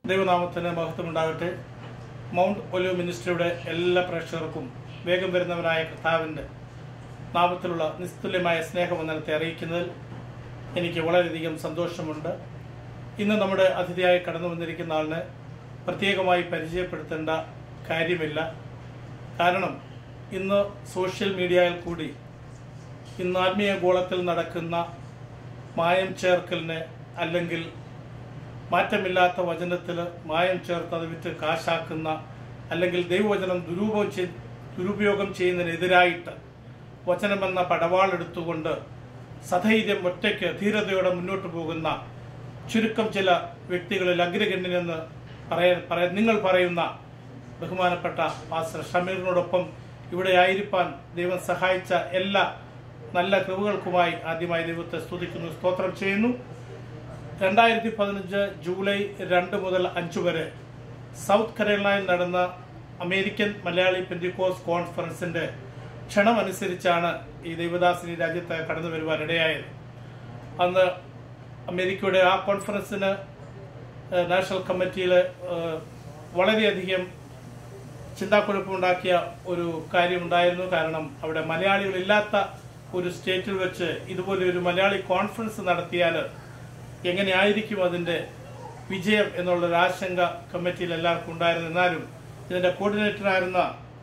ദൈവനാമത്തിന് മഹത്വമുണ്ടാകട്ടെ mount olive മിനിസ്ട്രിയുടെ എല്ലാ പ്രേക്ഷകർക്കും വേഗം വരുന്നവനായ കർത്താവിൻ്റെ നാമത്തിലുള്ള നിസ്തുല്യമായ സ്നേഹവന്ദനത്തെ അറിയിക്കുന്നതിൽ എനിക്ക് വളരെയധികം സന്തോഷമുണ്ട് ഇന്ന് നമ്മുടെ അതിഥിയായി കടന്നു വന്നിരിക്കുന്ന ആളിനെ പ്രത്യേകമായി പരിചയപ്പെടുത്തേണ്ട കാര്യമില്ല കാരണം ഇന്ന് സോഷ്യൽ മീഡിയയിൽ കൂടി ഇന്ന് ആത്മീയ ഗോളത്തിൽ നടക്കുന്ന മായം ചേർക്കലിനെ അല്ലെങ്കിൽ മാറ്റമില്ലാത്ത വചനത്തിൽ മായം ചേർത്ത് അത് വിറ്റ് കാശാക്കുന്ന അല്ലെങ്കിൽ ദൈവവചനം ദുരുപയോഗം ചെയ് ദുരുപയോഗം ചെയ്യുന്നതിനെതിരായിട്ട് വചനമെന്ന പടവാളെടുത്തുകൊണ്ട് സധൈര്യം ഒറ്റയ്ക്ക് ധീരതയോടെ മുന്നോട്ട് പോകുന്ന ചുരുക്കം ചില വ്യക്തികളിൽ അഗ്രഗണ്യനെന്ന് പറയാൻ പറയാൻ നിങ്ങൾ പറയുന്ന ബഹുമാനപ്പെട്ട പാസ്റ്റർ ഷമീറിനോടൊപ്പം ഇവിടെ ആയിരിക്കാൻ ദൈവം സഹായിച്ച എല്ലാ നല്ല കൃപകൾക്കുമായി ആദ്യമായി ദൈവത്തെ സ്തുതിക്കുന്നു സ്തോത്രം ചെയ്യുന്നു രണ്ടായിരത്തി പതിനഞ്ച് ജൂലൈ രണ്ട് മുതൽ അഞ്ച് വരെ സൗത്ത് കരോളൈനയിൽ നടന്ന അമേരിക്കൻ മലയാളി പെന്തിക്കോസ് കോൺഫറൻസിന്റെ ക്ഷണമനുസരിച്ചാണ് ഈ ദൈവദാസിനി രാജ്യത്ത് കടന്നു വരുവാൻ ഇടയായത് അന്ന് അമേരിക്കയുടെ ആ കോൺഫറൻസിന് ഏഹ്, നാഷണൽ കമ്മിറ്റിയിൽ ഏഹ്, വളരെയധികം ചിന്താക്കുഴപ്പമുണ്ടാക്കിയ ഒരു കാര്യമുണ്ടായിരുന്നു കാരണം അവിടെ മലയാളികളില്ലാത്ത ഒരു സ്റ്റേറ്റിൽ വെച്ച് ഇതുപോലെ ഒരു മലയാളി കോൺഫറൻസ് നടത്തിയാൽ എങ്ങനെയായിരിക്കും അതിന്റെ വിജയം എന്നുള്ളൊരു ആശങ്ക കമ്മിറ്റിയിൽ എല്ലാവർക്കും ഉണ്ടായിരുന്നു എന്നാലും ഇതിന്റെ കോർഡിനേറ്ററായിരുന്ന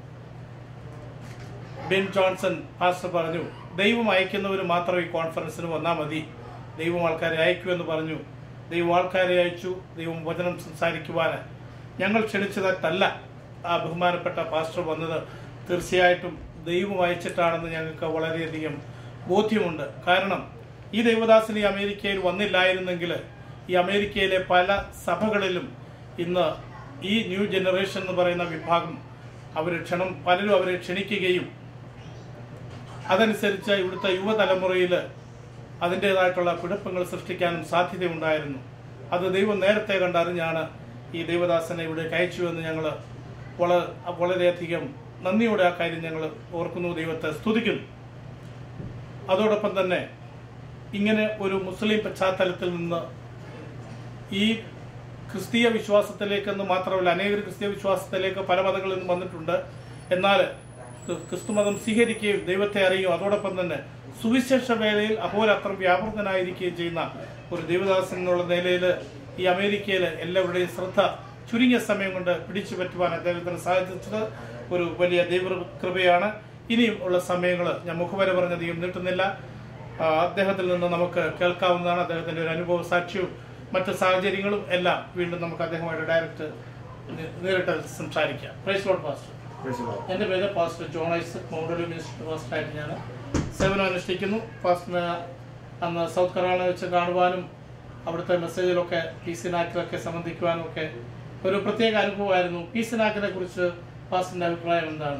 ബെൻ ജോൺസൺ പാസ്റ്റർ പറഞ്ഞു ദൈവം അയക്കുന്നവർ മാത്രം ഈ കോൺഫറൻസിന് വന്നാൽ മതി ദൈവം ആൾക്കാരെ അയക്കൂ എന്ന് പറഞ്ഞു ദൈവം ആൾക്കാരെ അയച്ചു ദൈവം വചനം സംസാരിക്കുവാൻ ഞങ്ങൾ ക്ഷണിച്ചതല്ല ആ ബഹുമാനപ്പെട്ട പാസ്റ്റർ വന്നത് തീർച്ചയായിട്ടും ദൈവം അയച്ചിട്ടാണെന്ന് ഞങ്ങൾക്ക് വളരെയധികം ബോധ്യമുണ്ട് കാരണം ഈ ദൈവദാസൻ ഈ അമേരിക്കയിൽ വന്നില്ലായിരുന്നെങ്കിൽ ഈ അമേരിക്കയിലെ പല സഭകളിലും ഇന്ന് ഈ ന്യൂ ജനറേഷൻ എന്ന് പറയുന്ന വിഭാഗം അവർ ക്ഷണം പലരും അവരെ ക്ഷണിക്കുകയും അതനുസരിച്ച് ഇവിടുത്തെ യുവതലമുറയിൽ അതിൻ്റെതായിട്ടുള്ള കുഴപ്പങ്ങൾ സൃഷ്ടിക്കാനും സാധ്യതയുണ്ടായിരുന്നു അത് ദൈവം നേരത്തെ കണ്ടറിഞ്ഞാണ് ഈ ദൈവദാസനെ ഇവിടെ അയച്ചു എന്ന് ഞങ്ങൾ വളരെ വളരെയധികം നന്ദിയോടെ ആ കാര്യം ഞങ്ങൾ ഓർക്കുന്നു ദൈവത്തെ സ്തുതിക്കുന്നു അതോടൊപ്പം തന്നെ ഇങ്ങനെ ഒരു മുസ്ലിം പശ്ചാത്തലത്തിൽ നിന്ന് ഈ ക്രിസ്തീയ വിശ്വാസത്തിലേക്കെന്ന് മാത്രമല്ല അനേക ക്രിസ്തീയ വിശ്വാസത്തിലേക്ക് പല മതങ്ങളിൽ നിന്നും വന്നിട്ടുണ്ട് എന്നാൽ ക്രി- ക്രിസ്തുമതം സ്വീകരിക്കുകയും ദൈവത്തെ അറിയുകയും അതോടൊപ്പം തന്നെ സുവിശേഷ വേലയിൽ അഹോരാത്രം വ്യാപൃതനായിരിക്കുകയും ചെയ്യുന്ന ഒരു ദൈവദാസൻ എന്നുള്ള നിലയിൽ ഈ അമേരിക്കയിൽ എല്ലാവരുടെയും ശ്രദ്ധ ചുരുങ്ങിയ സമയം കൊണ്ട് പിടിച്ചു പറ്റുവാൻ അദ്ദേഹത്തിന് സാധിച്ചത് ഒരു വലിയ ദൈവകൃപയാണ് ഇനിയും ഉള്ള സമയങ്ങൾ ഞാൻ മുഖവര പറഞ്ഞധികം നീട്ടുന്നില്ല ആ, അദ്ദേഹത്തിൽ നിന്ന് നമുക്ക് കേൾക്കാവുന്നതാണ് അദ്ദേഹത്തിന്റെ ഒരു അനുഭവ സാക്ഷ്യവും മറ്റ് സാഹചര്യങ്ങളും എല്ലാം വീണ്ടും നമുക്ക് അദ്ദേഹമായിട്ട് ഡയറക്റ്റ് നേ- നേരിട്ട് സംസാരിക്കാം praise Lord pastor Praise the Lord. എൻ്റെ പേര് പാസ്റ്റർ ജോൺ ഐസക് മൗണ്ടലി മിനിസ്റ്റർ പാസ്റ്ററായിട്ട് ഞാൻ സേവനം അനുഷ്ഠിക്കുന്നു പാസ്റ്ററിന് അന്ന് സൗത്ത് കരോള വെച്ച് കാണുവാനും അവിടുത്തെ മെസ്സേജിലൊക്കെ പി സി നാക്കിലൊക്കെ സംബന്ധിക്കുവാനും ഒക്കെ ഒരു പ്രത്യേക അനുഭവമായിരുന്നു പി സി നാക്കിനെ കുറിച്ച് പാസ്റ്ററിന്റെ അഭിപ്രായം എന്താണ്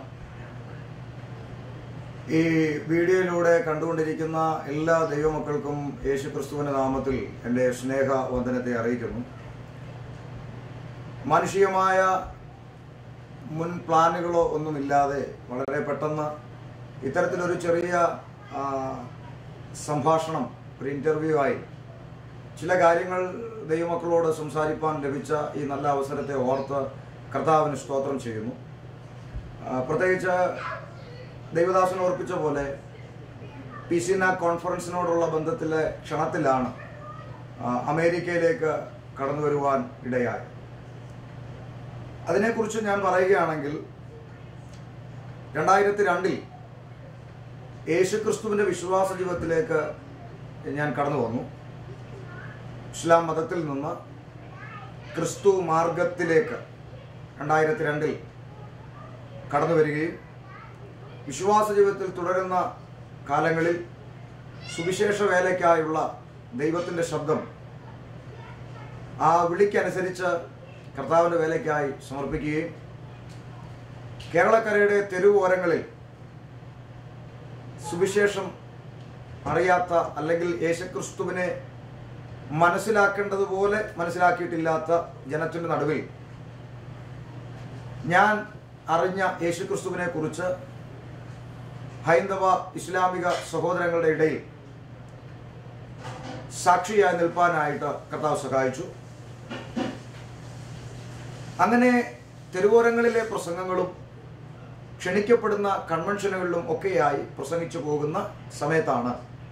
ഈ വീഡിയോയിലൂടെ കണ്ടുകൊണ്ടിരിക്കുന്ന എല്ലാ ദൈവമക്കൾക്കും യേശു ക്രിസ്തുവിന്റെ നാമത്തിൽ എൻ്റെ സ്നേഹ വന്ദനത്തെ അറിയിക്കുന്നു മാനുഷികമായ മുൻ പ്ലാനുകളോ ഒന്നുമില്ലാതെ വളരെ പെട്ടെന്ന് ഇത്തരത്തിലൊരു ചെറിയ ആ, സംഭാഷണം ഒരു ഇൻ്റർവ്യൂ ആയി ചില കാര്യങ്ങൾ ദൈവമക്കളോട് സംസാരിപ്പാൻ ലഭിച്ച ഈ നല്ല അവസരത്തെ ഓർത്ത് കർത്താവിന് സ്തോത്രം ചെയ്യുന്നു ആ, പ്രത്യേകിച്ച് ദൈവദാസൻ ഓർപ്പിച്ച പോലെ പി സി നാ കോൺഫറൻസിനോടുള്ള ബന്ധത്തിലെ ക്ഷണത്തിലാണ് ആ, അമേരിക്കയിലേക്ക് കടന്നു വരുവാൻ ഇടയായി അതിനെക്കുറിച്ച് ഞാൻ പറയുകയാണെങ്കിൽ രണ്ടായിരത്തി രണ്ടിൽ യേശുക്രിസ്തുവിൻ്റെ വിശ്വാസ ജീവിതത്തിലേക്ക് ഞാൻ കടന്നു വന്നു ഇസ്ലാം മതത്തിൽ നിന്ന് ക്രിസ്തു മാർഗത്തിലേക്ക് രണ്ടായിരത്തി രണ്ടിൽ കടന്നു വരികയും വിശ്വാസ ജീവിതത്തിൽ തുടരുന്ന കാലങ്ങളിൽ സുവിശേഷ വേലയ്ക്കായുള്ള ദൈവത്തിൻ്റെ ശബ്ദം ആ വിളിക്കനുസരിച്ച് കർത്താവിൻ്റെ വേലയ്ക്കായി സമർപ്പിക്കുകയും കേരളക്കരയുടെ തെരുവോരങ്ങളിൽ സുവിശേഷം അറിയാത്ത അല്ലെങ്കിൽ യേശുക്രിസ്തുവിനെ മനസ്സിലാക്കേണ്ടതുപോലെ മനസ്സിലാക്കിയിട്ടില്ലാത്ത ജനത്തിൻ്റെ നടുവിൽ ഞാൻ അറിഞ്ഞ യേശുക്രിസ്തുവിനെ കുറിച്ച് ഹൈന്ദവ ഇസ്ലാമിക സഹോദരങ്ങളുടെ ഇടയിൽ സാക്ഷിയായി നിൽപ്പാനായിട്ട് കർത്താവ് സഹായിച്ചു അങ്ങനെ തെരുവോരങ്ങളിലെ പ്രസംഗങ്ങളും ക്ഷണിക്കപ്പെടുന്ന കൺവെൻഷനുകളിലും ഒക്കെയായി പ്രസംഗിച്ചു പോകുന്ന സമയത്താണ്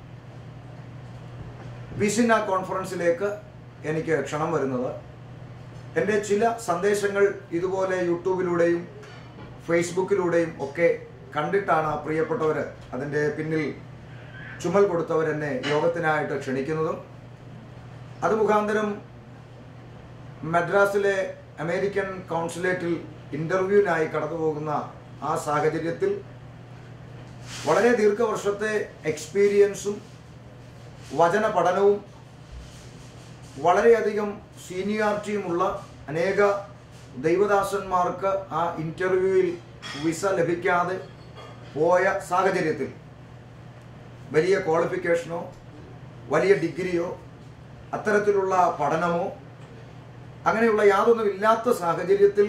വിസിന കോൺഫറൻസിലേക്ക് എനിക്ക് ക്ഷണം വരുന്നത് എൻ്റെ ചില സന്ദേശങ്ങൾ ഇതുപോലെ യൂട്യൂബിലൂടെയും ഫേസ്ബുക്കിലൂടെയും ഒക്കെ കണ്ടിട്ടാണ് പ്രിയപ്പെട്ടവർ അതിൻ്റെ പിന്നിൽ ചുമൽ കൊടുത്തവരെന്നെ യോഗത്തിനായിട്ട് ക്ഷണിക്കുന്നതും അത് മുഖാന്തരം മദ്രാസിലെ അമേരിക്കൻ കൗൺസിലേറ്റിൽ ഇൻ്റർവ്യൂവിനായി കടന്നു പോകുന്ന ആ സാഹചര്യത്തിൽ വളരെ ദീർഘവർഷത്തെ എക്സ്പീരിയൻസും വചന പഠനവും വളരെയധികം സീനിയോറിറ്റിയുമുള്ള അനേക ദൈവദാസന്മാർക്ക് ആ ഇൻ്റർവ്യൂവിൽ വിസ ലഭിക്കാതെ പോയ സാഹചര്യത്തിൽ വലിയ ക്വാളിഫിക്കേഷനോ വലിയ ഡിഗ്രിയോ അത്തരത്തിലുള്ള പഠനമോ അങ്ങനെയുള്ള യാതൊന്നും ഇല്ലാത്ത സാഹചര്യത്തിൽ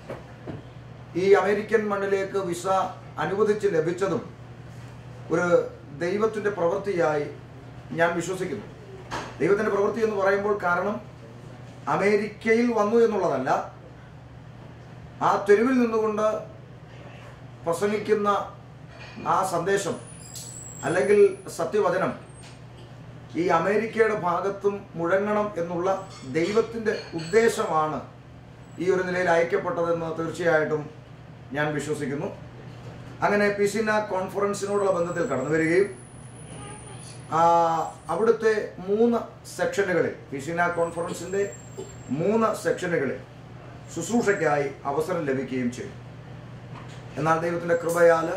ഈ അമേരിക്കൻ മണ്ണിലേക്ക് വിസ അനുവദിച്ച് ലഭിച്ചതും ഒരു ദൈവത്തിൻ്റെ പ്രവൃത്തിയായി ഞാൻ വിശ്വസിക്കുന്നു ദൈവത്തിൻ്റെ പ്രവൃത്തി എന്ന് പറയുമ്പോൾ കാരണം അമേരിക്കയിൽ വന്നു എന്നുള്ളതല്ല ആ തെരുവിൽ നിന്നുകൊണ്ട് പ്രസംഗിക്കുന്ന ആ സന്ദേശം അല്ലെങ്കിൽ സത്യവചനം ഈ അമേരിക്കയുടെ ഭാഗത്തും മുഴങ്ങണം എന്നുള്ള ദൈവത്തിൻ്റെ ഉദ്ദേശമാണ് ഈ ഒരു നിലയിൽ അയക്കപ്പെട്ടതെന്ന് തീർച്ചയായിട്ടും ഞാൻ വിശ്വസിക്കുന്നു അങ്ങനെ പിസിന കോൺഫറൻസിനോടുള്ള ബന്ധത്തിൽ കടന്നു വരികയും ആ, അവിടുത്തെ മൂന്ന് സെക്ഷനുകളിൽ പിസിന കോൺഫറൻസിൻ്റെ മൂന്ന് സെക്ഷനുകളിൽ ശുശ്രൂഷയ്ക്കായി അവസരം ലഭിക്കുകയും ചെയ്തു എന്നാൽ ദൈവത്തിൻ്റെ കൃപയാൽ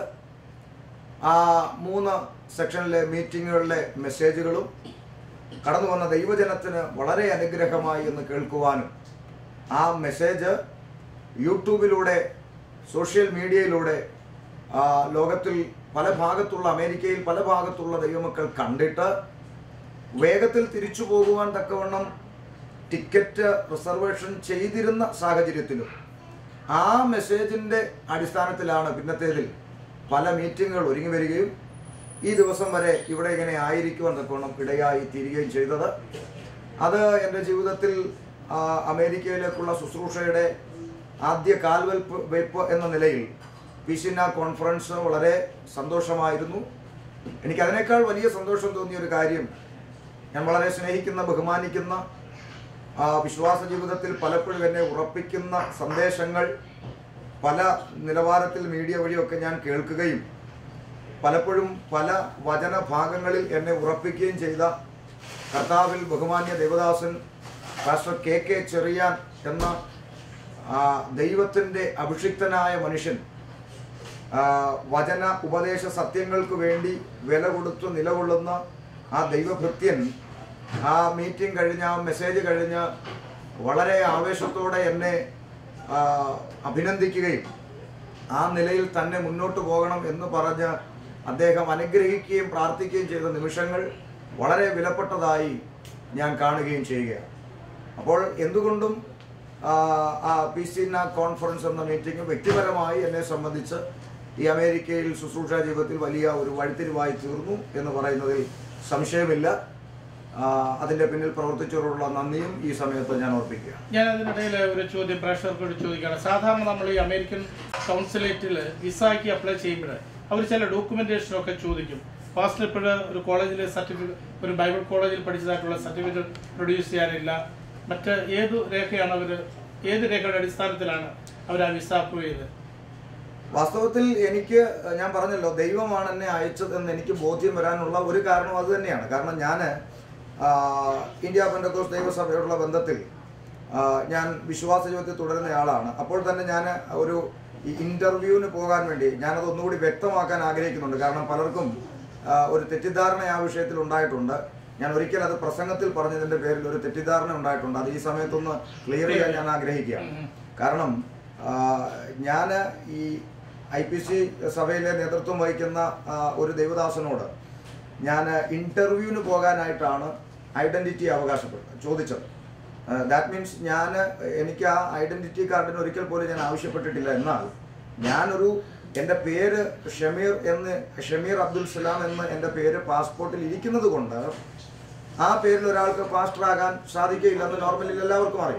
ആ മൂന്ന് സെക്ഷനിലെ മീറ്റിങ്ങുകളിലെ മെസ്സേജുകളും കടന്നു വന്ന ദൈവജനത്തിന് വളരെ അനുഗ്രഹമായി എന്ന് കേൾക്കുവാനും ആ മെസ്സേജ് യൂട്യൂബിലൂടെ സോഷ്യൽ മീഡിയയിലൂടെ ആ, ലോകത്തിൽ പല ഭാഗത്തുള്ള അമേരിക്കയിൽ പല ഭാഗത്തുള്ള ദൈവമക്കൾ കണ്ടിട്ട് വേഗത്തിൽ തിരിച്ചു പോകുവാൻ തക്കവണ്ണം ടിക്കറ്റ് റിസർവേഷൻ ചെയ്തിരുന്ന സാഹചര്യത്തിലും ആ മെസ്സേജിൻ്റെ അടിസ്ഥാനത്തിലാണ് പിന്നത്തേതിൽ പല മീറ്റിങ്ങുകൾ ഒരുങ്ങി വരികയും ഈ ദിവസം വരെ ഇവിടെ ഇങ്ങനെ ആയിരിക്കുവാൻ തക്കവണ്ണം ഇടയായി തീരുകയും ചെയ്തത് അത് എൻ്റെ ജീവിതത്തിൽ ആ, അമേരിക്കയിലേക്കുള്ള ശുശ്രൂഷയുടെ ആദ്യ കാൽവെൽപ്പ് വെയ്പ്പ് എന്ന നിലയിൽ പിസിന കോൺഫറൻസ് വളരെ സന്തോഷമായിരുന്നു എനിക്ക് അതിനേക്കാൾ വലിയ സന്തോഷം തോന്നിയ ഒരു കാര്യം ഞാൻ വളരെ സ്നേഹിക്കുന്ന ബഹുമാനിക്കുന്ന ആ വിശ്വാസ ജീവിതത്തിൽ പലപ്പോഴും എന്നെ ഉറപ്പിക്കുന്ന സന്ദേശങ്ങൾ പല നിലവാരത്തിൽ മീഡിയ വഴിയൊക്കെ ഞാൻ കേൾക്കുകയും പലപ്പോഴും പല വചന ഭാഗങ്ങളിൽ എന്നെ ഉറപ്പിക്കുകയും ചെയ്ത കർത്താവിൽ ബഹുമാന്യ Devadasan pastor K K Cheriyan എന്ന ആ, ദൈവത്തിൻ്റെ അഭിഷിക്തനായ മനുഷ്യൻ ആ, വചന ഉപദേശ സത്യങ്ങൾക്ക് വേണ്ടി വില കൊടുത്ത് നിലകൊള്ളുന്ന ആ ദൈവഭൃത്യൻ ആ മീറ്റിംഗ് കഴിഞ്ഞ് ആ മെസ്സേജ് കഴിഞ്ഞ് വളരെ ആവേശത്തോടെ എന്നെ ആ, അഭിനന്ദിക്കുകയും ആ നിലയിൽ തന്നെ മുന്നോട്ട് പോകണം എന്ന് പറഞ്ഞ് അദ്ദേഹം അനുഗ്രഹിക്കുകയും പ്രാർത്ഥിക്കുകയും ചെയ്ത നിമിഷങ്ങൾ വളരെ വിലപ്പെട്ടതായി ഞാൻ കാണുകയും ചെയ്യുകയാണ് അപ്പോൾ എന്തുകൊണ്ടും ആ, ആ പി സി ന കോൺഫറൻസ് എന്ന മീറ്റിംഗ് വ്യക്തിപരമായി എന്നെ സംബന്ധിച്ച് ഈ അമേരിക്കയിൽ ശുശ്രൂഷ ജീവിതത്തിൽ വലിയ ഒരു വഴിത്തിരിവായി തീർന്നു എന്ന് പറയുന്നതിൽ സംശയമില്ല ആ, അതിൻ്റെ പിന്നിൽ പ്രവർത്തിച്ചവരോടുള്ള നന്ദിയും ഈ സമയത്ത് ഞാൻ ഓർപ്പിക്കുകയാണ് ഞാൻ അതിനിടയിൽ ഒരു ചോദ്യം പ്രേക്ഷകർക്കോട് ചോദിക്കുകയാണ് സാധാരണ നമ്മൾ ഈ അമേരിക്കൻ കൗൺസിലേറ്റിൽ വിസയ്ക്ക് അപ്ലൈ ചെയ്യുമ്പോൾ അവർ ചില ഡോക്യുമെന്റേഷൻ ഒക്കെ ചോദിക്കും ഫാസ്റ്റ് ഇപ്പോൾ ഒരു കോളേജിലെ സർട്ടിഫിക്കറ്റ് ഒരു ബൈബിൾ കോളേജിൽ പഠിച്ചതായിട്ടുള്ള സർട്ടിഫിക്കറ്റ് പ്രൊഡ്യൂസ് ചെയ്യാനില്ല മറ്റ് ഏത് രേഖയാണ് അവർ ഏത് രേഖയുടെ അടിസ്ഥാനത്തിലാണ് അവർ ആ വിസ അപ്രൂവ് ചെയ്തത് വാസ്തവത്തിൽ എനിക്ക് ഞാൻ പറഞ്ഞല്ലോ ദൈവമാണ് എന്നെ അയച്ചതെന്ന് എനിക്ക് ബോധ്യം വരാനുള്ള ഒരു കാരണം അത് തന്നെയാണ് കാരണം ഞാൻ ഇന്ത്യ പെന്തക്കോസ് ദൈവസഭയോടുള്ള ബന്ധത്തിൽ ആ, ഞാൻ വിശ്വാസ ജീവിതത്തിൽ തുടരുന്നയാളാണ് അപ്പോൾ തന്നെ ഞാൻ ഒരു ഇൻ്റർവ്യൂവിന് പോകാൻ വേണ്ടി ഞാനത് ഒന്നുകൂടി വ്യക്തമാക്കാൻ ആഗ്രഹിക്കുന്നുണ്ട് കാരണം പലർക്കും ആ, ഒരു തെറ്റിദ്ധാരണ ആ വിഷയത്തിൽ ഉണ്ടായിട്ടുണ്ട് ഞാൻ ഒരിക്കൽ അത് പ്രസംഗത്തിൽ പറഞ്ഞതിൻ്റെ പേരിൽ ഒരു തെറ്റിദ്ധാരണ ഉണ്ടായിട്ടുണ്ട് അത് ഈ സമയത്തൊന്ന് ക്ലിയർ ചെയ്യാൻ ഞാൻ ആഗ്രഹിക്കുകയാണ് കാരണം ഞാൻ ഈ ഐ പി സി സഭയിലെ നേതൃത്വം വഹിക്കുന്ന ആ, ഒരു ദൈവദാസനോട് ഞാൻ ഇൻ്റർവ്യൂവിന് പോകാനായിട്ടാണ് ഐഡൻറ്റിറ്റി അവകാശപ്പെട്ടത് ചോദിച്ചത് ദാറ്റ് മീൻസ് ഞാൻ എനിക്ക് ആ ഐഡൻറ്റിറ്റി കാർഡിന് ഒരിക്കൽ പോലും ഞാൻ ആവശ്യപ്പെട്ടിട്ടില്ല എന്നാൽ ഞാനൊരു എൻ്റെ പേര് ഷമീർ എന്ന് ഷമീർ അബ്ദുൽ സലാം എന്ന് എൻ്റെ പേര് പാസ്പോർട്ടിൽ ഇരിക്കുന്നത് കൊണ്ട് ആ പേരിൽ ഒരാൾക്ക് പാസ്റ്റർ ആകാൻ സാധിക്കുകയില്ലെന്ന് നോർമലി എല്ലാവർക്കും അറിയാം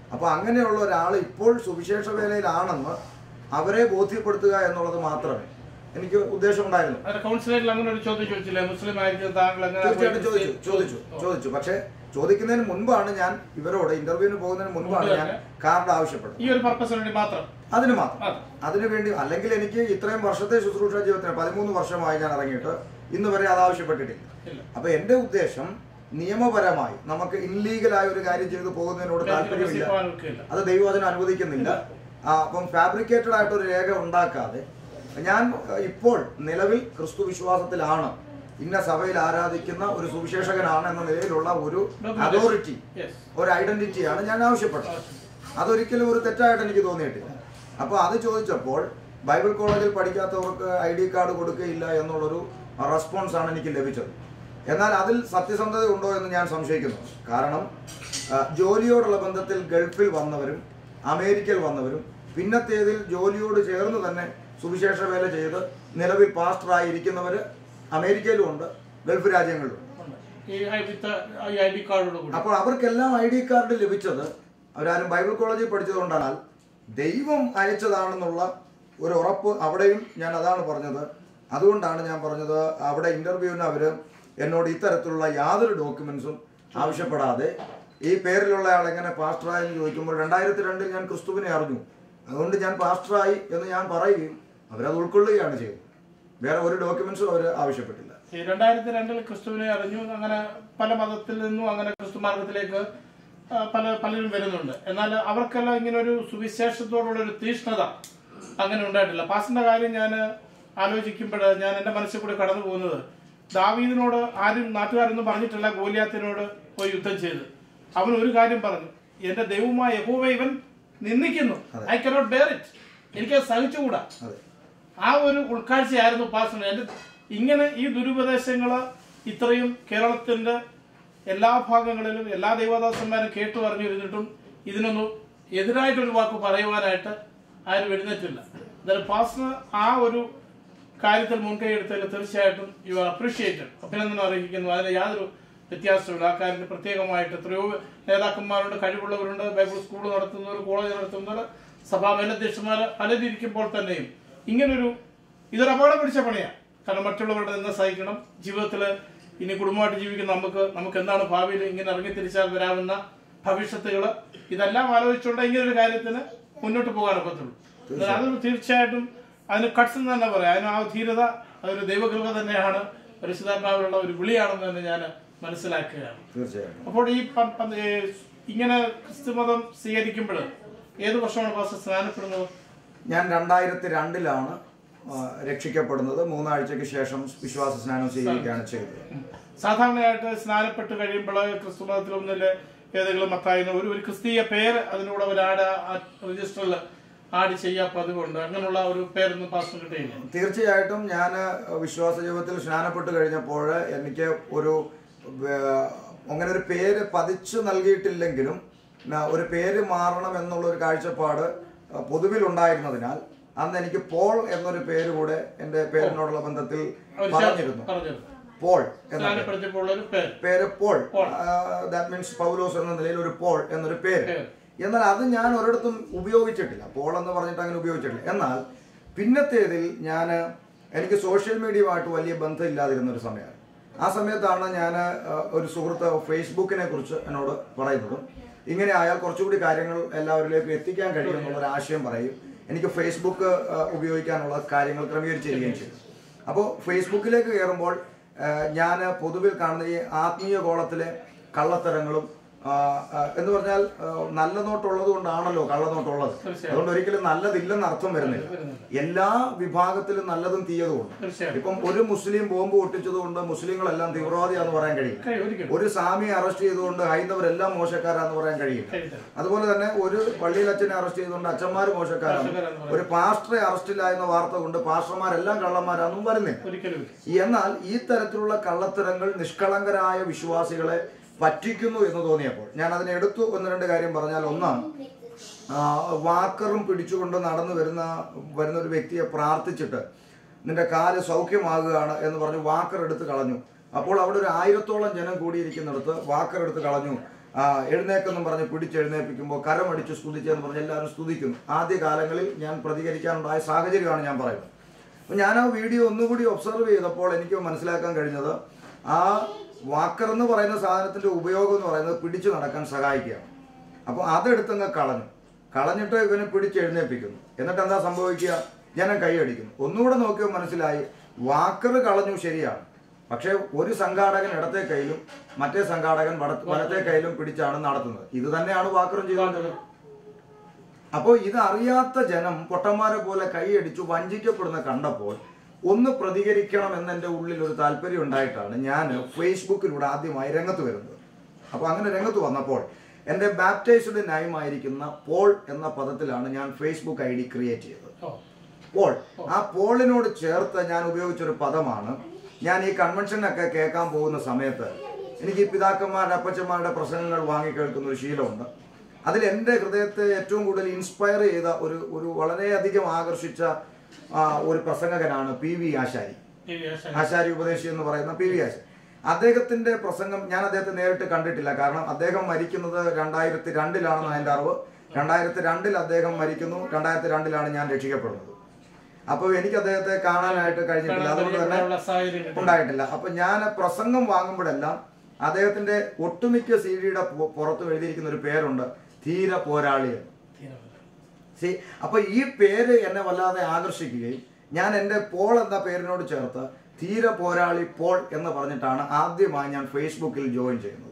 അപ്പോൾ അങ്ങനെയുള്ള ഒരാൾ ഇപ്പോൾ സുവിശേഷ വേലയിലാണെന്ന് അവരെ ബോധ്യപ്പെടുത്തുക എന്നുള്ളത് മാത്രമേ എനിക്ക് ഉദ്ദേശമുണ്ടായിരുന്നു അതിന്റെ കൗൺസിലിംഗിൽ അങ്ങനെ ഒരു ചോദ്യം ചോദിച്ചില്ലേ മുസ്ലിം ആയിരിക്കും താങ്കൾ എങ്ങനെ തീർച്ചയായിട്ടും ചോദിച്ചു ചോദിച്ചു ചോദിച്ചു പക്ഷേ ചോദിക്കുന്നതിന് മുൻപാണ് ഞാൻ ഇവരോട് ഇന്റർവ്യൂവിന് പോകുന്നതിന് മുൻപാണ് ഞാൻ കാർഡ് ആവശ്യപ്പെട്ടത് ഈ ഒരു പർപ്പസിന് വേണ്ടി മാത്രം അതിന് മാത്രം അതെ. അതിനു വേണ്ടി അല്ലെങ്കിൽ എനിക്ക് ഇത്രയും വർഷത്തെ ശുശ്രൂഷ ജീവിതത്തിന് പതിമൂന്ന് വർഷമായി ഞാൻ ഇറങ്ങിയിട്ട് ഇന്ന് വരെ അത് ആവശ്യപ്പെട്ടിട്ടില്ല ഇല്ല അപ്പൊ എന്റെ ഉദ്ദേശം നിയമപരമായി നമുക്ക് ഇൻലീഗലായ ഒരു കാര്യം ചെയ്തു പോകുന്നതിനോട് താല്പര്യമില്ല പോകാൻ നിൽക്കില്ല അത് ദൈവവചനം അനുവദിക്കുന്നില്ല ആ, അപ്പം ഫാബ്രിക്കേറ്റഡ് ആയിട്ട് ഒരു രേഖ ഉണ്ടാക്കാതെ ഞാൻ അഹ്, ഇപ്പോൾ നിലവിൽ ക്രിസ്തു വിശ്വാസത്തിലാണ് ഇന്ന സഭയിൽ ആരാധിക്കുന്ന ഒരു സുവിശേഷകനാണ് എന്ന നിലയിലുള്ള ഒരു അതോറിറ്റി യെസ് ഒരു ഐഡന്റിറ്റിയാണ് ഞാൻ ആവശ്യപ്പെട്ടത് അതൊരിക്കലും ഒരു തെറ്റായിട്ട് എനിക്ക് തോന്നിയിട്ടില്ല അപ്പോൾ അത് ചോദിച്ചപ്പോൾ ബൈബിൾ കോളേജിൽ പഠിക്കാത്തവർക്ക് ഐ ഡി കാർഡ് കൊടുക്കുകയില്ല എന്നുള്ളൊരു റെസ്പോൺസ് ആണ് എനിക്ക് ലഭിച്ചത് എന്നാൽ അതിൽ സത്യസന്ധത ഉണ്ടോ എന്ന് ഞാൻ സംശയിക്കുന്നു കാരണം ആ, ജോലിയോടുള്ള ബന്ധത്തിൽ ഗൾഫിൽ വന്നവരും അമേരിക്കയിൽ വന്നവരും പിന്നത്തേതിൽ ജോലിയോട് ചേർന്ന് തന്നെ സുവിശേഷ വേല ചെയ്ത് നിലവിൽ പാസ്റ്ററായി ഇരിക്കുന്നവർ അമേരിക്കയിലും ഉണ്ട് ഗൾഫ് രാജ്യങ്ങളിലും ഉണ്ട്. ഈ വിത്ത് ഈ ഐ ഡി കാർഡോട് കൂടി അപ്പോൾ അവർക്കെല്ലാം ഐ ഡി കാർഡ് ലഭിച്ചത് അവരാരും ബൈബിൾ കോളേജിൽ പഠിച്ചതുകൊണ്ടാണ് ദൈവം അയച്ചതാണെന്നുള്ള ഒരു ഉറപ്പ് അവിടെയും ഞാൻ അതാണ് പറഞ്ഞത് അതുകൊണ്ടാണ് ഞാൻ പറഞ്ഞത് അവിടെ ഇന്റർവ്യൂവിന് അവർ എന്നോട് ഇത്തരത്തിലുള്ള യാതൊരു ഡോക്യുമെന്റ്സും ആവശ്യപ്പെടാതെ ഈ പേരിലുള്ള ആൾ എങ്ങനെ പാസ്റ്ററായി എന്ന് ചോദിക്കുമ്പോൾ രണ്ടായിരത്തി രണ്ടിൽ ഞാൻ ക്രിസ്തുവിനെ അറിഞ്ഞു അതുകൊണ്ട് ഞാൻ പാസ്റ്ററായി എന്ന് ഞാൻ പറയുകയും അവരത് ഉൾക്കൊള്ളുകയാണ് ചെയ്തത് വേറെ ഒരു ഡോക്യുമെന്റ്സും അവർ ആവശ്യപ്പെട്ടില്ല ഈ രണ്ടായിരത്തി രണ്ടിൽ ക്രിസ്തുവിനെ അറിഞ്ഞു അങ്ങനെ പല മതത്തിൽ നിന്നും അങ്ങനെ ക്രിസ്തു മാർഗത്തിലേക്ക് ആ, പല പലരും വരുന്നുണ്ട് എന്നാൽ അവർക്കെല്ലാം ഇങ്ങനെ ഒരു സുവിശേഷത്തോടുള്ള ഒരു തീഷ്ണത അങ്ങനെ ഉണ്ടായിട്ടില്ല പാസിന്റെ കാര്യം ഞാൻ ആലോചിക്കുമ്പോൾ ഞാൻ എൻ്റെ മനസ്സിൽ കൂടി കടന്നു പോകുന്നത് ദാവീദിനോട് ആരും നാട്ടുകാരൊന്നും പറഞ്ഞിട്ടില്ല ഗോലിയാത്തിനോട് പോയി യുദ്ധം ചെയ്ത് അവൻ ഒരു കാര്യം പറഞ്ഞു എന്റെ ദൈവമായ യഹോവ ഇവൻ നിന്ദിക്കുന്നു ഐ കനോട്ട് ബെയർ ഇറ്റ് എനിക്ക് സഹിച്ചുകൂടാ അതെ ആ ഒരു ഉൾക്കാഴ്ചയായിരുന്നു പാസ്റ്റർ എൻ്റെ ഇങ്ങനെ ഈ ദുരുപദേശങ്ങള് ഇത്രയും കേരളത്തിന്റെ എല്ലാ ഭാഗങ്ങളിലും എല്ലാ ദൈവദാസന്മാരും കേട്ടു പറഞ്ഞിരുന്നിട്ടും ഇതിനൊന്നും എതിരായിട്ടൊരു വാക്ക് പറയുവാനായിട്ട് ആരും എഴുന്നേറ്റില്ല എന്തായാലും പാസ്റ്റർ ആ ഒരു കാര്യത്തിൽ മുൻകൈ എടുത്തതിൽ തീർച്ചയായിട്ടും യു ആർ അപ്രീഷിയേറ്റഡ് അഭിനന്ദനം അറിയിക്കുന്നു അതിന് യാതൊരു വ്യത്യാസമില്ല ആ കാര്യത്തിൽ പ്രത്യേകമായിട്ട് എത്രയോ നേതാക്കന്മാരുണ്ട് കഴിവുള്ളവരുണ്ട് ബൈബിൾ സ്കൂൾ നടത്തുന്നവർ കോളേജ് നടത്തുന്നവർ സഭാ മേലധ്യക്ഷന്മാർ പലരും ഇരിക്കുമ്പോൾ തന്നെയും ഇങ്ങനൊരു ഇതൊരു അപകടം പിടിച്ച പണിയാണ് കാരണം മറ്റുള്ളവരുടെ നിന്ന് സഹിക്കണം ജീവിതത്തിൽ ഇനി കുടുംബമായിട്ട് ജീവിക്കുന്ന നമുക്ക് നമുക്ക് എന്താണ് ഭാവിയിൽ ഇങ്ങനെ ഇറങ്ങി തിരിച്ചാൽ വരാവുന്ന ഭവിഷ്യത്തുകൾ ഇതെല്ലാം ആലോചിച്ചുകൊണ്ട് ഇങ്ങനെ ഒരു കാര്യത്തിന് മുന്നോട്ട് പോകാനൊക്കത്തുള്ളൂ എന്നാൽ അതൊരു തീർച്ചയായിട്ടും അതിന് കട്സ് എന്ന് തന്നെ പറയാം അതിന് ആ ധീരത അതൊരു ദൈവകൃപ തന്നെയാണ് പരിശുദ്ധാത്മാവിലുള്ള ഒരു വിളിയാണെന്ന് തന്നെ ഞാൻ മനസ്സിലാക്കുകയാണ് തീർച്ചയായിട്ടും അപ്പോൾ ഈ പ- പ- ഏ, ഇങ്ങനെ ക്രിസ്തുമതം സ്വീകരിക്കുമ്പോൾ ഏത് വർഷമാണ് പാസ്റ്റർ സ്നാനപ്പെടുന്നത് ഞാൻ രണ്ടായിരത്തി രണ്ടിലാണ് ആ, രക്ഷിക്കപ്പെടുന്നത് മൂന്നാഴ്ചയ്ക്ക് ശേഷം വിശ്വാസ സ്നാനം സ്വീകരിക്കുകയാണ് ചെയ്തത് സാധാരണയായിട്ട് സ്നാനപ്പെട്ട് കഴിയുമ്പോൾ ക്രിസ്തുമതത്തിൽ ഒന്നില് ഏതെങ്കിലും മത്തായിന്ന് ഒരു ഒരു ക്രിസ്തീയ പേര് അതിലൂടെ ഒരു ആഡ് രജിസ്റ്ററിൽ ആഡ് ചെയ്യാ പതിവുണ്ട് അങ്ങനെയുള്ള ഒരു പേരൊന്നും പാസ്റ്റർ കിട്ടിയില്ല തീർച്ചയായിട്ടും ഞാൻ വിശ്വാസ ജീവിതത്തിൽ സ്നാനപ്പെട്ട് കഴിഞ്ഞപ്പോൾ എനിക്ക് ഒരു വേ- അങ്ങനെ ഒരു പേര് പതിച്ചു നൽകിയിട്ടില്ലെങ്കിലും ന- ഒരു പേര് മാറണം എന്നുള്ള ഒരു കാഴ്ചപ്പാട് ആ, പൊതുവിലുണ്ടായിരുന്നതിനാൽ അന്ന് എനിക്ക് പോൾ എന്നൊരു പേര് കൂടെ എൻ്റെ പേരിനോടുള്ള ബന്ധത്തിൽ അവർ പറഞ്ഞിരുന്നു പറഞ്ഞിരുന്നു പോൾ എന്ന സ്നാനപ്പെടുത്തിയപ്പോൾ ഒരു പേര് പേര് Paul Paul. That means Paulose എന്ന നിലയിൽ ഒരു പോൾ എന്നൊരു പേര് പേര്. എന്നാൽ അത് ഞാൻ ഒരിടത്തും ഉപയോഗിച്ചിട്ടില്ല പോൾ എന്ന് പറഞ്ഞിട്ട് അങ്ങനെ ഉപയോഗിച്ചിട്ടില്ല എന്നാൽ പിന്നത്തേതിൽ ഞാൻ എനിക്ക് സോഷ്യൽ മീഡിയയുമായിട്ട് വലിയ ബന്ധമില്ലാതിരുന്ന ഒരു സമയമാണ് ആ സമയത്താണ് ഞാൻ ഒരു സുഹൃത്ത് ഫേസ്ബുക്കിനെ കുറിച്ച് എന്നോട് പറയുന്നതും ഇങ്ങനെ ആയാൽ കുറച്ചുകൂടി കാര്യങ്ങൾ എല്ലാവരിലേക്കും എത്തിക്കാൻ കഴിയും എന്നുള്ള ഒരു ആശയം പറയും എനിക്ക് ഫേസ്ബുക്ക് ആ, ഉപയോഗിക്കാനുള്ള കാര്യങ്ങൾ ക്രമീകരിച്ച് തരികയും ചെയ്തു അപ്പോൾ ഫേസ്ബുക്കിലേക്ക് കയറുമ്പോൾ ഞാൻ പൊതുവിൽ കാണുന്ന ഈ ആത്മീയ ഗോളത്തിലെ കള്ളത്തരങ്ങളും ആ, ആ, എന്ന് പറഞ്ഞാൽ ആ, നല്ല നോട്ടുള്ളത് കൊണ്ടാണല്ലോ കള്ളനോട്ടുള്ളത് തീർച്ചയായും. അതുകൊണ്ട് ഒരിക്കലും നല്ലതില്ലെന്ന് അർത്ഥം വരുന്നില്ല വരുന്നില്ല. എല്ലാ വിഭാഗത്തിലും നല്ലതും തീയതുമുണ്ട് തീർച്ചയായും ഇപ്പം ഒരു മുസ്ലിം ബോംബ് പൊട്ടിച്ചതുകൊണ്ട് മുസ്ലിങ്ങളെല്ലാം തീവ്രവാദിയാന്ന് പറയാൻ കഴിയില്ല കഴിയും, ഒരിക്കലും ഒരു സ്വാമിയെ അറസ്റ്റ് ചെയ്തുകൊണ്ട് ഹൈന്ദവരെല്ലാം മോശക്കാരാന്ന് പറയാൻ കഴിയില്ല കഴിയില്ല. അതുപോലെ തന്നെ ഒരു പള്ളിയിൽ അച്ഛനെ അറസ്റ്റ് ചെയ്തുകൊണ്ട് അച്ഛന്മാർ മോശക്കാരാണ് മോശക്കാരാന്ന് പറയാം. ഒരു പാസ്റ്ററെ അറസ്റ്റില്ല എന്ന വാർത്ത കൊണ്ട് പാസ്റ്റർമാരെല്ലാം കള്ളന്മാരാന്നും വരുന്നില്ല ഒരിക്കലും ഇല്ല. എന്നാൽ ഈ തരത്തിലുള്ള കള്ളത്തരങ്ങൾ നിഷ്കളങ്കരായ വിശ്വാസികളെ പറ്റിക്കുന്നു എന്ന് തോന്നിയപ്പോൾ ഞാൻ അതിനെ എടുത്തു ഒന്ന് രണ്ട് കാര്യം പറഞ്ഞാൽ ഒന്നാം ആ, വാക്കറും പിടിച്ചുകൊണ്ട് നടന്നു വരുന്ന വരുന്ന ഒരു വ്യക്തിയെ പ്രാർത്ഥിച്ചിട്ട് നിന്റെ കാല് സൗഖ്യമാകുകയാണ് എന്ന് പറഞ്ഞ് വാക്കർ എടുത്ത് കളഞ്ഞു അപ്പോൾ അവിടെ ഒരു ആയിരത്തോളം ജനം കൂടിയിരിക്കുന്നിടത്ത് വാക്കർ എടുത്ത് കളഞ്ഞു ആ, എഴുന്നേക്കെന്നും പറഞ്ഞ് പിടിച്ചെഴുന്നേൽപ്പിക്കുമ്പോൾ കരമടിച്ച് സ്തുതിച്ചെന്ന് പറഞ്ഞ് എല്ലാവരും സ്തുതിക്കുന്നു ആദ്യ കാലങ്ങളിൽ ഞാൻ പ്രതികരിക്കാനുണ്ടായ സാഹചര്യമാണ് ഞാൻ പറയുന്നത് അപ്പോൾ ഞാൻ ആ വീഡിയോ ഒന്നുകൂടി ഒബ്സർവ് ചെയ്തപ്പോൾ എനിക്ക് മനസ്സിലാക്കാൻ കഴിഞ്ഞത് ആ വാക്കർ എന്ന് പറയുന്ന സാധനത്തിന്റെ ഉപയോഗം എന്ന് പറയുന്നത് പിടിച്ചു നടക്കാൻ സഹായിക്കുകയാണ് അപ്പോൾ അതെടുത്തങ്ങ് കളഞ്ഞു കളഞ്ഞിട്ട് ഇവനെ പിടിച്ച് എഴുന്നേൽപ്പിക്കുന്നു എന്നിട്ട് എന്താ സംഭവിക്കുക ജനം കൈയടിക്കുന്നു ഒന്നുകൂടെ നോക്കിയപ്പോൾ മനസ്സിലായി വാക്കർ കളഞ്ഞു ശരിയാണ് പക്ഷേ ഒരു സംഘാടകൻ ഇടത്തെ കയ്യിലും മറ്റേ സംഘാടകൻ വട- വലത്തെ കയ്യിലും പിടിച്ചാണ് നടത്തുന്നത് ഇത് തന്നെയാണ് വാക്കറും ചെയ്തുകൊണ്ടിരുന്നത് അപ്പോൾ ഇത് അറിയാത്ത ജനം പൊട്ടന്മാരെ പോലെ കൈയടിച്ചു വഞ്ചിക്കപ്പെടുന്ന കണ്ടപ്പോൾ ഒന്ന് പ്രതികരിക്കണം എന്ന് എൻ്റെ ഉള്ളിൽ ഒരു താല്പര്യം ഉണ്ടായിട്ടാണ് ഞാൻ ഫേസ്ബുക്കിലൂടെ ആദ്യമായി രംഗത്ത് വരുന്നത് അപ്പോൾ അങ്ങനെ രംഗത്ത് വന്നപ്പോൾ എൻ്റെ ബാപ്റ്റൈസ്ഡ് നയമായിരിക്കുന്ന പോൾ എന്ന പദത്തിലാണ് ഞാൻ ഫേസ്ബുക്ക് ഐ ഡി ക്രിയേറ്റ് ചെയ്തത് ഓ പോൾ ആ പോളിനോട് ചേർത്ത് ഞാൻ ഉപയോഗിച്ചൊരു പദമാണ് ഞാൻ ഈ കൺവെൻഷനൊക്കെ കേൾക്കാൻ പോകുന്ന സമയത്ത് എനിക്ക് ഈ പിതാക്കന്മാരുടെ അപ്പച്ചന്മാരുടെ പ്രസംഗങ്ങൾ വാങ്ങി കേൾക്കുന്ന ഒരു ശീലമുണ്ട് അതിൽ എൻ്റെ ഹൃദയത്തെ ഏറ്റവും കൂടുതൽ ഇൻസ്പയർ ചെയ്ത ഒരു ഒരു വളരെയധികം ആകർഷിച്ച ആ, ഒരു പ്രസംഗകനാണ് പി വി ആശാരി ഈ വേഷം. ആശാരി ഉപദേശി എന്ന് പറയുന്ന പി വി ആശാരി അദ്ദേഹത്തിന്റെ പ്രസംഗം ഞാൻ അദ്ദേഹത്തെ നേരിട്ട് കണ്ടിട്ടില്ല കാരണം അദ്ദേഹം മരിക്കുന്നത് രണ്ടായിരത്തി രണ്ടിലാണെന്ന് എൻ്റെ അറിവ് രണ്ടായിരത്തി രണ്ടിൽ അദ്ദേഹം മരിക്കുന്നു രണ്ടായിരത്തി രണ്ടിലാണ് ഞാൻ രക്ഷിക്കപ്പെടുന്നത് അപ്പോൾ എനിക്ക് അദ്ദേഹത്തെ കാണാനായിട്ട് കഴിഞ്ഞിട്ടില്ല അതുകൊണ്ട് തന്നെ ഉള്ള സാഹചര്യം കിട്ടി. ഉണ്ടായിട്ടില്ല അപ്പൊ ഞാൻ പ്രസംഗം വാങ്ങുമ്പോഴെല്ലാം അദ്ദേഹത്തിന്റെ ഒട്ടുമിക്ക സി ഡിയുടെ പുറത്ത് എഴുതിയിരിക്കുന്ന ഒരു പേരുണ്ട് ധീര പോരാളി എന്ന് തീരുമാനം. സി അപ്പൊ ഈ പേര് എന്നെ വല്ലാതെ ആകർഷിക്കുകയും ഞാൻ എൻ്റെ പോൾ എന്ന പേരിനോട് ചേർത്ത് ധീര പോരാളി പോൾ എന്ന് പറഞ്ഞിട്ടാണ് ആദ്യമായി ഞാൻ ഫേസ്ബുക്കിൽ ജോയിൻ ചെയ്യുന്നത്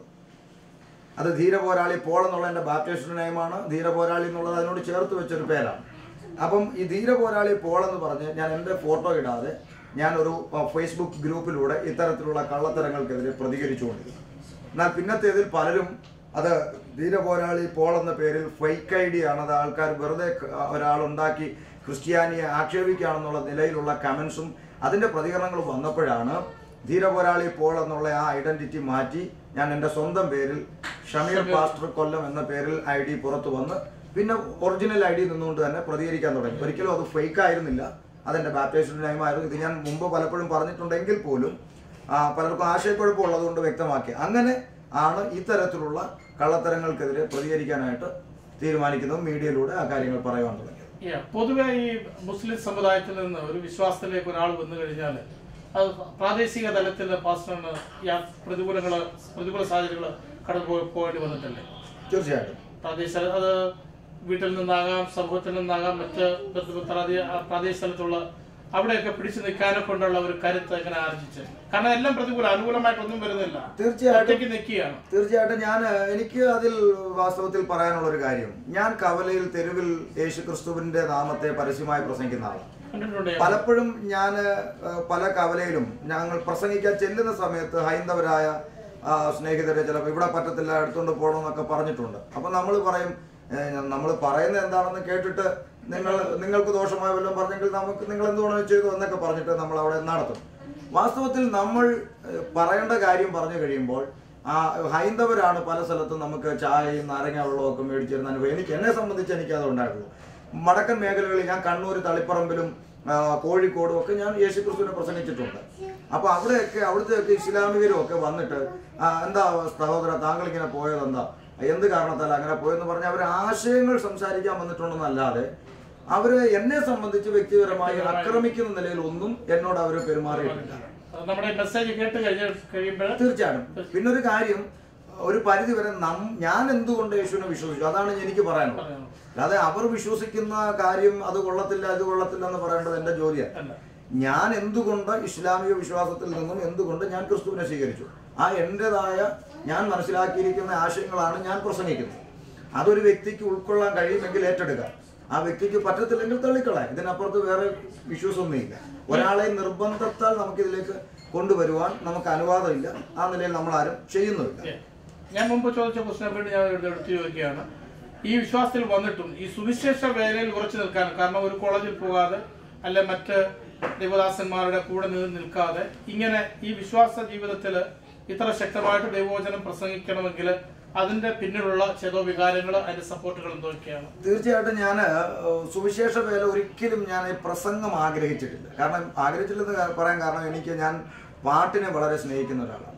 അത് ധീര പോരാളി പോൾ എന്നുള്ള എൻ്റെ ബാപ്റ്റിസ്റ്റ് നെയിമാണ് ധീര പോരാളി എന്നുള്ളത് അതിനോട് ചേർത്ത് വെച്ചൊരു പേരാണ് അപ്പം ഈ ധീര പോരാളി പോൾ എന്ന് പറഞ്ഞ് ഞാൻ എൻ്റെ ഫോട്ടോ ഇടാതെ ഞാൻ ഒരു അഹ്, ഫേസ്ബുക്ക് ഗ്രൂപ്പിലൂടെ ഇത്തരത്തിലുള്ള കള്ളത്തരങ്ങൾക്കെതിരെ പ്രതികരിച്ചുകൊണ്ടിരുന്നു എന്നാൽ പിന്നത്തേതിൽ പലരും അത് ധീര പോരാളി പോൾ എന്ന പേരിൽ ഫേക്ക് ഐ ഡി ആണ് അത് ആൾക്കാർ വെറുതെ ക- ഒരാൾ ഉണ്ടാക്കി ക്രിസ്ത്യാനിയെ ആക്ഷേപിക്കുകയാണെന്നുള്ള നിലയിലുള്ള കമൻസും അതിൻ്റെ പ്രതികരണങ്ങളും വന്നപ്പോഴാണ് ധീര പോരാളി പോൾ എന്നുള്ള ആ ഐഡന്റിറ്റി മാറ്റി ഞാൻ എൻ്റെ സ്വന്തം പേരിൽ ഷമീർ പാസ്റ്റർ കൊല്ലം എന്ന പേരിൽ ഐ ഡി പുറത്തു വന്ന് പിന്നെ ഒറിജിനൽ ഐ ഡി നിന്നുകൊണ്ട് തന്നെ പ്രതികരിക്കാൻ തുടങ്ങി ഒരിക്കലും അത് ഫേക്ക് ആയിരുന്നില്ല അതെൻ്റെ ബാപ്റ്റൈസ്ഡ് ടൈമായിരുന്നു ഇത് ഞാൻ മുമ്പ് പലപ്പോഴും പറഞ്ഞിട്ടുണ്ടെങ്കിൽ പോലും ആ, പലർക്കും ആശയക്കുഴപ്പം ഉള്ളതുകൊണ്ട് വ്യക്തമാക്കി അങ്ങനെ ആണ് ഇത്തരത്തിലുള്ള കള്ളത്തരങ്ങൾക്കെതിരെ പ്രതികരിക്കാനായിട്ട് തീരുമാനിക്കുന്നതും മീഡിയയിലൂടെ ആ കാര്യങ്ങൾ പറയുവാൻ തുടങ്ങിയത് Yeah, പൊതുവെ ഈ മുസ്ലിം സമുദായത്തിൽ നിന്ന് ഒരു വിശ്വാസത്തിലേക്ക് ഒരാൾ വന്നു കഴിഞ്ഞാൽ അത് പ്രാദേശിക തലത്തിൽ പാസ്റ്ററിന് യാ- പ്രതികൂലങ്ങള് പ്രതികൂല സാഹചര്യങ്ങൾ കടന്നു പോയി പോകേണ്ടി വന്നിട്ടല്ലേ തീർച്ചയായിട്ടും പ്രാദേശിക അത് വീട്ടിൽ നിന്നാകാം സമൂഹത്തിൽ നിന്നാകാം മറ്റ് ബന്ധു- പ്രാദേ- ആ പ്രാദേശിക സ്ഥലത്തുള്ള അവിടെയൊക്കെ പിടിച്ചു നിൽക്കാനെ കൊണ്ടുള്ള ഒരു കരുത്ത് എങ്ങനെ ആർജിച്ച് കാരണം എല്ലാം പ്രതികൂല അനുകൂലമായിട്ടൊന്നും വരുന്നില്ല തീർച്ചയായിട്ടും ഒറ്റയ്ക്ക് നിൽക്കുകയാണ് തീർച്ചയായിട്ടും ഞാൻ എനിക്ക് അതിൽ വാസ്തവത്തിൽ പറയാനുള്ള ഒരു കാര്യം ഞാൻ കവലയിൽ തെരുവിൽ യേശു ക്രിസ്തുവിന്റെ നാമത്തെ പരസ്യമായി പ്രസംഗിക്കുന്ന ആളാണ് കണ്ടിട്ടുണ്ട് പലപ്പോഴും ഞാൻ പല കവലയിലും ഞങ്ങൾ പ്രസംഗിക്കാൻ ചെല്ലുന്ന സമയത്ത് ഹൈന്ദവരായ ആ, സ്നേഹിതരെ ചിലപ്പോൾ ഇവിടെ പറ്റത്തില്ല എടുത്തുകൊണ്ട് പോകണമെന്നൊക്കെ പറഞ്ഞിട്ടുണ്ട് അപ്പം നമ്മൾ പറയും നമ്മൾ പറയുന്നത് എന്താണെന്ന് കേട്ടിട്ട് നിങ്ങൾ നിങ്ങൾക്ക് ദോഷമായ വല്ലതും പറഞ്ഞെങ്കിൽ നമുക്ക് നിങ്ങൾ എന്തുകൊണ്ടോ ചെയ്തു എന്നൊക്കെ പറഞ്ഞിട്ട് നമ്മൾ അവിടെ നടത്തും വാസ്തവത്തിൽ നമ്മൾ ഏഹ്, പറയേണ്ട കാര്യം പറഞ്ഞു കഴിയുമ്പോൾ ആ ഹൈന്ദവരാണ് പല സ്ഥലത്തും നമുക്ക് ചായയും നാരങ്ങ വെള്ളവും ഒക്കെ മേടിച്ചിരുന്ന അനുഭവം എനിക്ക് എന്നെ സംബന്ധിച്ച് എനിക്ക് അത് ഉണ്ടായിട്ടുള്ളൂ വടക്കൻ മേഖലകളിൽ ഞാൻ കണ്ണൂർ തളിപ്പറമ്പിലും ആ, കോഴിക്കോടും ഒക്കെ ഞാൻ യേശു ക്രിസ്തുവിനെ പ്രസംഗിച്ചിട്ടുണ്ട് അപ്പൊ അവിടെയൊക്കെ അവിടുത്തെയൊക്കെ ഇസ്ലാമികരും ഒക്കെ വന്നിട്ട് ആ, എന്താ സഹോദര താങ്കൾ ഇങ്ങനെ പോയത് എന്താ എന്ത് കാരണത്താൽ അങ്ങനെ പോയെന്ന് പറഞ്ഞ് അവർ ആശയങ്ങൾ സംസാരിക്കാൻ വന്നിട്ടുണ്ടെന്നല്ലാതെ അവര് എന്നെ സംബന്ധിച്ച് വ്യക്തിപരമായി ആക്രമിക്കുന്ന നിലയിൽ ഒന്നും എന്നോട് അവർ പെരുമാറിയിട്ടില്ല അത് നമ്മുടെ മെസ്സേജ് കേട്ട് കഴിഞ്ഞ കഴിയുമ്പോൾ തീർച്ചയായിട്ടും പിന്നെ ഒരു കാര്യം ഒരു പരിധി വരെ നം ഞാൻ എന്തുകൊണ്ട് യേശുവിനെ വിശ്വസിച്ചു അതാണ് എനിക്ക് പറയാനുള്ളത് പറയാനുള്ളത്. അല്ലാതെ അവർ വിശ്വസിക്കുന്ന കാര്യം അത് കൊള്ളത്തില്ല ഇത് കൊള്ളത്തില്ല എന്ന് പറയേണ്ടത് എന്റെ ജോലിയാണ് അല്ല ഞാൻ എന്തുകൊണ്ട് ഇസ്ലാമിക വിശ്വാസത്തിൽ നിന്നും എന്തുകൊണ്ട് ഞാൻ ക്രിസ്തുവിനെ സ്വീകരിച്ചു ആ എൻ്റെതായ ഞാൻ മനസ്സിലാക്കിയിരിക്കുന്ന ആശയങ്ങളാണ് ഞാൻ പ്രസംഗിക്കുന്നത് അതൊരു വ്യക്തിക്ക് ഉൾക്കൊള്ളാൻ കഴിയുമെങ്കിൽ ഏറ്റെടുക്കാം ആ വ്യക്തിക്ക് പറ്റത്തില്ലെങ്കിൽ തള്ളിക്കളയാം ഇതിനപ്പുറത്ത് വേറെ ഇഷ്യൂസ് ഒന്നുമില്ല ഒരാളെ നിർബന്ധത്താൽ നമുക്കിതിലേക്ക് കൊണ്ടുവരുവാൻ നമുക്ക് അനുവാദമില്ല ആ നിലയിൽ നമ്മൾ ആരും ചെയ്യുന്നുമില്ല Yeah. ഞാൻ മുമ്പ് ചോദിച്ച ക്വസ്റ്റിനെ വേണ്ടി ഞാൻ ഇവിടെ എടുത്തു ചോദിക്കുകയാണ് ഈ വിശ്വാസത്തിൽ വന്നിട്ടും ഈ സുവിശേഷ വേലയിൽ ഉറച്ചു നിൽക്കാൻ കാരണം ഒരു കോളേജിൽ പോകാതെ അല്ലെ മറ്റ് ദൈവദാസന്മാരുടെ കൂടെ നിന്ന് നിൽക്കാതെ ഇങ്ങനെ ഈ വിശ്വാസ ജീവിതത്തിൽ ഇത്ര ശക്തമായിട്ട് ദൈവവചനം പ്രസംഗിക്കണമെങ്കിൽ അതിന്റെ പിന്നിലുള്ള ചെതോ വികാരങ്ങൾ അതിന്റെ സപ്പോർട്ടുകൾ എന്തൊക്കെയാണ് തീർച്ചയായിട്ടും ഞാൻ സുവിശേഷ വേല ഒരിക്കലും ഞാൻ ഈ പ്രസംഗം ആഗ്രഹിച്ചിട്ടില്ല കാരണം ആഗ്രഹിച്ചില്ലെന്ന് കാ- പറയാൻ കാരണം എനിക്ക് ഞാൻ പാട്ടിനെ വളരെ സ്നേഹിക്കുന്ന ഒരാളാണ്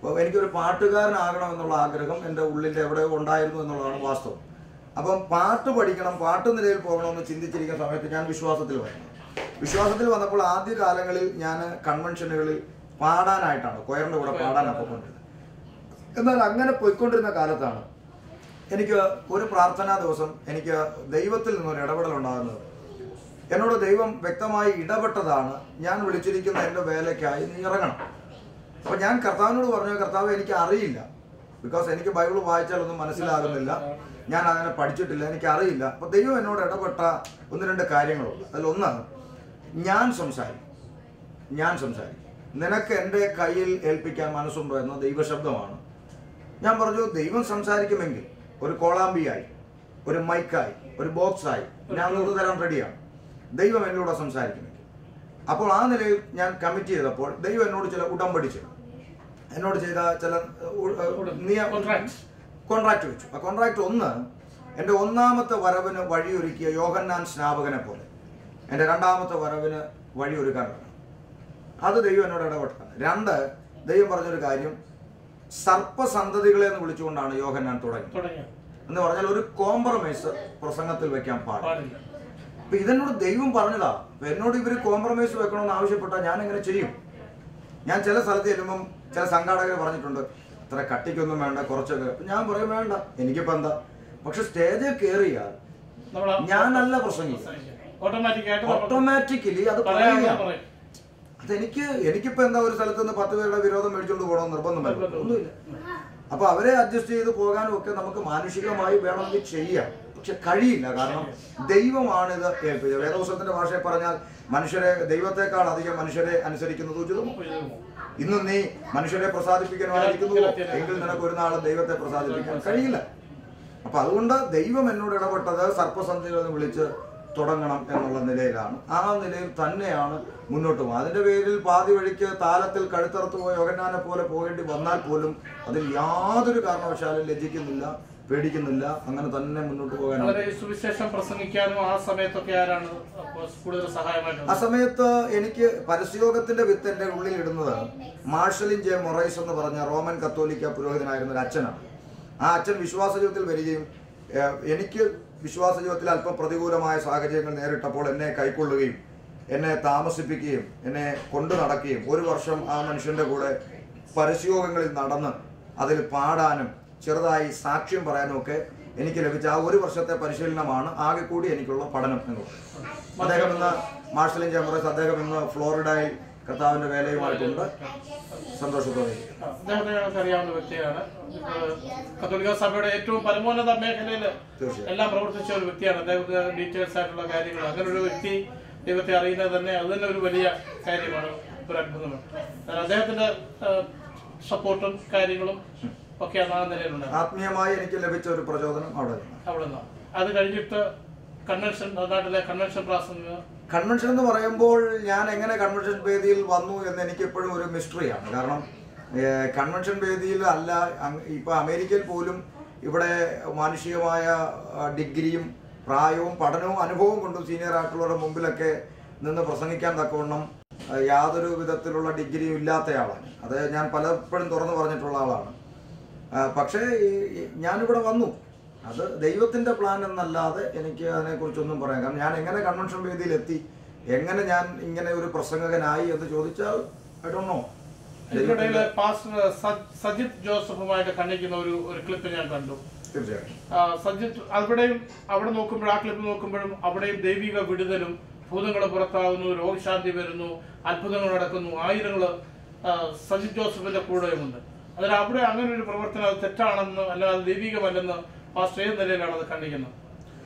അപ്പോൾ എനിക്കൊരു പാട്ടുകാരനാകണം എന്നുള്ള ആഗ്രഹം എൻ്റെ ഉള്ളിൽ എവിടെ ഉണ്ടായിരുന്നു എന്നുള്ളതാണ് വാസ്തവം അപ്പം പാട്ട് പഠിക്കണം പാട്ട് നിലയിൽ പോകണമെന്ന് ചിന്തിച്ചിരിക്കുന്ന സമയത്ത് ഞാൻ വിശ്വാസത്തിൽ വന്നു വിശ്വാസത്തിൽ വന്നപ്പോൾ ആദ്യ കാലങ്ങളിൽ ഞാൻ കൺവെൻഷനുകളിൽ പാടാനായിട്ടാണ് കൊയറിൻ്റെ കൂടെ പാടാനാണ് പോയിക്കൊണ്ടിരുന്നത് എന്നാൽ അങ്ങനെ പോയിക്കൊണ്ടിരുന്ന കാലത്താണ് എനിക്ക് ഒരു പ്രാർത്ഥനാ ദിവസം എനിക്ക് ദൈവത്തിൽ നിന്നൊരു ഇടപെടൽ ഉണ്ടാകുന്നത് എന്നോട് ദൈവം വ്യക്തമായി ഇടപെട്ടതാണ് ഞാൻ വിളിച്ചിരിക്കുന്ന എൻ്റെ വേലയ്ക്കായി നീ ഇറങ്ങണം അപ്പോൾ ഞാൻ കർത്താവിനോട് പറഞ്ഞു കർത്താവ് എനിക്ക് അറിയില്ല ബിക്കോസ് എനിക്ക് ബൈബിൾ വായിച്ചാൽ ഒന്നും മനസ്സിലാകുന്നില്ല ഞാൻ അങ്ങനെ പഠിച്ചിട്ടില്ല എനിക്ക് അറിയില്ല അപ്പോൾ ദൈവം എന്നോട് ഇടപെട്ട ഒന്ന് രണ്ട് കാര്യങ്ങളുണ്ട് അതിലൊന്ന് ഞാൻ സംസാരിക്കും ഞാൻ സംസാരിക്കും നിനക്ക് എൻ്റെ കയ്യിൽ ഏൽപ്പിക്കാൻ മനസ്സുണ്ടോ എന്ന ദൈവശബ്ദമാണ് ഞാൻ പറഞ്ഞു ദൈവം സംസാരിക്കുമെങ്കിൽ ഒരു കോളാമ്പിയായി ഒരു മൈക്കായി ഒരു ബോക്സായി ഞാൻ അത് തരാൻ റെഡിയാണ് ദൈവം എന്നോട് സംസാരിക്കുമെങ്കിൽ അപ്പോൾ ആ നിലയിൽ ഞാൻ കമ്മിറ്റ് ചെയ്തപ്പോൾ ദൈവം എന്നോട് ചില ഉടമ്പടി ചെയ്തു എന്നോട് ചെയ്ത ചില Contract. കോൺട്രാക്ട് വെച്ചു ആ കോൺട്രാക്ട് ഒന്ന് എൻ്റെ ഒന്നാമത്തെ വരവിന് വഴിയൊരുക്കിയ യോഹന്നാൻ സ്നാപകനെ പോലെ എൻ്റെ രണ്ടാമത്തെ വരവിന് വഴിയൊരുക്കാനാണ് അത് ദൈവം എന്നോട് ഇടപെട്ടതാണ് രണ്ട് ദൈവം പറഞ്ഞൊരു കാര്യം സർപ്പസന്തതികളെ എന്ന് വിളിച്ചുകൊണ്ടാണ് യോഹന്നാൻ തുടങ്ങി തുടങ്ങിയ എന്ന് പറഞ്ഞാൽ ഒരു കോംപ്രമൈസ് പ്രസംഗത്തിൽ വെക്കാൻ പാടില്ല പാടില്ല അപ്പൊ ഇതെന്നോട് ദൈവം പറഞ്ഞതാ അപ്പൊ എന്നോട് ഇവര് കോംപ്രമൈസ് വെക്കണമെന്ന് ആവശ്യപ്പെട്ടാൽ ഞാൻ എങ്ങനെ ചെയ്യും ഞാൻ ചില സ്ഥലത്ത് ചെല്ലുമ്പം ചില സംഘാടകർ പറഞ്ഞിട്ടുണ്ട് ഇത്ര കട്ടിക്കൊന്നും വേണ്ട കുറച്ചൊക്കെ അപ്പൊ ഞാൻ പറയും വേണ്ട എനിക്കിപ്പോ എന്താ പക്ഷെ സ്റ്റേജിൽ കയറിയാൽ നമ്മള് ഞാനല്ല പ്രസംഗിക്കുക ഓട്ടോമാറ്റിക് ആയിട്ട് നമ്മൾ ഓട്ടോമാറ്റിക്കലി അത് പറയാതെ പറയുക പറയും അതെനിക്ക് എനിക്കിപ്പോ എന്താ ഒരു സ്ഥലത്ത് നിന്ന് പത്ത് പേരുടെ വിരോധം മേടിച്ചുകൊണ്ട് പോകണമെന്ന് നിർബന്ധം വരും നിർബന്ധമില്ല. ഒന്നുമില്ല അപ്പൊ അവരെ അഡ്ജസ്റ്റ് ചെയ്ത് പോകാനും ഒക്കെ നമുക്ക് മാനുഷികമായി വേണമെങ്കിൽ ചെയ്യാം പക്ഷെ കഴിയില്ല കാരണം ദൈവമാണ് ഇത് ഏൽപ്പിച്ചത് വേദപുസ്തകത്തിന്റെ ഭാഷയിൽ പറഞ്ഞാൽ മനുഷ്യരെ ദൈവത്തെക്കാൾ അധികം മനുഷ്യരെ അനുസരിക്കുന്നത് ഉചിതമോ ഇന്ന് നീ മനുഷ്യരെ പ്രസാദിപ്പിക്കാനായിരിക്കുന്നുവോ എങ്കിൽ നിനക്ക് ഒരു നാളും ദൈവത്തെ പ്രസാദിപ്പിക്കാൻ കഴിയില്ല അപ്പൊ അതുകൊണ്ട് ദൈവം എന്നോട് ഇടപെട്ടത് സർപ്പസന്ധികൾ എന്ന് വിളിച്ച് തുടങ്ങണം എന്നുള്ള നിലയിലാണ് ആ നിലയിൽ തന്നെയാണ് മുന്നോട്ട് പോകുന്നത് അതിന്റെ പേരിൽ പാതി വഴിക്ക് താലത്തിൽ കഴുത്തറുത്ത് പോയ യോഗനാനെ പോലെ പോകേണ്ടി വന്നാൽ പോലും അതിൽ യാതൊരു കാരണവശാലും ലജ്ജിക്കുന്നില്ല പേടിക്കുന്നില്ല അങ്ങനെ തന്നെ മുന്നോട്ട് പോകാനാണ് വളരെ സുവിശേഷം പ്രസംഗിക്കാനും ആ സമയത്തൊക്കെ ആരാണ് അപ്പൊ കൂടുതൽ ആ സഹായമായിട്ട് സമയത്ത് എനിക്ക് പരസ്യോഗത്തിന്റെ വിത്ത് എന്റെ ഉള്ളിൽ ഇടുന്നത് മാർഷലിൻ ജെ മൊറൈസ് എന്ന് പറഞ്ഞ റോമൻ കത്തോലിക്ക പുരോഹിതനായിരുന്ന ഒരു അച്ഛനാണ് ആ അച്ഛൻ വിശ്വാസ ജീവിതത്തിൽ വരികയും ഏഹ്, എനിക്ക് വിശ്വാസ ജീവിതത്തിൽ അല്പം പ്രതികൂലമായ സാഹചര്യങ്ങൾ നേരിട്ടപ്പോൾ എന്നെ കൈക്കൊള്ളുകയും എന്നെ താമസിപ്പിക്കുകയും എന്നെ കൊണ്ടു നടക്കുകയും ഒരു വർഷം ആ മനുഷ്യന്റെ കൂടെ പരസ്യോഗങ്ങളിൽ നടന്ന് അതിൽ പാടാനും ചെറുതായി സാക്ഷ്യം പറയാനും ഒക്കെ എനിക്ക് ലഭിച്ച ആ ഒരു വർഷത്തെ പരിശീലനമാണ് ആകെ കൂടി എനിക്കുള്ള പഠനം എന്ന് പറയുന്നത് അദ്ദേഹം ഇന്ന് മാർഷലിൻ ചേംബറസ് അദ്ദേഹം ഇന്ന് ഫ്ലോറിഡയിൽ കർത്താവിന്റെ വേലയുമായിട്ടുണ്ട് സന്തോഷത്തോടെ ആ, അദ്ദേഹത്തെ ഞങ്ങൾക്ക് അറിയാവുന്ന വ്യക്തിയാണ് ഇപ്പോൾ കത്തോലിക്ക സഭയുടെ ഏറ്റവും പരമോന്നത മേഖലയിൽ തീർച്ചയായും. എല്ലാം പ്രവർത്തിച്ച ഒരു വ്യക്തിയാണ് അദ്ദേഹത്തിന് ഡീറ്റെയിൽസ് ആയിട്ടുള്ള കാര്യങ്ങൾ അങ്ങനെ ഒരു വ്യക്തി ദൈവത്തെ അറിയുന്നത് തന്നെ അത് തന്നെ ഒരു വലിയ കാര്യമാണ് ഒരു അത്ഭുതമാണ് എന്നാൽ അദ്ദേഹത്തിന്റെ സപ്പോർട്ടും കാര്യങ്ങളും ഒക്കെയാണ് ആ നിലയിലുണ്ടായത് ആത്മീയമായി എനിക്ക് ലഭിച്ച ഒരു പ്രചോദനം അവിടെ നിന്ന് അവിടെ നിന്ന് അത് കഴിഞ്ഞിട്ട് കൺവെൻഷൻ നാട്ടിലെ കൺവെൻഷൻ പ്രാസംഗിക കൺവെൻഷൻ എന്ന് പറയുമ്പോൾ ഞാൻ എങ്ങനെ കൺവെൻഷൻ വേദിയിൽ വന്നു എന്ന് എനിക്ക് എപ്പോഴും ഒരു മിസ്റ്ററിയാണ് കാരണം ഏഹ്, കൺവെൻഷൻ വേദിയിൽ അല്ല അങ് ഇപ്പൊ അമേരിക്കയിൽ പോലും ഇവിടെ മാനുഷികമായ ആ, ഡിഗ്രിയും പ്രായവും പഠനവും അനുഭവവും കൊണ്ടും സീനിയർ ആയിട്ടുള്ളവരുടെ മുമ്പിലൊക്കെ നിന്ന് പ്രസംഗിക്കാൻ തക്കവണ്ണം ആ, യാതൊരു വിധത്തിലുള്ള ഡിഗ്രിയും ഇല്ലാത്തയാളാണ് അത് ഞാൻ പലപ്പോഴും തുറന്നു പറഞ്ഞിട്ടുള്ള ആളാണ് ആ, പക്ഷേ ഈ- ഈ ഞാനിവിടെ വന്നു അത് ദൈവത്തിന്റെ പ്ലാൻ എന്നല്ലാതെ എനിക്ക് അതിനെക്കുറിച്ചൊന്നും പറയാം കാരണം ഞാൻ എങ്ങനെ കൺവെൻഷൻ വേദിയിൽ എത്തി എങ്ങനെ ഞാൻ ഇങ്ങനെ ഒരു പ്രസംഗകനായി എന്ന് ചോദിച്ചാൽ ഐ ഡോ നോ ഇതിനിടയിൽ പാസ്റ്റർ സജ്- സജിത് ജോസഫുമായിട്ട് കണ്ണിക്കുന്ന ഒരു ഒരു ക്ലിപ്പ് ഞാൻ കണ്ടു തീർച്ചയായും ആ, സജിത്ത് അവിടെയും അവിടെ നോക്കുമ്പോൾ ആ ക്ലിപ്പ് നോക്കുമ്പോഴും അവിടെയും ദൈവിക വിടുതലും ഭൂതങ്ങൾ പുറത്താകുന്നു രോഗശാന്തി വരുന്നു അത്ഭുതങ്ങൾ നടക്കുന്നു ആയിരങ്ങൾ സജിത് ജോസഫിന്റെ കൂടെയുമുണ്ട് അതിൽ അവിടെ അങ്ങനെ ഒരു പ്രവർത്തനം അത് തെറ്റാണെന്ന് അല്ലാതെ ദൈവികമല്ലെന്ന് പാസ്റ്റർ ഏത് നിലയിലാണ് അത് കണ്ടിക്കുന്നത്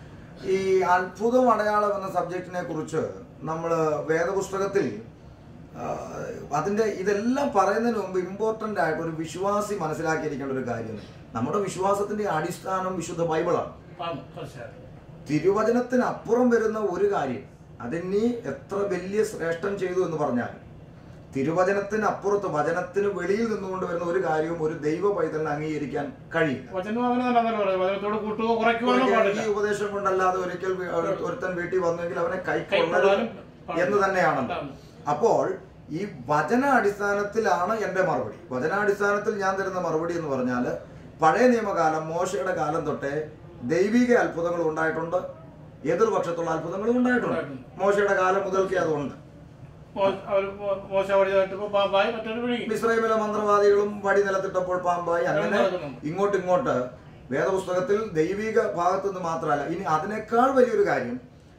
ഈ അത്ഭുതം അടയാളം എന്ന സബ്ജക്റ്റിനെ കുറിച്ച് നമ്മൾ വേദപുസ്തകത്തിൽ ആ, അതിന്റെ ഇതെല്ലാം പറയുന്നതിന് മുമ്പ് ഇമ്പോർട്ടന്റ് ആയിട്ട് ഒരു വിശ്വാസി മനസ്സിലാക്കിയിരിക്കേണ്ട ഒരു കാര്യം നമ്മുടെ വിശ്വാസത്തിന്റെ അടിസ്ഥാനം വിശുദ്ധ ബൈബിളാണ് ആണ് തീർച്ചയായിട്ടും തിരുവചനത്തിന് അപ്പുറം വരുന്ന ഒരു കാര്യം അതിനി എത്ര വലിയ ശ്രേഷ്ഠം ചെയ്തു എന്ന് പറഞ്ഞാൽ തിരുവചനത്തിന് അപ്പുറത്ത് വചനത്തിന് വെളിയിൽ നിന്നുകൊണ്ട് വരുന്ന ഒരു കാര്യവും ഒരു ദൈവ പൈതലിനെ അംഗീകരിക്കാൻ കഴിയില്ല വചനം അങ്ങനെ തന്നെ അങ്ങനെ പറയും വചനത്തോട് കൂട്ടുകയോ കുറയ്ക്കുവാനോ പാടില്ല ഈ ഉപദേശം കൊണ്ടല്ലാതെ ഒരിക്കൽ വി- ഒരു- ഒരുത്തൻ വീട്ടിൽ വന്നെങ്കിൽ അവനെ കൈക്കൊള്ളരുത് കൈക്കൊള്ളാനും പാടില്ല. എന്ന് തന്നെയാണല്ലോ ആണ്. അപ്പോൾ ഈ വചന അടിസ്ഥാനത്തിലാണ് എൻ്റെ മറുപടി വചനാടിസ്ഥാനത്തിൽ ഞാൻ തരുന്ന മറുപടി എന്ന് പറഞ്ഞാൽ പഴയ നിയമകാലം മോശയുടെ കാലം തൊട്ടേ ദൈവിക അത്ഭുതങ്ങൾ ഉണ്ടായിട്ടുണ്ട് എതിർപക്ഷത്തുള്ള അത്ഭുതങ്ങളും ഉണ്ടായിട്ടുണ്ട് ഉണ്ടായിട്ടുണ്ട്. മോശയുടെ കാലം മുതൽക്കേ അതുണ്ട് മോ- അവര് മോ- മോശ വഴി തട്ടിപ്പോ പാമ്പായി മറ്റൊരു വിഴുങ്ങി ഇസ്രായേലിലെ മന്ത്രവാദികളും വടി നിലത്തിട്ടപ്പോൾ പാമ്പായി അങ്ങനെ നടക്കുന്നുണ്ട്. ഇങ്ങോട്ട് ഇങ്ങോട്ട് വേദപുസ്തകത്തിൽ ദൈവിക ഭാഗത്തു നിന്ന് മാത്രമല്ല ഇനി അതിനേക്കാൾ വലിയൊരു കാര്യം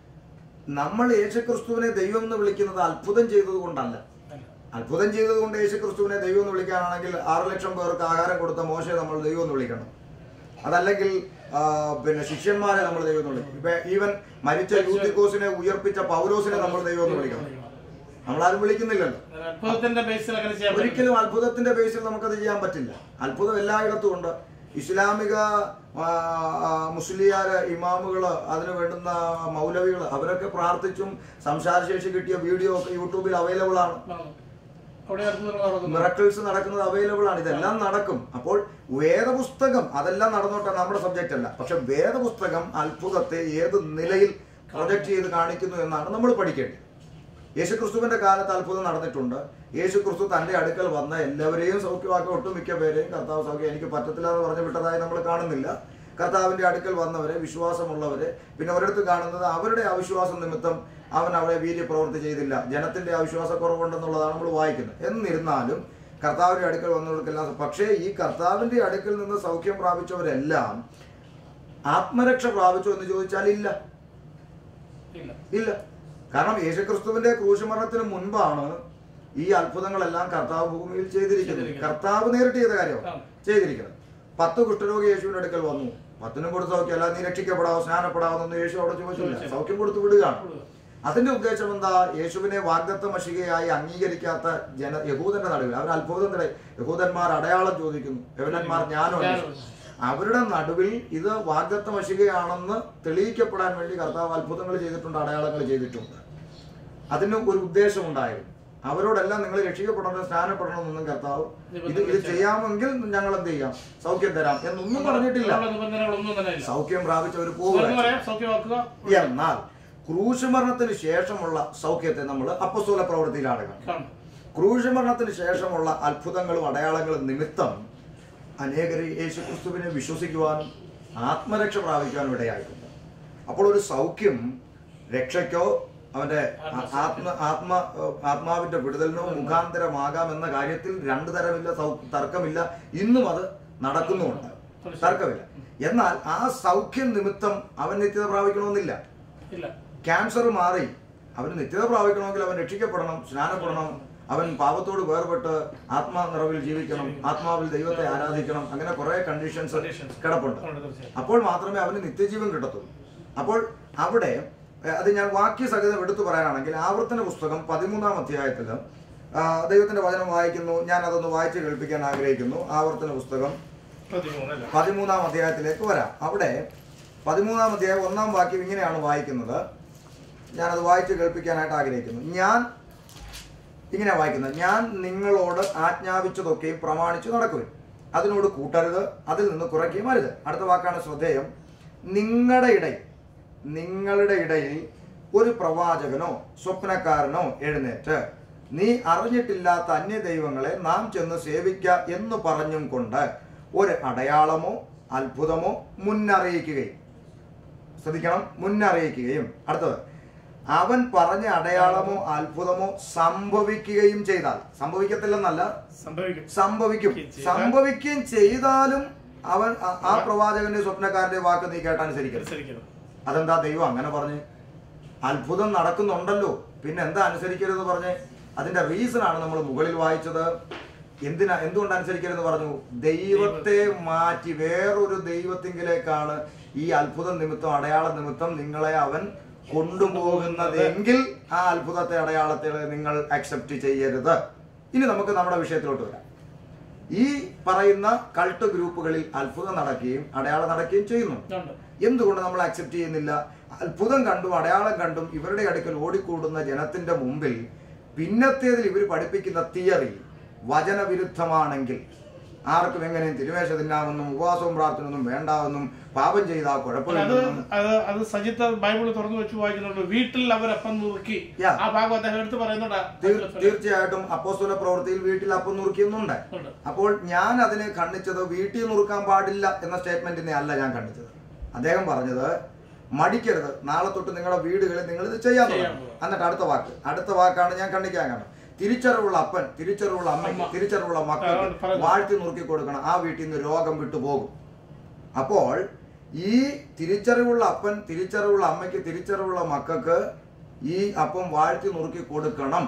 നമ്മൾ യേശുക്രിസ്തുവിനെ ദൈവം എന്ന് വിളിക്കുന്നത് അത്ഭുതം ചെയ്തത് കൊണ്ടല്ല അല്ല. അത്ഭുതം ചെയ്തതുകൊണ്ട് യേശുക്രിസ്തുവിനെ ദൈവം എന്ന് വിളിക്കാനാണെങ്കിൽ ആറ് ലക്ഷം പേർക്ക് ആഹാരം കൊടുത്ത മോശയെ നമ്മൾ ദൈവം എന്ന് വിളിക്കണം അതല്ലെങ്കിൽ ആ, പിന്നെ ശിഷ്യന്മാരെ നമ്മൾ ദൈവം എന്ന് വിളിക്കും ഇപ്പൊ ഈവൻ മരിച്ച യൂത്തിക്കോസിനെ ഉയർപ്പിച്ച പൗലോസിനെ നമ്മൾ ദൈവം എന്ന് വിളിക്കണം നമ്മളാരും വിളിക്കുന്നില്ലല്ലോ ഒരു അത്ഭുതത്തിന്റെ ബേസിൽ അങ്ങനെ ചെയ്യാൻ പറ്റില്ല. ഒരിക്കലും അത്ഭുതത്തിന്റെ ബേസിൽ നമുക്കത് ചെയ്യാൻ പറ്റില്ല അത്ഭുതം എല്ലായിടത്തും ഉണ്ട് ഇസ്ലാമിക ആ, ആ, മുസ്ലിയാര് ഇമാമുകള് അതിന് വേണ്ടുന്ന മൗലവികൾ അവരൊക്കെ പ്രാർത്ഥിച്ചും സംസാരശേഷി കിട്ടിയ വീഡിയോ ഒക്കെ യൂട്യൂബിൽ അവൈലബിൾ ആണ് ആണ്. അവിടെ അത്ഭുതങ്ങൾ നടക്കുന്നു. മിറക്കിൾസ് നടക്കുന്നത് അവൈലബിൾ ആണ് ഇതെല്ലാം നടക്കും അപ്പോൾ വേദപുസ്തകം അതെല്ലാം നടന്നോട്ടെ നമ്മുടെ സബ്ജക്റ്റ് അല്ല പക്ഷെ വേദപുസ്തകം അത്ഭുതത്തെ ഏത് നിലയിൽ പ്രൊജക്ട് ചെയ്ത് കാണിക്കുന്നു എന്നാണ് നമ്മൾ പഠിക്കേണ്ടത് യേശുക്രിസ്തുവിന്റെ കാലത്ത് അത്ഭുതം നടന്നിട്ടുണ്ട് യേശുക്രിസ്തു തന്റെ അടുക്കൽ വന്ന എല്ലാവരെയും സൗഖ്യമാക്കി ഒട്ടുമിക്ക പേരെയും കർത്താവ് സൗഖ്യം എനിക്ക് പറ്റത്തില്ല എന്ന് പറഞ്ഞു വിട്ടതായി നമ്മൾ കാണുന്നില്ല കർത്താവിന്റെ അടുക്കൽ വന്നവരെ വിശ്വാസമുള്ളവരെ പിന്നെ ഒരിടത്ത് കാണുന്നത് അവരുടെ അവിശ്വാസം നിമിത്തം അവൻ അവരെ വീര്യപ്രവൃത്തി ചെയ്തില്ല ജനത്തിന്റെ അവിശ്വാസക്കുറവുണ്ടെന്നുള്ളതാണ് നമ്മൾ വായിക്കുന്നത് എന്നിരുന്നാലും കർത്താവിന്റെ അടുക്കൽ വന്നവർക്കെല്ലാം പക്ഷേ ഈ കർത്താവിന്റെ അടുക്കൽ നിന്ന് സൗഖ്യം പ്രാപിച്ചവരെല്ലാം ആത്മരക്ഷ പ്രാപിച്ചോ എന്ന് ചോദിച്ചാൽ ഇല്ല ഇല്ല ഇല്ല കാരണം യേശുക്രിസ്തുവിന്റെ ക്രൂശമരണത്തിന് മുൻപാണ് ഈ അത്ഭുതങ്ങളെല്ലാം കർത്താവ് ഭൂമിയിൽ ചെയ്തിരിക്കുന്നത് ചെയ്തിരിക്കുന്നത്. കർത്താവ് നേരിട്ട് ചെയ്ത കാര്യമാണ് ആ. ചെയ്തിരിക്കുന്നത് പത്ത് കുഷ്ഠരോഗി യേശുവിന്റെ അടുക്കൽ വന്നു പത്തിനും കൊടുത്ത് സൗഖ്യം അല്ല നീ രക്ഷിക്കപ്പെടാവോ സ്നാനപ്പെടാവെന്നൊന്നും യേശു അവിടെ ചോദിച്ചില്ല ചോദിച്ചില്ല. സൗഖ്യം കൊടുത്ത് വിടുകയാണ് വിടുക. അതിന്റെ ഉദ്ദേശം എന്താ യേശുവിനെ വാഗ്ദത്ത മഷികയായി അംഗീകരിക്കാത്ത ജന യഹൂദന്റെ നടുവിൽ അവർ അത്ഭുതം തിട യഹൂദന്മാർ അടയാളം ചോദിക്കുന്നു യവനന്മാർ ജ്ഞാനം അന്വേഷിക്കുന്നു. അവരുടെ നടുവിൽ ഇത് വാഗ്ദത്ത മഷികയാണെന്ന് തെളിയിക്കപ്പെടാൻ വേണ്ടി കർത്താവ് അത്ഭുതങ്ങൾ ചെയ്തിട്ടുണ്ട് അടയാളങ്ങൾ ചെയ്തിട്ടുണ്ട് അതിന് ഒരു ഉദ്ദേശം ഉണ്ടായിരുന്നു അവരോടെല്ലാം നിങ്ങൾ രക്ഷിക്കപ്പെടണം സ്നാനപ്പെടണമെന്നൊന്നും കർത്താവ് ഇത് ഇത് ചെയ്യാമെങ്കിൽ ഞങ്ങൾ എന്ത് ചെയ്യാം സൗഖ്യം തരാം എന്നൊന്നും പറഞ്ഞിട്ടില്ല ഉള്ള നിബന്ധനകളൊന്നും തന്നെ ഇല്ല സൗഖ്യം പ്രാപിച്ചവർ തുറന്നു പോകുക പറയാം സൗഖ്യമാക്കുക എന്നാൽ ക്രൂശമരണത്തിന് ശേഷമുള്ള സൗഖ്യത്തെ നമ്മൾ അപ്പസ്തോല പ്രവൃത്തിയിലാണ് കാണുന്നത് കാണും ക്രൂശമരണത്തിന് ശേഷമുള്ള അത്ഭുതങ്ങളും അടയാളങ്ങളും നിമിത്തം അനേകർ യേശുക്രിസ്തുവിനെ വിശ്വസിക്കുവാനും ആത്മരക്ഷ പ്രാപിക്കാനും ഇടയായിട്ടുണ്ട് അപ്പോൾ ഒരു സൗഖ്യം രക്ഷയ്ക്കോ അവന്റെ ആ- ആത്മ ആത്മ ആത്മാവിന്റെ വിടുതലിനോ മുഖാന്തരമാകാം എന്ന കാര്യത്തിൽ രണ്ടു തരമില്ല സൗ- തർക്കമില്ല ഇന്നും അത് നടക്കുന്നുമുണ്ട് തർക്കമില്ല എന്നാൽ ആ സൗഖ്യം നിമിത്തം അവൻ നിത്യത പ്രാപിക്കണമെന്നില്ല ഇല്ല ക്യാൻസർ മാറി അവന് നിത്യത പ്രാപിക്കണമെങ്കിൽ അവൻ രക്ഷിക്കപ്പെടണം സ്നാനപ്പെടണം അവൻ പാപത്തോട് വേർപെട്ട് ആത്മാ നിറവിൽ ജീവിക്കണം ആത്മാവിൽ ദൈവത്തെ ആരാധിക്കണം അങ്ങനെ കുറെ കണ്ടീഷൻസ് Conditions. കിടപ്പുണ്ട് ഉണ്ട് തീർച്ചയായും. അപ്പോൾ മാത്രമേ അവന് നിത്യജീവൻ കിട്ടത്തുള്ളൂ അപ്പോൾ അവിടെ ഏഹ്, അത് ഞാൻ വാക്യസഹിതം എടുത്തു പറയാനാണെങ്കിൽ ആവർത്തന പുസ്തകം പതിമൂന്നാം അധ്യായത്തിൽ ദൈവത്തിന്റെ വചനം വായിക്കുന്നു ഞാൻ അതൊന്ന് വായിച്ച് കേൾപ്പിക്കാൻ ആഗ്രഹിക്കുന്നു ആവർത്തന പുസ്തകം പതിമൂന്നല്ല പതിമൂന്നാം അധ്യായത്തിലേക്ക് വരാം അവിടെ പതിമൂന്നാം അധ്യായം ഒന്നാം വാക്യം ഇങ്ങനെയാണ് വായിക്കുന്നത് ഞാനത് വായിച്ച് കേൾപ്പിക്കാനായിട്ട് ആഗ്രഹിക്കുന്നു ഞാൻ ഇങ്ങനെ വായിക്കുന്നത് ഞാൻ നിങ്ങളോട് ആജ്ഞാപിച്ചതൊക്കെയും പ്രമാണിച്ചു നടക്കുവിൻ അതിനോട് കൂട്ടരുത് അതിൽ നിന്ന് കുറയ്ക്കുകയും അരുത് അടുത്ത വാക്കാണ് ശ്രദ്ധേയം നിങ്ങളുടെ ഇടയിൽ നിങ്ങളുടെ ഇടയിൽ ഒരു പ്രവാചകനോ സ്വപ്നക്കാരനോ എഴുന്നേറ്റ് നീ അറിഞ്ഞിട്ടില്ലാത്ത അന്യദൈവങ്ങളെ നാം ചെന്ന് സേവിക്ക എന്ന് പറഞ്ഞും കൊണ്ട് ഒരു അടയാളമോ അത്ഭുതമോ മുന്നറിയിക്കുകയും ശ്രദ്ധിക്കണം മുന്നറിയിക്കുകയും അടുത്തത് അവൻ പറഞ്ഞ അടയാളമോ അത്ഭുതമോ സംഭവിക്കുകയും ചെയ്താൽ സംഭവിക്കത്തില്ലെന്നല്ല സംഭവിക്കും സംഭവിക്കും ചെയ്താൽ- സംഭവിക്കുകയും ചെയ്താലും അവൻ ആ- ആ പ്രവാചകന്റെ സ്വപ്നക്കാരന്റെ വാക്ക് നീ കേട്ടനുസരിക്കരുത് അനുസരിക്കണം അതെന്താ ദൈവം അങ്ങനെ പറഞ്ഞ് അത്ഭുതം നടക്കുന്നുണ്ടല്ലോ പിന്നെ എന്താ അനുസരിക്കരുത് പറഞ്ഞ് അതിന്റെ റീസൺ ആണ് നമ്മൾ മുകളിൽ വായിച്ചത് എന്തിനാ എന്തുകൊണ്ട് അനുസരിക്കരുതെന്ന് പറഞ്ഞു ദൈവത്തെ മാറ്റി വേറൊരു ദൈവത്തിങ്കിലേക്കാണ് ഈ അത്ഭുത നിമിത്തം അടയാള നിമിത്തം നിങ്ങളെ അവൻ കൊണ്ടുപോകുന്നതെങ്കിൽ ആ അത്ഭുതത്തെ അടയാളത്തെ നിങ്ങൾ അക്സെപ്റ്റ് ചെയ്യരുത് ഇനി നമുക്ക് നമ്മുടെ വിഷയത്തിലോട്ട് വരാം ഈ പറയുന്ന കൾട്ട് ഗ്രൂപ്പുകളിൽ അത്ഭുതം നടക്കുകയും അടയാളം നടക്കുകയും ചെയ്യുന്നുണ്ട് ഉണ്ട് എന്തുകൊണ്ട് നമ്മൾ അക്സെപ്റ്റ് ചെയ്യുന്നില്ല അത്ഭുതം കണ്ടും അടയാളം കണ്ടും ഇവരുടെ അടുക്കൽ ഓടിക്കൂടുന്ന ജനത്തിന്റെ മുമ്പിൽ പിന്നത്തേതിൽ ഇവർ പഠിപ്പിക്കുന്ന തിയറി വചനവിരുദ്ധമാണെങ്കിൽ ആർക്കും എങ്ങനെയും തിരുമേശ തിന്നാമെന്നും ഉപവാസവും പ്രാർത്ഥനയൊന്നും വേണ്ടാവെന്നും പാപം ചെയ്താൽ അത് കുഴപ്പമില്ലെന്നും അത് അത് സജിത്ത് ബൈബിൾ തുറന്നു വെച്ച് വായിക്കുന്നുണ്ട് വീട്ടിൽ അവർ അപ്പം നുറുക്കി Yeah. ആ ഭാഗം അദ്ദേഹം എടുത്ത് പറയുന്നുണ്ട് തീർ- തീർച്ചയായിട്ടും അപ്പോസ്തല പ്രവൃത്തിയിൽ വീട്ടിൽ അപ്പം നുറുക്കിയെന്നുണ്ട് ഉണ്ട്. അപ്പോൾ ഞാൻ അതിനെ ഖണ്ഡിച്ചത് വീട്ടിൽ നുറുക്കാൻ പാടില്ല എന്ന സ്റ്റേറ്റ്മെന്റിനെ അല്ല ഞാൻ ഖണ്ഡിച്ചത് അദ്ദേഹം പറഞ്ഞത് മടിക്കരുത് നാളെ തൊട്ട് നിങ്ങളുടെ വീടുകളിൽ നിങ്ങൾ ഇത് ചെയ്യാൻ ചെയ്യാൻ തുടങ്ങും പോകും. എന്നിട്ട് അടുത്ത വാക്ക് അടുത്ത വാക്കാണ് ഞാൻ ഖണ്ഡിക്കാൻ കാരണം തിരിച്ചറിവുള്ള അപ്പൻ തിരിച്ചറിവുള്ള അമ്മയ്ക്ക് അമ്മ. തിരിച്ചറിവുള്ള ആ, മക്കൾക്ക് പറഞ്ഞു. വാഴ്ത്തി നുറുക്കി കൊടുക്കണം ആ വീട്ടിൽ നിന്ന് രോഗം വിട്ടുപോകും അപ്പോൾ ഈ തിരിച്ചറിവുള്ള അപ്പൻ തിരിച്ചറിവുള്ള അമ്മയ്ക്ക് തിരിച്ചറിവുള്ള മക്കൾക്ക് ഈ അപ്പം വാഴ്ത്തി നുറുക്കി കൊടുക്കണം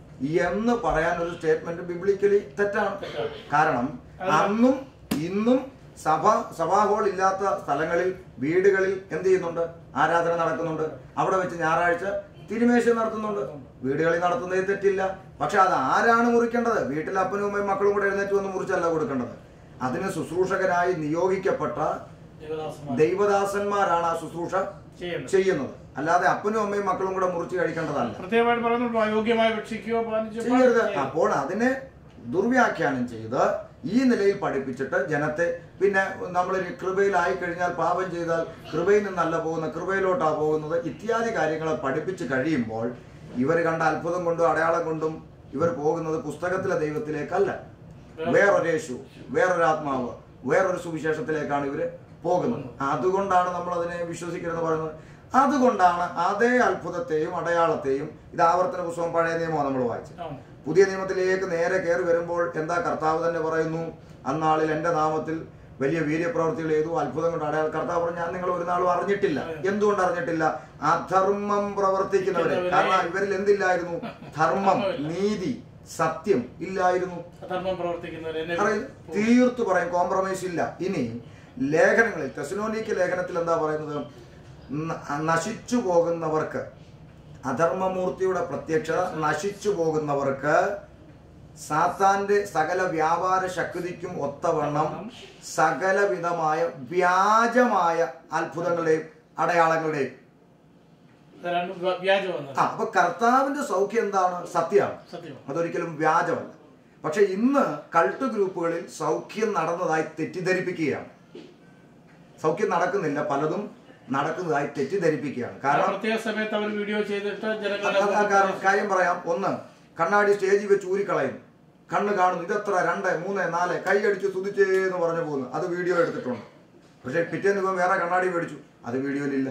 എന്ന് പറയാൻ ഒരു സ്റ്റേറ്റ്മെന്റ് ബിബ്ലിക്കലി തെറ്റാണ് തെറ്റാണ്. കാരണം അന്നും ഇന്നും സഭ സഭാ ഹോൾ ഇല്ലാത്ത സ്ഥലങ്ങളിൽ വീടുകളിൽ എന്ത് ചെയ്യുന്നുണ്ട് ആരാധന നടക്കുന്നുണ്ട് അവിടെ വെച്ച് ഞായറാഴ്ച തിരുമേശ നടത്തുന്നുണ്ട് വീടുകളിൽ നടത്തുന്നതിൽ തെറ്റില്ല പക്ഷെ അത് ആരാണ് മുറിക്കേണ്ടത് വീട്ടിൽ അപ്പനും അമ്മയും മക്കളും കൂടെ എഴുന്നേറ്റ് വന്ന് മുറിച്ചല്ല കൊടുക്കേണ്ടത് അതിന് ശുശ്രൂഷകനായി നിയോഗിക്കപ്പെട്ട ദേവദാസന്മാർ ദൈവദാസന്മാരാണ് ആ ശുശ്രൂഷ ചെയ്യുന്നത് ചെയ്യുന്നത് അല്ലാതെ അപ്പനും അമ്മയും മക്കളും കൂടെ മുറിച്ച് കഴിക്കേണ്ടതല്ല പ്രത്യേകമായിട്ട് പറയുന്നുണ്ട് അയോഗ്യമായി ഭക്ഷിക്കുകയോ പാലിച്ചോ ചെയ്യരുത് അപ്പോൾ അതിനെ ദുർവ്യാഖ്യാനം ചെയ്ത് ഈ നിലയിൽ പഠിപ്പിച്ചിട്ട് ജനത്തെ പിന്നെ നമ്മൾ കൃപയിലായി കഴിഞ്ഞാൽ പാപം ചെയ്താൽ കൃപയിൽ നിന്നല്ല പോകുന്ന കൃപയിലോട്ടാ പോകുന്നത് ഇത്യാദി കാര്യങ്ങളെ പഠിപ്പിച്ച് കഴിയുമ്പോൾ ഇവർ കണ്ട അത്ഭുതം കൊണ്ടും അടയാളം കൊണ്ടും ഇവർ പോകുന്നത് പുസ്തകത്തിലെ ദൈവത്തിലേക്കല്ല വേറൊരേശു വേറൊരാത്മാവ് വേറൊരു സുവിശേഷത്തിലേക്കാണ് ഇവർ പോകുന്നത് അതുകൊണ്ടാണ് നമ്മൾ അതിനെ വിശ്വസിക്കരുതെന്ന് പറയുന്നത് അതുകൊണ്ടാണ് അതേ അത്ഭുതത്തെയും അടയാളത്തെയും ഇത് ആവർത്തന പുസ്തകം പഴയ നിയമമാണ് നമ്മൾ വായിച്ചത് ആ. പുതിയ നിയമത്തിലേക്ക് നേരെ കയറി വരുമ്പോൾ എന്താ കർത്താവ് തന്നെ പറയുന്നു അന്നാളിൽ എൻ്റെ നാമത്തിൽ വലിയ വീര്യപ്രവർത്തികൾ ചെയ്തു അത്ഭുതം കൊണ്ട് അടയാളം കർത്താവ് പറഞ്ഞു ഞാൻ നിങ്ങൾ ഒരു നാളും അറിഞ്ഞിട്ടില്ല എന്തുകൊണ്ട് അറിഞ്ഞിട്ടില്ല അധർമ്മം പ്രവർത്തിക്കുന്നവരെ കാരണം ഇവരിൽ എന്തില്ലായിരുന്നു ധർമ്മം നീതി സത്യം ഇല്ലായിരുന്നു അധർമ്മം പ്രവർത്തിക്കുന്നവർ എന്നെ പറയും തീർത്തു പറയും കോംപ്രമൈസ് ഇല്ല ഇനി ലേഖനങ്ങളിൽ തെസലോനിക്ക് ലേഖനത്തിൽ എന്താ പറയുന്നത് ന- നശിച്ചു പോകുന്നവർക്ക് അധർമ്മമൂർത്തിയുടെ പ്രത്യക്ഷത നശിച്ചു പോകുന്നവർക്ക് സാത്താന്റെ സകല വ്യാപാര ശക്തിക്കും ഒത്തവണ്ണം സകലവിധമായ വ്യാജമായ അത്ഭുതങ്ങളുടെയും അടയാളങ്ങളുടെയും ഇത് രണ്ടും വ്യ- വ്യാജമാണ് ആ അപ്പൊ കർത്താവിന്റെ സൗഖ്യം എന്താണ് സത്യമാണ് സത്യമാണ് അതൊരിക്കലും വ്യാജമല്ല പക്ഷെ ഇന്ന് കൾട്ട് ഗ്രൂപ്പുകളിൽ സൗഖ്യം നടന്നതായി തെറ്റിദ്ധരിപ്പിക്കുകയാണ് സൗഖ്യം നടക്കുന്നില്ല പലതും നടക്കുന്നതായി തെറ്റിദ്ധരിപ്പിക്കുകയാണ് ആ കാരണം പ്രത്യേക സമയത്ത് അവർ വീഡിയോ ചെയ്തിട്ട് അത് ജനങ്ങളെ ആ കാര്യം- കാര്യം പറയാം ഒന്ന് കണ്ണാടി സ്റ്റേജിൽ വെച്ച് ഊരിക്കളയുന്നു കണ്ണ് കാണുന്നു ഇതെത്ര രണ്ട് മൂന്ന് നാല് കൈയടിച്ച് സ്തുതിച്ചേ എന്ന് പറഞ്ഞു പോകുന്നു അത് വീഡിയോ എടുത്തിട്ടുണ്ട് പക്ഷെ പിറ്റേന്ന് ഇപ്പം വേറെ കണ്ണാടി മേടിച്ചു അത് വീഡിയോയിലില്ല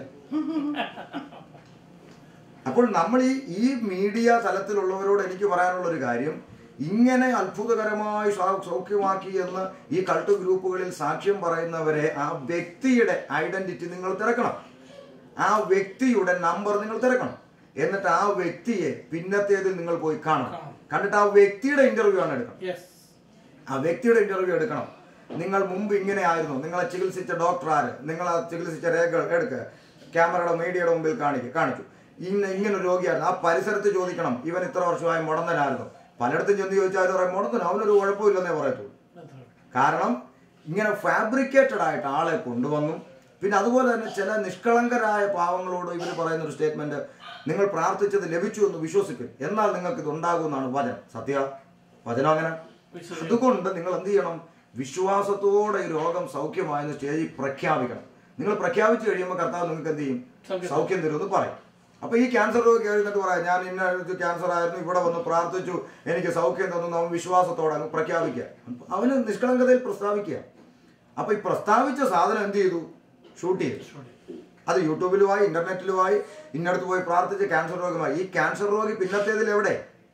അപ്പോൾ നമ്മൾ ഈ ഈ മീഡിയ തലത്തിലുള്ളവരോട് എനിക്ക് പറയാനുള്ള ഒരു കാര്യം ഇങ്ങനെ അത്ഭുതകരമായി സൗ- സൗഖ്യമാക്കി എന്ന് ഈ കൾട്ട് ഗ്രൂപ്പുകളിൽ സാക്ഷ്യം പറയുന്നവരെ ആ വ്യക്തിയുടെ ഐഡന്റിറ്റി നിങ്ങൾ തിരക്കണം ആ വ്യക്തിയുടെ നമ്പർ നിങ്ങൾ തിരക്കണം എന്നിട്ട് ആ വ്യക്തിയെ പിന്നത്തേതിൽ നിങ്ങൾ പോയി കാണണം കണ്ടിട്ട് ആ വ്യക്തിയുടെ ഇന്റർവ്യൂ ആണ് എടുക്കണം യെസ് ആ വ്യക്തിയുടെ ഇന്റർവ്യൂ എടുക്കണം നിങ്ങൾ മുമ്പ് ഇങ്ങനെ ആയിരുന്നു നിങ്ങളെ ചികിത്സിച്ച ഡോക്ടർ ആര് നിങ്ങളെ ചികിത്സിച്ച രേഖകൾ എടുക്കുക ക്യാമറയുടെ മീഡിയയുടെ മുമ്പിൽ കാണിക്കുക കാണിച്ചു ഇന്ന ഇങ്ങനെ ഒരു രോഗിയായിരുന്നു ആ പരിസരത്ത് ചോദിക്കണം ഇവൻ ഇത്ര വർഷമായി മുടന്തനായിരുന്നു പലയിടത്തും ചെന്ന് ചോദിച്ചാൽ അവർ പറയും മുടന്തൻ അവനൊരു കുഴപ്പമില്ലെന്നേ പറയത്തുള്ളൂ കാരണം ഇങ്ങനെ ഫാബ്രിക്കേറ്റഡ് ആയിട്ട് ആളെ കൊണ്ടുവന്നു പിന്നെ അതുപോലെ തന്നെ ചില നിഷ്കളങ്കരായ പാവങ്ങളോട് ഇവർ പറയുന്ന ഒരു സ്റ്റേറ്റ്മെന്റ് നിങ്ങൾ പ്രാർത്ഥിച്ചത് ലഭിച്ചു എന്ന് വിശ്വസിക്കും എന്നാൽ നിങ്ങൾക്ക് ഇത് ഉണ്ടാകുമെന്നാണ് വചനം സത്യ വചനം അങ്ങനെ വിശ്വസിക്കും. അതുകൊണ്ട് നിങ്ങൾ എന്ത് ചെയ്യണം വിശ്വാസത്തോടെ ഈ രോഗം സൗഖ്യമായെന്ന് സ്റ്റേജിൽ പ്രഖ്യാപിക്കണം നിങ്ങൾ പ്രഖ്യാപിച്ചു കഴിയുമ്പോൾ കർത്താവ് നിങ്ങൾക്ക് എന്ത് ചെയ്യും സൗഖ്യം. സൗഖ്യം തരുമെന്ന് പറയും അപ്പൊ ഈ ക്യാൻസർ രോഗി എഴുന്നിട്ട് പറയാം ഞാൻ ഇന്ന ഇത് ക്യാൻസർ ആയിരുന്നു ഇവിടെ വന്ന് പ്രാർത്ഥിച്ചു എനിക്ക് സൗഖ്യം തന്നു അവൻ വിശ്വാസത്തോടെ അങ്ങ് പ്രഖ്യാപിക്കുക അവന് നിഷ്കളങ്കതയിൽ പ്രസ്താവിക്കുക അപ്പൊ ഈ പ്രസ്താവിച്ച സാധനം എന്ത് ചെയ്തു ഷൂട്ട് ചെയ്തു അത് യൂട്യൂബിലുമായി ഇന്റർനെറ്റിലുമായി ഇന്നടത്ത് പോയി പ്രാർത്ഥിച്ച ക്യാൻസർ രോഗമായി ഈ ക്യാൻസർ രോഗി പിന്നത്തേതിൽ എവിടെ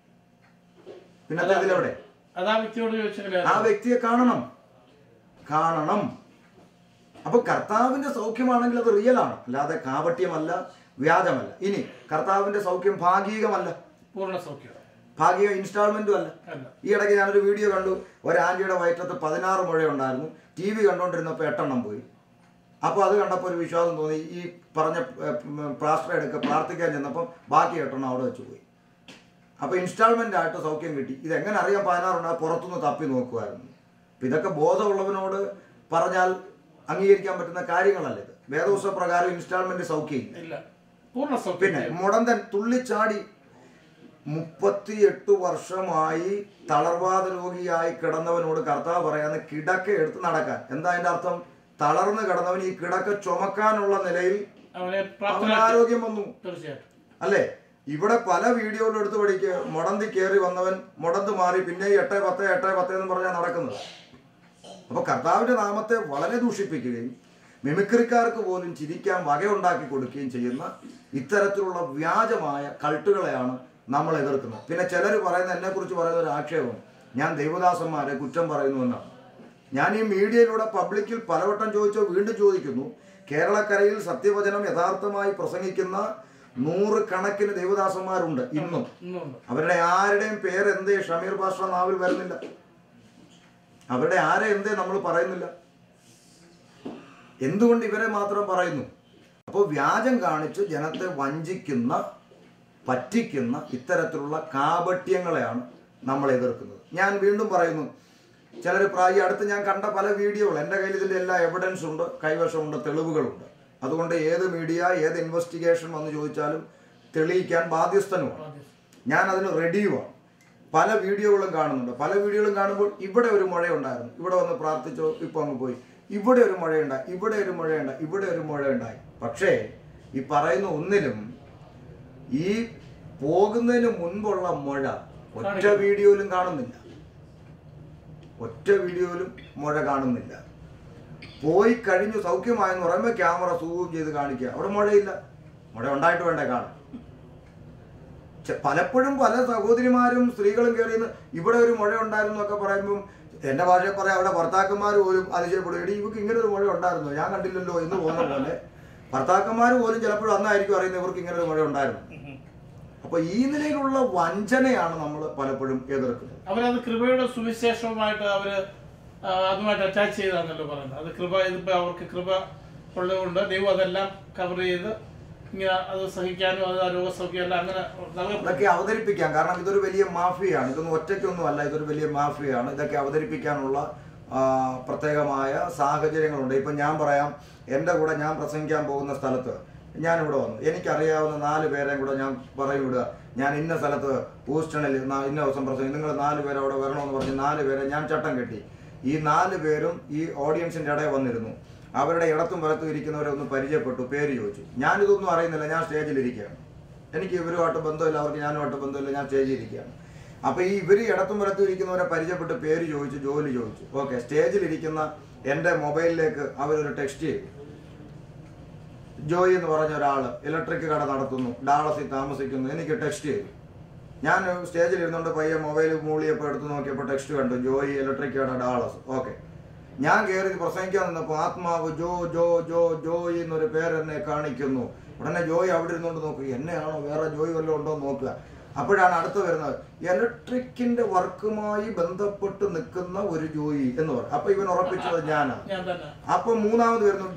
പിന്നത്തേതിൽ എവിടെ അതാ വ്യക്തിയോട് ചോദിച്ചെങ്കിൽ ആ വ്യക്തിയെ കാണണം കാണണം അപ്പൊ കർത്താവിന്റെ സൗഖ്യമാണെങ്കിൽ അത് റിയൽ ആണ് അല്ലാതെ കാപട്യമല്ല വ്യാജമല്ല ഇനി കർത്താവിന്റെ സൗഖ്യം ഭാഗികമല്ല പൂർണ്ണ സൗഖ്യം ഭാഗിക ഇൻസ്റ്റാൾമെന്റും അല്ല അല്ല ഈ ഇടയ്ക്ക് ഞാനൊരു വീഡിയോ കണ്ടു ഒരു ആന്റിയുടെ വയറ്റത്ത് പതിനാറ് മുഴയുണ്ടായിരുന്നു ടി വി കണ്ടുകൊണ്ടിരുന്നപ്പോൾ എട്ടെണ്ണം പോയി അപ്പോൾ അത് കണ്ടപ്പോൾ ഒരു വിശ്വാസം തോന്നി ഈ പറഞ്ഞ പ്ലാസ്റ്റർ എടുക്കുക പ്രാർത്ഥിക്കാൻ ചെന്നപ്പം ബാക്കി എട്ടെണ്ണം അവിടെ വെച്ച് പോയി അപ്പോൾ ഇൻസ്റ്റാൾമെന്റ് ആയിട്ട് സൗഖ്യം കിട്ടി ഇതെങ്ങനെ അറിയാൻ പതിനാറുണ്ട് പുറത്തുനിന്ന് തപ്പി നോക്കുമായിരുന്നു അപ്പം ഇതൊക്കെ ബോധമുള്ളവനോട് പറഞ്ഞാൽ അംഗീകരിക്കാൻ പറ്റുന്ന കാര്യങ്ങളല്ല ഇത് വേദോത്സവ പ്രകാരം ഇൻസ്റ്റാൾമെന്റ് സൗഖ്യം ഇല്ല പൂർണ്ണ പിന്നെ സൗഖ്യം മുടന്തൻ തുള്ളിച്ചാടി മുപ്പത്തിയെട്ട് വർഷമായി തളർവാദ രോഗിയായി കിടന്നവനോട് കർത്താവ് പറയാന്ന് കിടക്ക എടുത്ത് നടക്കാൻ എന്താ അതിന്റെ അർത്ഥം തളർന്ന് കിടന്നവൻ ഈ കിടക്ക ചുമക്കാനുള്ള നിലയിൽ അവനെ അവന് പ്രാപ്തനാക്കി ആരോഗ്യം വന്നു തീർച്ചയായിട്ടും അല്ലേ ഇവിടെ പല വീഡിയോകളും എടുത്ത് പഠിക്കുക മുടന്തി കയറി വന്നവൻ മുടന്ത് മാറി പിന്നെ ഈ എട്ട് പത്ത് എട്ട് പത്ത് എന്ന് പറഞ്ഞാൽ നടക്കുന്നത് അപ്പൊ കർത്താവിന്റെ നാമത്തെ വളരെ ദൂഷിപ്പിക്കുകയും മിമിക്രിക്കാർക്ക് പോലും ചിരിക്കാൻ വകയുണ്ടാക്കി കൊടുക്കുകയും ചെയ്യുന്ന ഇത്തരത്തിലുള്ള വ്യാജമായ കൾട്ടുകളെയാണ് നമ്മൾ എതിർക്കുന്നത് പിന്നെ ചിലർ പറയുന്ന എന്നെ കുറിച്ച് പറയുന്ന ഒരു ആക്ഷേപം ഞാൻ ദൈവദാസന്മാരെ കുറ്റം പറയുന്നു എന്നാണ് ഞാൻ ഈ മീഡിയയിലൂടെ പബ്ലിക്കിൽ പലവട്ടം ചോദിച്ചോ വീണ്ടും ചോദിക്കുന്നു കേരളക്കരയിൽ സത്യവചനം യഥാർത്ഥമായി പ്രസംഗിക്കുന്ന നൂറ് കണക്കിന് ദൈവദാസന്മാരുണ്ട് ഇന്നും ഇന്നുണ്ട് അവരുടെ ആരുടെയും പേര് എന്തേ ഷമീർ ഭാഷ നാവിൽ വരുന്നില്ല അവരുടെ ആരെ എന്തേ നമ്മൾ പറയുന്നില്ല എന്തുകൊണ്ട് ഇവരെ മാത്രം പറയുന്നു അപ്പോൾ വ്യാജം കാണിച്ച് ജനത്തെ വഞ്ചിക്കുന്ന പറ്റിക്കുന്ന ഇത്തരത്തിലുള്ള കാപട്യങ്ങളെയാണ് നമ്മൾ എതിർക്കുന്നത് ഞാൻ വീണ്ടും പറയുന്നു ചിലർ പ്രായ അടുത്ത് ഞാൻ കണ്ട പല വീഡിയോകൾ എൻ്റെ കയ്യിൽ ഇതിൻ്റെ എല്ലാ എവിഡൻസ് ഉണ്ട് കൈവശമുണ്ട് തെളിവുകളുണ്ട് അതുകൊണ്ട് ഏത് മീഡിയ ഏത് ഇൻവെസ്റ്റിഗേഷൻ വന്ന് ചോദിച്ചാലും തെളിയിക്കാൻ ബാധ്യസ്ഥനുമാണ് ഞാൻ അതിന് റെഡിയുമാണ് പല വീഡിയോകളും കാണുന്നുണ്ട് പല വീഡിയോകളും കാണുമ്പോൾ ഇവിടെ ഒരു മഴയുണ്ടായിരുന്നു ഇവിടെ വന്ന് പ്രാർത്ഥിച്ചോ ഇപ്പോൾ അങ്ങ് പോയി ഇവിടെ ഒരു മഴയുണ്ടായി ഇവിടെ ഒരു മഴയുണ്ടായി ഇവിടെ ഒരു മഴയുണ്ടായി പക്ഷേ ഈ പറയുന്ന ഒന്നിലും ഈ പോകുന്നതിന് മുൻപുള്ള മഴ ഒറ്റ വീഡിയോയിലും കാണുന്നില്ല ഒറ്റ വീഡിയോയിലും മഴ കാണുന്നില്ല പോയി കഴിഞ്ഞു സൗഖ്യമായെന്ന് പറയുമ്പോൾ ക്യാമറ സൂം ചെയ്ത് കാണിക്കുക അവിടെ മഴയില്ല മഴ ഉണ്ടായിട്ട് വേണ്ടേ കാണാൻ ചെ- പലപ്പോഴും പല സഹോദരിമാരും സ്ത്രീകളും കയറിയെന്ന് ഇവിടെ ഒരു മഴ ഉണ്ടായിരുന്നു എന്നൊക്കെ പറയുമ്പം എന്റെ ഭാഷയിൽ പറയാം അവിടെ ഭർത്താക്കന്മാർ പോലും അതിശയപ്പെടും എടി ഇവർക്ക് ഇങ്ങനെ ഒരു മഴ ഉണ്ടായിരുന്നു ഞാൻ കണ്ടില്ലല്ലോ എന്ന് പോകുന്ന പോലെ ഭർത്താക്കന്മാർ പോലും ചിലപ്പോഴും അന്നായിരിക്കും അറിയുന്നത് ഇവർക്ക് ഇങ്ങനെ ഒരു മഴ ഉണ്ടായിരുന്നു അപ്പൊ ഈ നിലയിലുള്ള വഞ്ചനയാണ് നമ്മൾ പലപ്പോഴും എതിർക്കുന്നത് അവരത് കൃപയുടെ സുവിശേഷവുമായിട്ട് അവര് ആ, അതുമായിട്ട് അറ്റാച്ച് ചെയ്താന്നല്ലോ പറയുന്നത് അത് കൃപ ഇതിപ്പോ അവർക്ക് കൃപ ഉള്ളതുകൊണ്ട് ദൈവം അതെല്ലാം കവർ ചെയ്ത് ഇങ്ങനെ അത് സഹിക്കാനും അത് ആ രോഗസൗഖ്യം എല്ലാം അങ്ങനെ നമുക്ക് അതൊക്കെ അവതരിപ്പിക്കാം കാരണം ഇതൊരു വലിയ മാഫിയാണ് ഇതൊന്നും ഒറ്റയ്ക്കൊന്നും അല്ല ഇതൊരു വലിയ മാഫിയാണ് ഇതൊക്കെ അവതരിപ്പിക്കാനുള്ള ആ, പ്രത്യേകമായ സാഹചര്യങ്ങളുണ്ട് ഇപ്പം ഞാൻ പറയാം എൻ്റെ കൂടെ ഞാൻ പ്രസംഗിക്കാൻ പോകുന്ന സ്ഥലത്ത് ഞാനിവിടെ വന്നു എനിക്കറിയാവുന്ന നാല് പേരെയും കൂടെ ഞാൻ പറയും വിടുക ഞാൻ ഇന്ന സ്ഥലത്ത് ഹൂസ്റ്റണിൽ നാ- ഇന്ന ദിവസം പ്രസംഗം നിങ്ങൾ നാല് പേര് അവിടെ വരണമെന്ന് പറഞ്ഞ് നാല് പേരെ ഞാൻ ചട്ടം കെട്ടി ഈ നാല് പേരും ഈ ഓഡിയൻസിൻ്റെ ഇടയിൽ വന്നിരുന്നു അവരുടെ ഇടത്തും വലത്തും ഇരിക്കുന്നവരെ ഒന്ന് പരിചയപ്പെട്ടു പേര് ചോദിച്ചു ഞാനിതൊന്നും അറിയുന്നില്ല ഞാൻ സ്റ്റേജിലിരിക്കുകയാണ് എനിക്ക് ഇവരുമായിട്ട് ബന്ധമില്ല അവർക്ക് ഞാനുമായിട്ട് ബന്ധമില്ല ഞാൻ സ്റ്റേജിൽ ഇരിക്കുകയാണ് അപ്പൊ ഈ ഇവർ ഇടത്തും വലത്തും ഇരിക്കുന്നവരെ പരിചയപ്പെട്ട് പേര് ചോദിച്ചു ജോലി ചോദിച്ചു ഓക്കെ സ്റ്റേജിൽ ഇരിക്കുന്ന എൻ്റെ മൊബൈലിലേക്ക് അവരൊരു ടെക്സ്റ്റ് ചെയ്തു ജോയി എന്ന് പറഞ്ഞ ഒരാൾ ഇലക്ട്രിക് കട നടത്തുന്നു ഡാളസിൽ താമസിക്കുന്നു എനിക്ക് ടെക്സ്റ്റ് ചെയ്തു ഞാൻ സ്റ്റേജിൽ ഇരുന്നുകൊണ്ട് പയ്യെ മൊബൈൽ മൂളിയപ്പോൾ എടുത്ത് നോക്കിയപ്പോൾ ടെക്സ്റ്റ് കണ്ടു ജോയി ഇലക്ട്രിക് കട ഡാളസ് ഓക്കെ ഞാൻ കയറി പ്രസംഗിക്കാൻ നിന്നപ്പോൾ ആത്മാവ് ജോ ജോ ജോ ജോയി എന്നൊരു പേര് എന്നെ കാണിക്കുന്നു ഉടനെ ജോയി അവിടെ ഇരുന്നുകൊണ്ട് നോക്കുക എന്നെയാണോ വേറെ ജോയി വല്ലതും ഉണ്ടോ എന്ന് നോക്കുക അപ്പോഴാണ് അടുത്ത് വരുന്നത് ഇലക്ട്രിക്കിന്റെ വർക്കുമായി ബന്ധപ്പെട്ട് നിൽക്കുന്ന ഒരു ജോയി എന്ന് പറയും അപ്പൊ ഇവൻ ഉറപ്പിച്ചത് ഞാനാണ് ഞാൻ തന്നെ അപ്പൊ മൂന്നാമത് വരുന്നു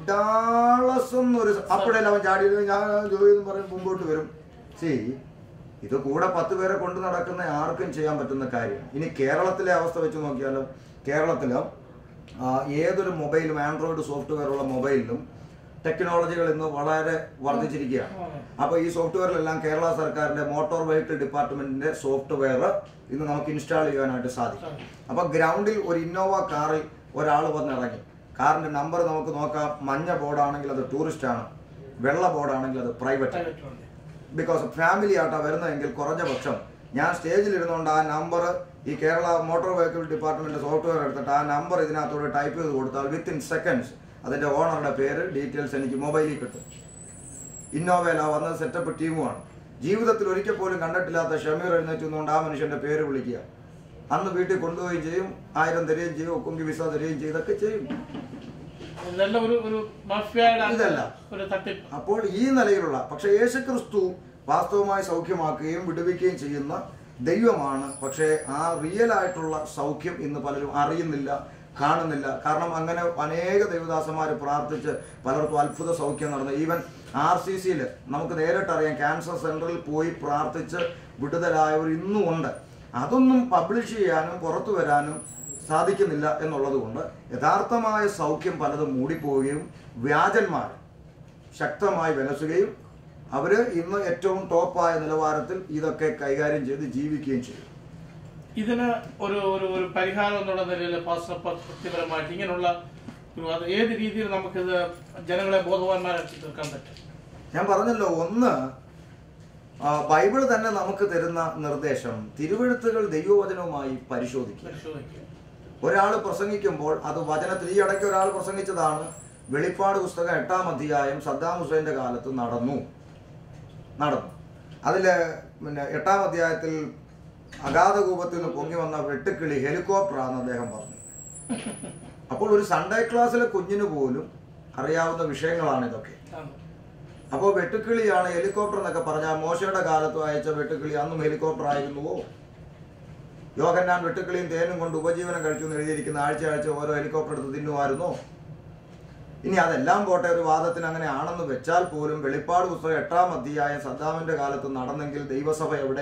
ഡാളസ് എന്നൊരു അപ്പോഴല്ല അവൻ ചാടി ഇരുന്ന് ഞാൻ ജോലി എന്ന് പറയും മുമ്പോട്ട് വരും സി ഇത് കൂടെ പത്ത് പേരെ കൊണ്ട് നടക്കുന്ന ആർക്കും ചെയ്യാൻ പറ്റുന്ന കാര്യം ഇനി കേരളത്തിലെ അവസ്ഥ വെച്ച് നോക്കിയാലും കേരളത്തിലും ആ, ഏതൊരു മൊബൈലും ആൻഡ്രോയിഡ് സോഫ്റ്റ്വെയർ ഉള്ള മൊബൈലിലും ടെക്നോളജികൾ ഇന്ന് വളരെ വർദ്ധിച്ചിരിക്കുകയാണ് അപ്പോൾ ഈ സോഫ്റ്റ്വെയറിലെല്ലാം കേരള സർക്കാരിന്റെ മോട്ടോർ വെഹിക്കിൾ ഡിപ്പാർട്ട്മെന്റിന്റെ സോഫ്റ്റ്വെയർ ഇന്ന് നമുക്ക് ഇൻസ്റ്റാൾ ചെയ്യാനായിട്ട് സാധിക്കും അപ്പോൾ ഗ്രൗണ്ടിൽ ഒരു ഇന്നോവ കാറിൽ ഒരാൾ വന്നിറങ്ങി കാറിന്റെ നമ്പർ നമുക്ക് നോക്കാം മഞ്ഞ ബോർഡാണെങ്കിൽ അത് ടൂറിസ്റ്റ് ആണ് വെള്ള ബോർഡാണെങ്കിൽ അത് പ്രൈവറ്റ് ആണ് പ്രൈവറ്റ് വണ്ടി ബിക്കോസ് ഫാമിലി ആയിട്ടാണ് വരുന്നതെങ്കിൽ കുറഞ്ഞ പക്ഷം ഞാൻ സ്റ്റേജിൽ ഇരുന്നുകൊണ്ട് ആ നമ്പർ ഈ Kerala motor vehicle department software എടുത്തിട്ട് ആ നമ്പർ ഇതിനകത്തോട് ടൈപ്പ് ചെയ്ത് കൊടുത്താൽ വിത്തിൻ സെക്കൻഡ്സ് അതിന്റെ ഓണറുടെ പേര് ഡീറ്റെയിൽസ് എനിക്ക് മൊബൈലിൽ കിട്ടും ഇന്നോവയിലാ വന്നത് സെറ്റപ്പ് ടീമുമാണ് ജീവിതത്തിൽ ഒരിക്കൽ പോലും കണ്ടിട്ടില്ലാത്ത ഷമീർ എഴുന്നേറ്റ് നിന്നുകൊണ്ട് ആ മനുഷ്യന്റെ പേര് വിളിക്കുക അന്ന് വീട്ടിൽ കൊണ്ടുപോവുകയും ചെയ്യും ആയിരം തരികയും ചെയ്യും ഒക്കുങ്കി വിസ തരികയും ചെയ്യും ഇതൊക്കെ ചെയ്യും ഇതെല്ലാം ഒരു ഒരു മാഫിയയുടെ ഇതല്ല. ഒരു തട്ടിപ്പ് അപ്പോൾ ഈ നിലയിലുള്ള പക്ഷെ യേശുക്രിസ്തു വാസ്തവമായി സൗഖ്യമാക്കുകയും വിടുവിക്കുകയും ചെയ്യുന്ന ദൈവമാണ് പക്ഷേ ആ റിയൽ ആയിട്ടുള്ള സൗഖ്യം ഇന്ന് പലരും അറിയുന്നില്ല കാണുന്നില്ല കാരണം അങ്ങനെ അനേക ദൈവദാസന്മാർ പ്രാർത്ഥിച്ച് പലർക്കും അത്ഭുത സൗഖ്യം നടന്നു ഈവൻ ആർ സി സിയിൽ നമുക്ക് നേരിട്ടറിയാം ക്യാൻസർ സെന്ററിൽ പോയി പ്രാർത്ഥിച്ച് വിടുതലായവർ ഇന്നും ഉണ്ട് അതൊന്നും പബ്ലിഷ് ചെയ്യാനും പുറത്തു വരാനും സാധിക്കുന്നില്ല എന്നുള്ളത് കൊണ്ട് യഥാർത്ഥമായ സൗഖ്യം പലതും മൂടിപ്പോവുകയും വ്യാജന്മാർ ശക്തമായി വിലസുകയും അവര് ഇന്ന് ഏറ്റവും ടോപ്പായ നിലവാരത്തിൽ ഇതൊക്കെ കൈകാര്യം ചെയ്ത് ജീവിക്കുകയും ചെയ്യും ഇതിന് ഒരു ഒരു ഒരു പരിഹാരം എന്നുള്ള നിലയിൽ പാസ്റ്റർ വ്യക്തിപരമായിട്ട് ഇങ്ങനെയുള്ള ഒരു അത് ഏത് രീതിയിൽ നമുക്കിത് ജനങ്ങളെ ബോധവാന്മാരാക്കി തീർക്കാൻ പറ്റും ഞാൻ പറഞ്ഞല്ലോ ഒന്ന് ആ, ബൈബിൾ തന്നെ നമുക്ക് തരുന്ന നിർദ്ദേശം തിരുവഴുത്തുകൾ ദൈവവചനവുമായി പരിശോധിക്കുക പരിശോധിക്കുക ഒരാൾ പ്രസംഗിക്കുമ്പോൾ അത് വചനത്തിൽ ഈ ഇടയ്ക്ക് ഒരാൾ പ്രസംഗിച്ചതാണ് വെളിപ്പാട് പുസ്തകം എട്ടാം അധ്യായം സദ്ദാം ഹുസൈന്റെ കാലത്ത് നടന്നു നടന്നു അതില് പിന്നെ എട്ടാം അധ്യായത്തിൽ അഗാധകൂപത്തിൽ നിന്ന് പൊങ്ങി വന്ന വെട്ടുക്കിളി ഹെലികോപ്റ്ററാന്ന് അദ്ദേഹം പറഞ്ഞു അപ്പോൾ ഒരു സൺഡേ ക്ലാസ്സിലെ കുഞ്ഞിന് പോലും അറിയാവുന്ന വിഷയങ്ങളാണ് ഇതൊക്കെ ആണ്. അപ്പോൾ വെട്ടുക്കിളിയാണ് ഹെലികോപ്റ്റർ എന്നൊക്കെ പറഞ്ഞാൽ മോശയുടെ കാലത്ത് അയച്ച വെട്ടുക്കിളി അന്നും ഹെലികോപ്റ്റർ ആയിരുന്നുവോ യോഹന്നാൻ വെട്ടുക്കിളിയും തേനും കൊണ്ട് ഉപജീവനം കഴിച്ചു എന്ന് എഴുതിയിരിക്കുന്ന ആഴ്ച ആഴ്ച ഓരോ ഹെലികോപ്റ്റർ എടുത്ത് തിന്നുമായിരുന്നോ ഇനി അതെല്ലാം പോട്ടെ ഒരു വാദത്തിന് അങ്ങനെ ആണെന്ന് വെച്ചാൽ പോലും വെളിപ്പാട് പുസ്തകം എട്ടാം അധ്യായം സദ്ദാമിന്റെ കാലത്ത് നടന്നെങ്കിൽ ദൈവസഭ എവിടെ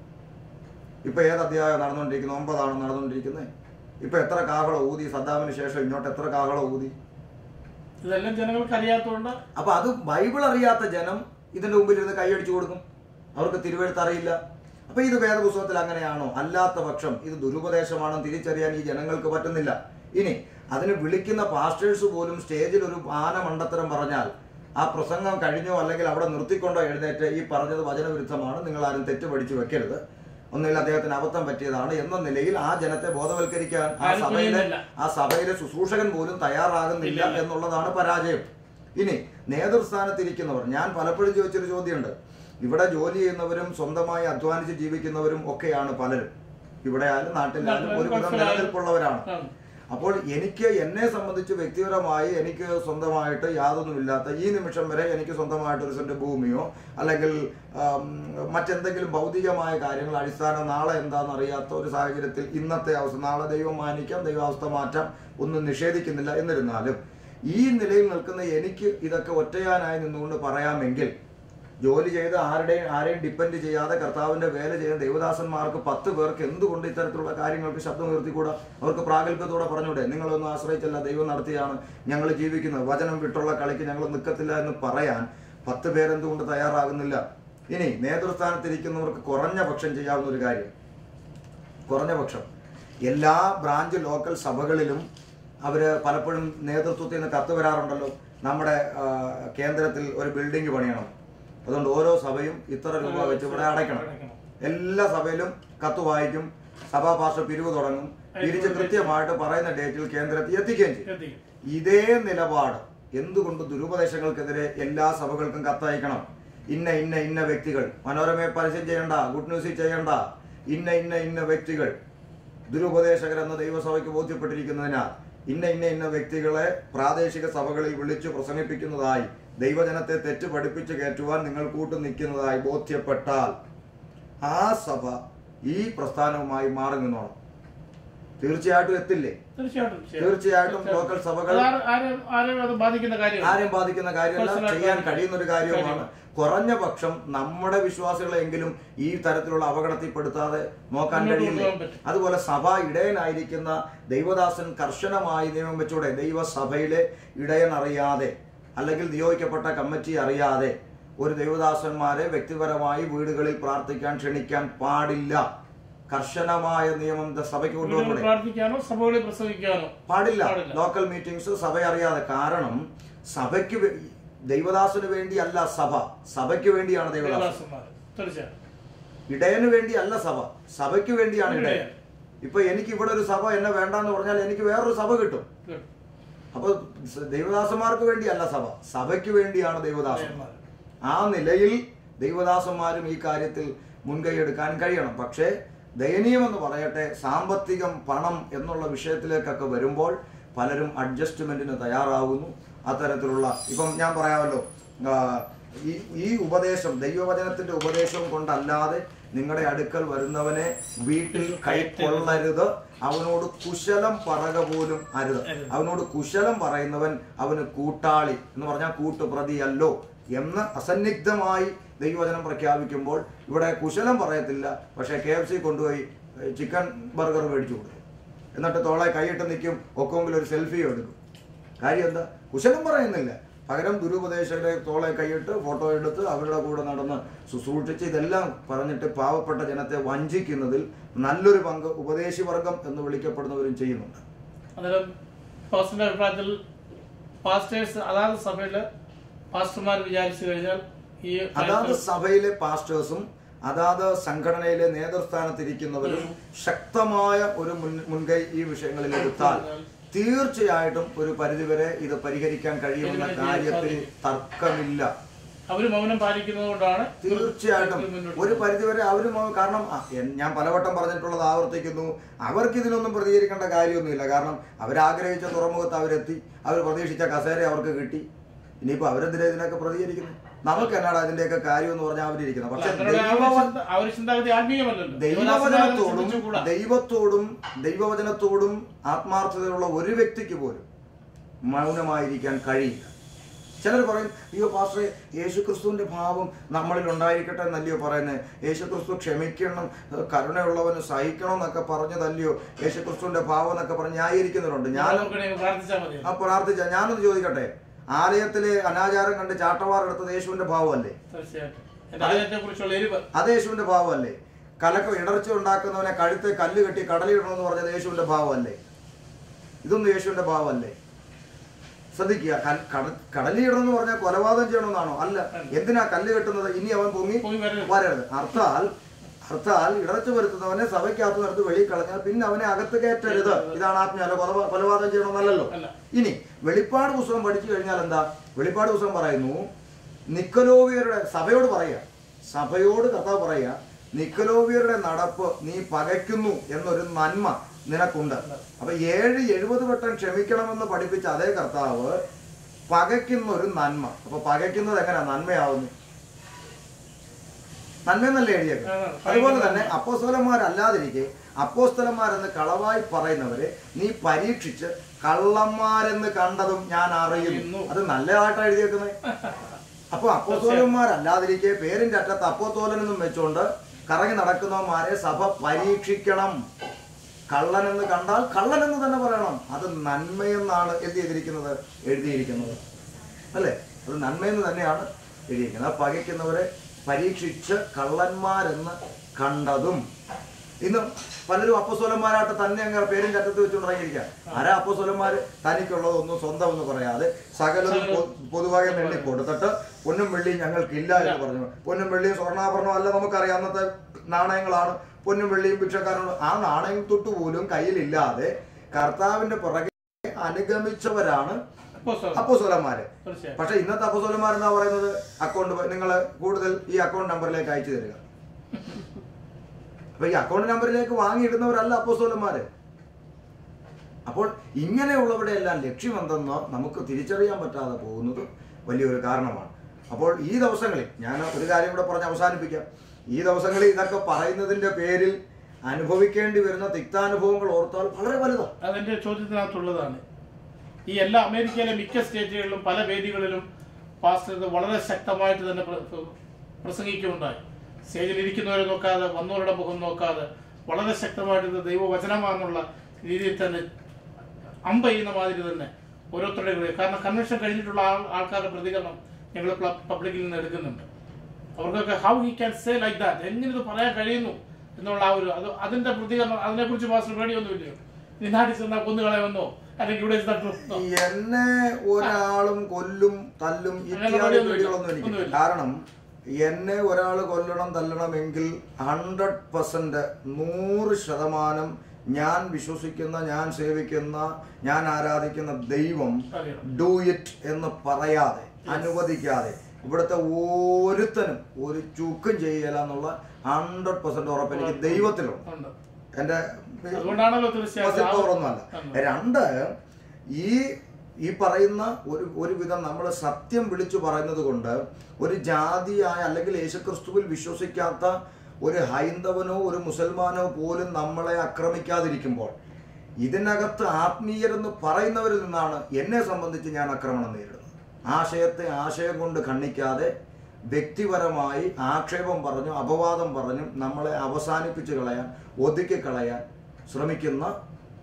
ഇപ്പൊ ഏത് അധ്യായം നടന്നുകൊണ്ടിരിക്കുന്നത് ഒമ്പതാണ് നടന്നുകൊണ്ടിരിക്കുന്നത് ഇപ്പൊ എത്ര കാഹളം ഊതി സദ്ദാമിന് ശേഷം ഇങ്ങോട്ട് എത്ര കാഹളം ഊതി ഇതെല്ലാം ജനങ്ങൾക്ക് അറിയാത്തതുകൊണ്ട് അപ്പൊ അത് ബൈബിൾ അറിയാത്ത ജനം ഇതിന്റെ മുമ്പിൽ ഇരുന്ന് കൈയടിച്ചു കൊടുക്കും അവർക്ക് തിരുവെഴുത്ത് അറിയില്ല അപ്പൊ ഇത് വേദപുസ്തകത്തിൽ അങ്ങനെയാണോ അല്ലാത്ത പക്ഷം ഇത് ദുരുപദേശമാണെന്ന് തിരിച്ചറിയാൻ ഈ ജനങ്ങൾക്ക് പറ്റുന്നില്ല ഇനി അതിന് വിളിക്കുന്ന പാസ്റ്റേഴ്സ് പോലും സ്റ്റേജിൽ ഒരു ആന മണ്ടത്തരം പറഞ്ഞാൽ ആ പ്രസംഗം കഴിഞ്ഞോ അല്ലെങ്കിൽ അവിടെ നിർത്തിക്കൊണ്ടോ എഴുന്നേറ്റ് ഈ പറഞ്ഞത് വചനവിരുദ്ധമാണ് നിങ്ങൾ ആരും തെറ്റ് പഠിച്ചു വെക്കരുത് ഒന്നുകിൽ അദ്ദേഹത്തിന് അബദ്ധം പറ്റിയതാണ് എന്ന നിലയിൽ ആ ജനത്തെ ബോധവൽക്കരിക്കാൻ ആ ആരും സഭയിലെ ചെയ്യുന്നില്ല. ആ സഭയിലെ ശുശ്രൂഷകൻ പോലും തയ്യാറാകുന്നില്ല ഇല്ല. എന്നുള്ളതാണ് പരാജയം ഇനി നേതൃസ്ഥാനത്തിരിക്കുന്നവർ ഞാൻ പലപ്പോഴും ചോദിച്ചൊരു ചോദ്യമുണ്ട് ഇവിടെ ജോലി ചെയ്യുന്നവരും സ്വന്തമായി അധ്വാനിച്ച് ജീവിക്കുന്നവരും ഒക്കെയാണ് പലരും ഇവിടെ ആയാലും നാട്ടിലായാലും നാട്ടിലായാലും ഒരുവിധം ഗൾഫിലായാലും. നിലനിൽപ്പുള്ളവരാണ് ആണ്. അപ്പോൾ എനിക്ക് എന്നെ സംബന്ധിച്ച് വ്യക്തിപരമായി എനിക്ക് സ്വന്തമായിട്ട് യാതൊന്നുമില്ലാത്ത ഈ നിമിഷം വരെ എനിക്ക് സ്വന്തമായിട്ട് ഒരു സെന്റ് ഭൂമിയോ അല്ലെങ്കിൽ ആം, മറ്റെന്തെങ്കിലും ഭൗതികമായ കാര്യങ്ങൾ അടിസ്ഥാനം നാളെ എന്താണെന്ന് അറിയാത്ത ഒരു സാഹചര്യത്തിൽ ഇന്നത്തെ അവസ്ഥ നാളെ ദൈവം മാനിക്കാം ദൈവാവസ്ഥ മാറ്റാം ഒന്നും നിഷേധിക്കുന്നില്ല എന്നിരുന്നാലും ഈ നിലയിൽ നിൽക്കുന്ന എനിക്ക് ഇതൊക്കെ ഒറ്റയാനായി നിന്നുകൊണ്ട് പറയാമെങ്കിൽ ജോലി ചെയ്ത് ആരുടെയും ആരെയും ഡിപ്പെൻഡ് ചെയ്യാതെ കർത്താവിന്റെ വേല ചെയ്യുന്ന ദൈവദാസന്മാർക്ക് പത്ത് പേർക്ക് എന്തുകൊണ്ട് ഇത്തരത്തിലുള്ള കാര്യങ്ങൾക്ക് ശബ്ദം ഉയർത്തിക്കൂടാ അവർക്ക് പ്രാഗൽഭ്യത്തോടെ പറഞ്ഞൂടെ നിങ്ങളൊന്നും ആശ്രയിച്ചല്ല ദൈവം നടത്തിയാണ് ഞങ്ങൾ ജീവിക്കുന്നത് വചനം വിട്ടുള്ള കളിക്ക് ഞങ്ങൾ നിൽക്കത്തില്ല എന്ന് പറയാൻ പത്ത് പേരെന്തുകൊണ്ട് തയ്യാറാകുന്നില്ല ഇനി നേതൃസ്ഥാനത്തിരിക്കുന്നവർക്ക് കുറഞ്ഞ പക്ഷം ചെയ്യാവുന്ന ഒരു കാര്യം കുറഞ്ഞ പക്ഷം എല്ലാ ബ്രാഞ്ച് ലോക്കൽ സഭകളിലും അവര് പലപ്പോഴും നേതൃത്വത്തിൽ നിന്ന് കത്ത് വരാറുണ്ടല്ലോ നമ്മുടെ ആ, കേന്ദ്രത്തിൽ ഒരു ബിൽഡിംഗ് പണിയണം അതുകൊണ്ട് ഓരോ സഭയും ഇത്ര രൂപ വെച്ച് ഇവിടെ അടയ്ക്കണം എല്ലാ സഭയിലും കത്ത് വായിക്കും സഭാ പാർശ്വ പിരിവ് തുടങ്ങും പിരിച്ച് കൃത്യമായിട്ട് പറയുന്ന ഡേറ്റിൽ കേന്ദ്രത്തിൽ എത്തിക്കുകയും ചെയ്യും എത്തിക്കും. ഇതേ നിലപാട് എന്തുകൊണ്ട് ദുരുപദേശങ്ങൾക്കെതിരെ എല്ലാ സഭകൾക്കും കത്തയക്കണം ഇന്ന ഇന്ന ഇന്ന വ്യക്തികൾ മനോരമയെ പരസ്യം ചെയ്യണ്ട ഗുഡ് ന്യൂസിൽ ചെയ്യണ്ട ഇന്ന ഇന്ന ഇന്ന വ്യക്തികൾ ദുരുപദേശകരെന്ന് ദൈവസഭയ്ക്ക് ബോധ്യപ്പെട്ടിരിക്കുന്നതിനാൽ ഇന്ന ഇന്ന ഇന്ന വ്യക്തികളെ പ്രാദേശിക സഭകളിൽ വിളിച്ചു പ്രസംഗിപ്പിക്കുന്നതായി ദൈവജനത്തെ തെറ്റ് പഠിപ്പിച്ച് കയറ്റുവാൻ നിങ്ങൾ കൂട്ടു നിൽക്കുന്നതായി ബോധ്യപ്പെട്ടാൽ ആ സഭ ഈ പ്രസ്ഥാനവുമായി മാറി നിന്നോണം തീർച്ചയായിട്ടും എത്തില്ലേ തീർച്ചയായിട്ടും തീർച്ചയായിട്ടും ലോക്കൽ സഭകൾ അത് ആരെ- ആരെ- ആരെയും അത് ബാധിക്കുന്ന കാര്യമാണ് ആരെയും ബാധിക്കുന്ന കാര്യമല്ല Personal ചെയ്യാൻ ആയിട്ട് കഴിയുന്ന ഒരു കാര്യവുമാണ് കാര്യമാണ്. കുറഞ്ഞ പക്ഷം നമ്മുടെ വിശ്വാസികളെങ്കിലും ഈ തരത്തിലുള്ള അപകടത്തിൽപ്പെടുത്താതെ നോക്കാൻ മുന്നോട്ട് കഴിയില്ലേ കൊണ്ടുപോകാൻ പറ്റും. അതുപോലെ സഭ ഇടയനായിരിക്കുന്ന ദൈവദാസൻ കർശനമായി നിയമം വെച്ചൂടെ ദൈവസഭയിലെ ഇടയൻ അറിയാതെ അല്ലെങ്കിൽ നിയോഗിക്കപ്പെട്ട കമ്മിറ്റി അറിയാതെ ഒരു ദൈവദാസന്മാരെ വ്യക്തിപരമായി വീടുകളിൽ പ്രാർത്ഥിക്കാൻ ക്ഷണിക്കാൻ പാടില്ല കർശനമായ നിയമം ദ സഭയ്ക്ക് വീടുകളിൽ കൊണ്ടുവന്നൂടെ പ്രാർത്ഥിക്കാനോ സഭകളിൽ പ്രസംഗിക്കാനോ പാടില്ല പാടില്ല. ലോക്കൽ മീറ്റിംഗ്സ് സഭ അറിയാതെ കാരണം സഭയ്ക്ക് വേ- ദൈവദാസന് വേണ്ടിയല്ല സഭ സഭയ്ക്ക് വേണ്ടിയാണ് ദൈവദാസൻ ദേവദാസന്മാർ തീർച്ചയായും ഇടയന് വേണ്ടിയല്ല സഭ സഭയ്ക്ക് വേണ്ടിയാണ് ഇടയൻ ഇടയൻ. ഇപ്പൊ എനിക്ക് ഇവിടെ ഒരു സഭ എന്നെ വേണ്ടാന്ന് പറഞ്ഞാൽ എനിക്ക് വേറൊരു സഭ കിട്ടും Good. അപ്പൊ സ- ദൈവദാസന്മാർക്ക് വേണ്ടിയല്ല സഭ സഭയ്ക്ക് വേണ്ടിയാണ് ദൈവദാസൻ ദേവന്മാർ. ആ നിലയിൽ ദൈവദാസന്മാരും ഈ കാര്യത്തിൽ മുൻകൈ എടുക്കാൻ കഴിയണം പക്ഷേ ദയനീയമെന്ന് പറയട്ടെ സാമ്പത്തികം പണം എന്നുള്ള വിഷയത്തിലേക്കൊക്കെ വരുമ്പോൾ പലരും അഡ്ജസ്റ്റ്മെന്റിന് തയ്യാറാവുന്നു അത്തരത്തിലുള്ള ഇപ്പം ഞാൻ പറയാമല്ലോ ആ, ഈ ഈ ഉപദേശം ദൈവവചനത്തിന്റെ ഉപദേശം കൊണ്ടല്ലാതെ നിങ്ങളുടെ അടുക്കൽ വരുന്നവനെ വീട്ടിൽ കൈക്കൊള്ളരുത് അവനോട് കുശലം പറക പോലും അരുത് അരുത്. അവനോട് കുശലം പറയുന്നവൻ അവന് കൂട്ടാളി എന്ന് പറഞ്ഞാൽ കൂട്ടുപ്രതിയല്ലോ എന്ന് അസന്നിഗ്ധമായി ദൈവവചനം പ്രഖ്യാപിക്കുമ്പോൾ ഇവിടെ കുശലം പറയത്തില്ല പക്ഷേ കെ എഫ് സി കൊണ്ടുപോയി ഏഹ്, ചിക്കൻ ബർഗർ മേടിച്ചു കൊടുക്കും എന്നിട്ട് തോളെ കൈയിട്ട് നിൽക്കും ഒക്കെങ്കിൽ ഒരു സെൽഫിയും എടുക്കും കാര്യം എന്താ കുശലം പറയുന്നില്ല പകരം ദുരുപദേശകരെ തോളെ കൈയിട്ട് ഫോട്ടോ എടുത്ത് അവരുടെ കൂടെ നടന്ന് ശുശ്രൂഷിച്ച് ഇതെല്ലാം പറഞ്ഞിട്ട് പാവപ്പെട്ട ജനത്തെ വഞ്ചിക്കുന്നതിൽ നല്ലൊരു പങ്ക് ഉപദേശി വർഗം എന്ന് വിളിക്കപ്പെടുന്നവരും ചെയ്യുന്നുണ്ട് അന്നേരം പാസ്റ്ററിന്റെ അഭിപ്രായത്തിൽ പാസ്റ്റേഴ്സ് അതാത് സഭയില് പാസ്റ്റർമാർ വിചാരിച്ചു കഴിഞ്ഞാൽ ഈ അതാത് സഭയിലെ പാസ്റ്റേഴ്സും അതാത് സംഘടനയിലെ നേതൃസ്ഥാനത്തിരിക്കുന്നവരും ശക്തമായ ഒരു മുൻ മുൻകൈ ഈ വിഷയങ്ങളിൽ എടുത്താൽ തീർച്ചയായിട്ടും ഒരു പരിധിവരെ ഇത് പരിഹരിക്കാൻ കഴിയുമെന്ന കാര്യത്തിൽ തർക്കമില്ല അവര് മൗനം പാലിക്കുന്നത് കൊണ്ടാണ് തീർച്ചയായിട്ടും മുന്നോട്ട് ഒരു പരിധിവരെ അവരും ആ- കാരണം ആ, എൻ- ഞാൻ പലവട്ടം പറഞ്ഞിട്ടുള്ളത് ആവർത്തിക്കുന്നു അവർക്ക് ഇതിനൊന്നും പ്രതികരിക്കേണ്ട കാര്യമൊന്നുമില്ല കാരണം അവരാഗ്രഹിച്ച തുറമുഖത്ത് അവരെത്തി അവർ പ്രതീക്ഷിച്ച കസേര അവർക്ക് കിട്ടി ഇനിയിപ്പോ അവരെന്തിനാ ഇതിനൊക്കെ പ്രതികരിക്കുന്നു നമുക്ക് എന്നാണ് അതിന്റെയൊക്കെ കാര്യം എന്ന് പറഞ്ഞാൽ അവരിയ്ക്കുന്നത് പക്ഷെ അവരുടെ ആ ഒരു ദൈവവ ചിന്ത- ആ ഒരു ചിന്താഗതി ആത്മീയമല്ലല്ലോ ദൈവവചനത്തോടും ചിന്തിച്ചുകൂടാ. ദൈവത്തോടും ദൈവവചനത്തോടും ആത്മാർത്ഥതയുള്ള ഒരു വ്യക്തിക്ക് പോലും മൗനമായിരിക്കാൻ കഴിയില്ല ചിലർ പറയും അയ്യോ പാസ്റ്ററെ യേശു ക്രിസ്തുവിന്റെ ഭാവം നമ്മളിൽ ഉണ്ടായിരിക്കട്ടെ എന്നല്ലയോ പറയുന്നത് യേശു ക്രിസ്തു ക്ഷമിക്കണം കരുണയുള്ളവന് സഹിക്കണം എന്നൊക്കെ പറഞ്ഞതല്ലയോ യേശു ക്രിസ്തുവിന്റെ ഭാവം എന്നൊക്കെ പറഞ്ഞ് ന്യായീകരിക്കുന്നവരുണ്ട് ഞാൻ നമുക്ക് വേണ്ടി പ്രാർത്ഥിച്ചാൽ മതി ആ പ്രാർത്ഥിച്ച ഞാനൊന്ന് ചോദിക്കട്ടെ ആലയത്തിലെ അനാചാരം കണ്ട് ചാട്ടവാർ എടുത്തത് യേശുവിന്റെ ഭാവമല്ലേ തീർച്ചയായിട്ടും എന്റെ ആലയത്തെ കുറിച്ചുള്ള എരിവ് അത് യേശുവിന്റെ ഭാവമല്ലേ കലക്ക ഇടർച്ച ഉണ്ടാക്കുന്നവനെ കഴുത്തെ കല്ല് കെട്ടി കടലിടണമെന്ന് പറഞ്ഞത് യേശുവിന്റെ ഭാവമല്ലേ ഇതൊന്നും യേശുവിന്റെ ഭാവമല്ലേ ശ്രദ്ധിക്കുക കൽ- കട- കടലിടണമെന്ന് പറഞ്ഞാൽ കൊലപാതകം ചെയ്യണമെന്നാണോ അല്ല എന്തിനാ കല്ല് കെട്ടുന്നത് ഇനി അവൻ പൊങ്ങി പോയി വരരുത് വരരുത് അർത്ഥാൽ അർത്ഥാൽ ഇടർച്ച വരുത്തുന്നവനെ സഭയ്ക്കകത്ത് നിർത്തി വെളിയിൽ കളഞ്ഞാൽ പിന്നെ അവനെ അകത്ത് കയറ്റരുത് ഇതാണ് ആത്മീയ അല്ല കൊലപാ- കൊലപാതകം ചെയ്യണമെന്നല്ലല്ലോ അല്ല ഇനി വെളിപ്പാട് പുസ്തകം പഠിച്ചു കഴിഞ്ഞാൽ എന്താ വെളിപ്പാട് പുസ്തകം പറയുന്നു നിക്കലോവിയരുടെ സഭയോട് പറയുക സഭയോട് കർത്താവ് പറയുക നിക്കലോവിയരുടെ നടപ്പ് നീ പകയ്ക്കുന്നു എന്നൊരു നന്മ നിനക്കുണ്ട് അപ്പൊ ഏഴ് എഴുപത് വട്ടം ക്ഷമിക്കണമെന്ന് പഠിപ്പിച്ച അതേ കർത്താവ് പകയ്ക്കുന്ന ഒരു നന്മ അപ്പൊ പകയ്ക്കുന്നത് എങ്ങനെയാ നന്മയാവുന്നു നന്മയെന്നല്ലേ എഴുതിയത് ആ, അതുപോലെ തന്നെ അപ്പോസ്തലന്മാരല്ലാതിരിക്കെ അപ്പോസ്തലന്മാരെന്ന് കളവായി പറയുന്നവരെ നീ പരീക്ഷിച്ച് കള്ളന്മാരെന്ന് കണ്ടതും ഞാൻ അറിയുന്നു അറിയുന്നു. അത് നല്ലതായിട്ടാണ് എഴുതിയേക്കുന്നത് അപ്പൊ അപ്പോസ്തോലന്മാരല്ലാതിരിക്കെ പേരിന്റെ അറ്റത്ത് അപ്പോസ്തോലനെന്നും വെച്ചുകൊണ്ട് കറങ്ങി നടക്കുന്നവന്മാരെ സഭ പരീക്ഷിക്കണം കള്ളനെന്ന് കണ്ടാൽ കള്ളനെന്ന് തന്നെ പറയണം അത് നന്മയെന്നാണ് എന്ത് ചെയ്തിരിക്കുന്നത് എഴുതിയിരിക്കുന്നത് അല്ലേ അത് നന്മയെന്ന് തന്നെയാണ് എഴുതിയിരിക്കുന്നത് ആ പകയ്ക്കുന്നവരെ പരീക്ഷിച്ച് കള്ളന്മാരെന്ന് കണ്ടതും ഇന്ന് പലരും അപ്പസ്വലന്മാരായിട്ട് തന്നെ അങ്ങനെ പേരിന്റെ അറ്റത്ത് വെച്ചുകൊണ്ടിറങ്ങിയിരിക്കുക ആരാ അപ്പസ്വലന്മാര് തനിക്കുള്ളതൊന്നും സ്വന്തം എന്ന് പറയാതെ സകലതും പൊ- പൊതുവായി എണ്ണി കൊടുത്തിട്ട് പൊന്നും വെള്ളിയും ഞങ്ങൾക്കില്ല എന്ന് പറഞ്ഞു പൊന്നും വെള്ളിയും സ്വർണ്ണാഭരണവും അല്ല നമുക്കറിയാം അന്നത്തെ നാണയങ്ങളാണ് പൊന്നും വെള്ളിയും ഭിക്ഷക്കാരനും ആ നാണയം തൊട്ട് പോലും കയ്യിലില്ലാതെ കർത്താവിന്റെ പുറകെ അനുഗമിച്ചവരാണ് അപ്പോസ്തലൻ. അപ്പോസ്വലന്മാര് തീർച്ചയായും പക്ഷെ ഇന്നത്തെ അപ്പസ്വലന്മാർ എന്താ പറയുന്നത് അക്കൗണ്ട് നിങ്ങൾ കൂടുതൽ ഈ അക്കൗണ്ട് നമ്പറിലേക്ക് അയച്ചു തരിക അപ്പൊ ഈ അക്കൗണ്ട് നമ്പറിലേക്ക് വാങ്ങിയിടുന്നവരല്ല അപ്പോസ്തലന്മാര് അപ്പോൾ ഇങ്ങനെയുള്ളവരുടെ എല്ലാം ലക്ഷ്യം എന്തെന്ന് നമുക്ക് തിരിച്ചറിയാൻ പറ്റാതെ പോകുന്നത് വലിയൊരു കാരണമാണ് അപ്പോൾ ഈ ദിവസങ്ങളിൽ ഞാൻ ഒരു കാര്യം കൂടെ പറഞ്ഞ് അവസാനിപ്പിക്കാം ഈ ദിവസങ്ങളിൽ ഇതൊക്കെ പറയുന്നതിന്റെ പേരിൽ അനുഭവിക്കേണ്ടി വരുന്ന തിക്താനുഭവങ്ങൾ ഓർത്താൽ വളരെ വലുതാണ് അതെന്റെ ചോദ്യത്തിനകത്തുള്ളതാണ് ഈ എല്ലാ അമേരിക്കയിലെ മിക്ക സ്റ്റേറ്റുകളിലും പല വേദികളിലും പാസ്റ്റർ ഇത് വളരെ ശക്തമായിട്ട് തന്നെ പ്ര- പ്ര- പ്രസംഗിക്കുകയുണ്ടായി സ്റ്റേജിൽ ഇരിക്കുന്നവരെ നോക്കാതെ വന്നവരുടെ മുഖം നോക്കാതെ വളരെ ശക്തമായിട്ട് ഇത് ദൈവവചനമാണെന്നുള്ള രീതിയിൽ തന്നെ അമ്പ ചെയ്യുന്ന മാതിരി തന്നെ ഓരോരുത്തരുടെ കൂടെ കാരണം കൺവെൻഷൻ കഴിഞ്ഞിട്ടുള്ള ആൾ ആൾക്കാരുടെ പ്രതികരണം ഞങ്ങൾ പബ്ലിക്കിൽ നിന്ന് എടുക്കുന്നുണ്ട് അവർക്കൊക്കെ how he can say like that എങ്ങനെ ഇത് പറയാൻ കഴിയുന്നു എന്നുള്ള ആ ഒരു അത് അതിന്റെ പ്രതികരണം അതിനെക്കുറിച്ച് മാസ്റ്റർ പേടിയൊന്നുമില്ലയോ നീ നാട്ടിൽ ചെന്നാൽ കൊന്നുകളയുമെന്നോ അല്ലെങ്കിൽ ഇവിടെ തട്ടുമെന്നോ എന്നെ ഒരാളും കൊല്ലും തല്ലും അങ്ങനെ ഇത്യാദി പേടിയൊന്നുമില്ല. പേടികളൊന്നും എനിക്ക് ഒന്നുമില്ല. കാരണം എന്നെ ഒരാൾ കൊല്ലണം തല്ലണമെങ്കിൽ ഹൺഡ്രഡ് പെർസെന്റ് നൂറ് ശതമാനം ഞാൻ വിശ്വസിക്കുന്ന ഞാൻ സേവിക്കുന്ന ഞാൻ ആരാധിക്കുന്ന ദൈവം അറിയണം ഡു ഇറ്റ് എന്ന് പറയാതെ അനുവദിക്കാതെ ഇവിടുത്തെ ഒരുത്തനും ഒരു ചുക്കും ചെയ്യല എന്നുള്ള ഹൺഡ്രഡ് പെർസെന്റ് ഉറപ്പ് എനിക്ക് ദൈവത്തിലുണ്ട് ഉണ്ട് എന്റെ അതുകൊണ്ടാണല്ലോ മസിൽ തീർച്ചയായും പവറൊന്നുമല്ല ഉം. രണ്ട് ഈ ഈ പറയുന്ന ഒരു ഒരുവിധം നമ്മൾ സത്യം വിളിച്ചു പറയുന്നത് കൊണ്ട് ഒരു ജാതിയായ അല്ലെങ്കിൽ യേശുക്രിസ്തുവിൽ വിശ്വസിക്കാത്ത ഒരു ഹൈന്ദവനോ ഒരു മുസൽമാനോ പോലും നമ്മളെ ആക്രമിക്കാതിരിക്കുമ്പോൾ ഇതിനകത്ത് ആത്മീയരെന്ന് പറയുന്നവരിൽ നിന്നാണ് എന്നെ സംബന്ധിച്ച് ഞാൻ ആക്രമണം നേരിടുന്നത് ആശയത്തെ ആശയം കൊണ്ട് ഖണ്ഡിക്കാതെ വ്യക്തിപരമായി ആക്ഷേപം പറഞ്ഞു അപവാദം പറഞ്ഞു നമ്മളെ അവസാനിപ്പിച്ച് കളയാൻ ഒതുക്കി കളയാൻ ശ്രമിക്കുന്ന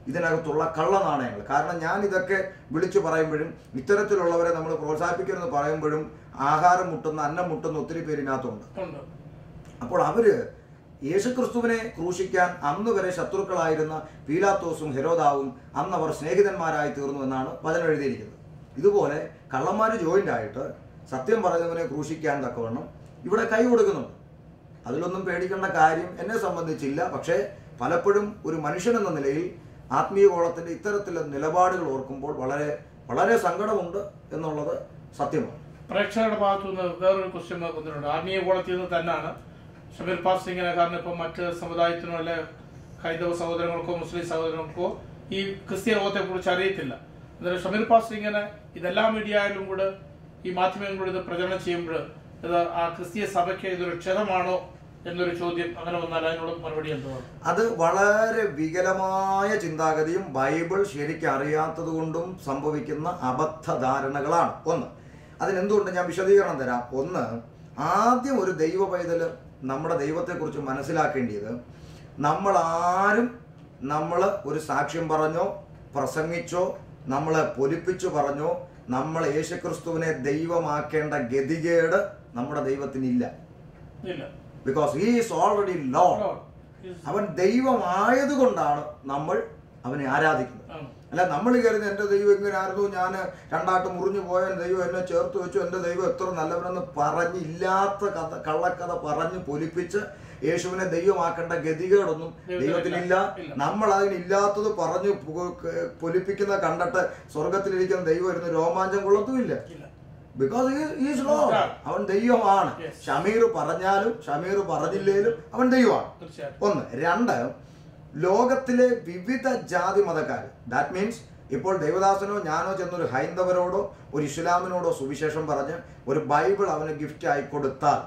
ഇതിനകത്തുള്ള കള്ള നാണയങ്ങൾ കാരണം ഞാൻ ഇതൊക്കെ വിളിച്ചു പറയുമ്പോഴും ഇത്തരത്തിലുള്ളവരെ നമ്മൾ പ്രോത്സാഹിപ്പിക്കണമെന്ന് പറയുമ്പോഴും ആഹാരം മുട്ടുന്ന അന്നം മുട്ടുന്ന ഒത്തിരി പേരിനകത്തുണ്ട് ഉണ്ട് അപ്പോൾ അവര് യേശുക്രിസ്തുവിനെ ക്രൂശിക്കാൻ അന്ന് വരെ ശത്രുക്കളായിരുന്ന പീലാത്തോസും ഹെരോദാവും അന്ന് അവർ സ്നേഹിതന്മാരായി തീർന്നു എന്നാണ് വചനം എഴുതിയിരിക്കുന്നത് ഇതുപോലെ കള്ളന്മാർ ജോയിന്റ് ആയിട്ട് സത്യം പറയുന്നവനെ ക്രൂശിക്കാൻ തക്കവണ്ണം ഇവിടെ കൈ കൊടുക്കുന്നുണ്ട് അതിലൊന്നും പേടിക്കേണ്ട കാര്യം എന്നെ സംബന്ധിച്ചില്ല പക്ഷേ പലപ്പോഴും ഒരു മനുഷ്യൻ എന്ന നിലയിൽ ആത്മീയ കോളത്തിന്റെ ഇത്തരത്തിലുള്ള നിലപാടുകൾ ഓർക്കുമ്പോൾ വളരെ വളരെ സങ്കടമുണ്ട് എന്നുള്ളത് സത്യമാണ് പ്രേക്ഷകരുടെ ഭാഗത്തു നിന്ന് വേറൊരു ക്വസ്റ്റ്യൻ വന്നിട്ടുണ്ട് ആത്മീയ കോളത്തിൽ നിന്ന് തന്നെയാണ് ഷമീർ പാസ് ഇങ്ങനെ കാരണം ഇപ്പം മറ്റ് സമുദായത്തിനോ അല്ലെ ഹൈന്ദവ സഹോദരങ്ങൾക്കോ മുസ്ലിം സഹോദരങ്ങൾക്കോ ഈ ക്രിസ്തീയ ലോകത്തെ കുറിച്ച് അറിയത്തില്ല അന്നേരം ഷമീർ പാസ് ഇങ്ങനെ ഇതെല്ലാ മീഡിയയിലും കൂടെ ഈ മാധ്യമങ്ങളിലൂടെ ഇത് പ്രചരണം ചെയ്യുമ്പോൾ ഇത് ആ ക്രിസ്തീയ സഭയ്ക്ക് ഇതൊരു ക്ഷതമാണോ എന്നൊരു ചോദ്യം അങ്ങനെ വന്നാൽ അതിനുള്ള മറുപടി എന്തുവാണ് അത് വളരെ വികലമായ ചിന്താഗതിയും ബൈബിൾ ശരിക്കും അറിയാത്തത് കൊണ്ടും സംഭവിക്കുന്ന അബദ്ധധാരണകളാണ് ഒന്ന് അതിനെന്തുകൊണ്ട് ഞാൻ വിശദീകരണം തരാം ഒന്ന് ആദ്യം ഒരു ദൈവ പൈതൽ നമ്മുടെ ദൈവത്തെക്കുറിച്ച് മനസ്സിലാക്കേണ്ടത് നമ്മൾ ആരും നമ്മൾ ഒരു സാക്ഷ്യം പറഞ്ഞോ പ്രസംഗിച്ചോ നമ്മളെ പൊലിപ്പിച്ചു പറഞ്ഞോ നമ്മൾ യേശുക്രിസ്തുവിനെ ദൈവമാക്കേണ്ട ഗതികേട് നമ്മുടെ ദൈവത്തിനില്ല ഇല്ല because he is already Lord അവൻ ദൈവമായതുകൊണ്ടാണ് നമ്മൾ അവനെ ആരാധിക്കുന്നത് ആണ്. അല്ല നമ്മൾ കരുതുന്നത് എൻ്റെ ദൈവം എങ്ങനെയായിരുന്നു ഞാൻ രണ്ടാട്ട് മുറിഞ്ഞു പോയ ദൈവം എന്നെ ചേർത്ത് വെച്ചു എൻ്റെ ദൈവം എത്ര നല്ലവനെന്ന് പറഞ്ഞില്ലാത്ത കഥ കള്ളക്കഥ പറഞ്ഞ് പൊലിപ്പിച്ച് യേശുവിനെ ദൈവമാക്കേണ്ട ഗതികേടൊന്നും ദൈവത്തിനില്ല. ദൈവത്തിനില്ല ഇല്ല. നമ്മൾ അതിനില്ലാത്തത് പറഞ്ഞ് പു- ക- പൊലിപ്പിക്കുന്ന കണ്ടിട്ട് സ്വർഗത്തിലിരിക്കുന്ന ദൈവം ഇരുന്ന് രോമാഞ്ചം കൊള്ളത്തുമില്ല ഇല്ല ബിക്കോസ് ഈസ് ലോ Yeah. അവൻ ദൈവമാണ് Yes. ഷമീർ പറഞ്ഞാലും ഷമീർ പറഞ്ഞില്ലേലും അവൻ ദൈവമാണ് തീർച്ചയായിട്ടും ഒന്ന് രണ്ട് ലോകത്തിലെ വിവിധ ജാതി മതക്കാർ ദാറ്റ് മീൻസ് ഇപ്പോൾ ദേവദാസനോ ഞാനോ ചെന്നൊരു ഹൈന്ദവരോടോ ഒരു ഇസ്ലാമിനോടോ സുവിശേഷം പറഞ്ഞ് ഒരു ബൈബിൾ അവന് ഗിഫ്റ്റ് ആയി കൊടുത്താൽ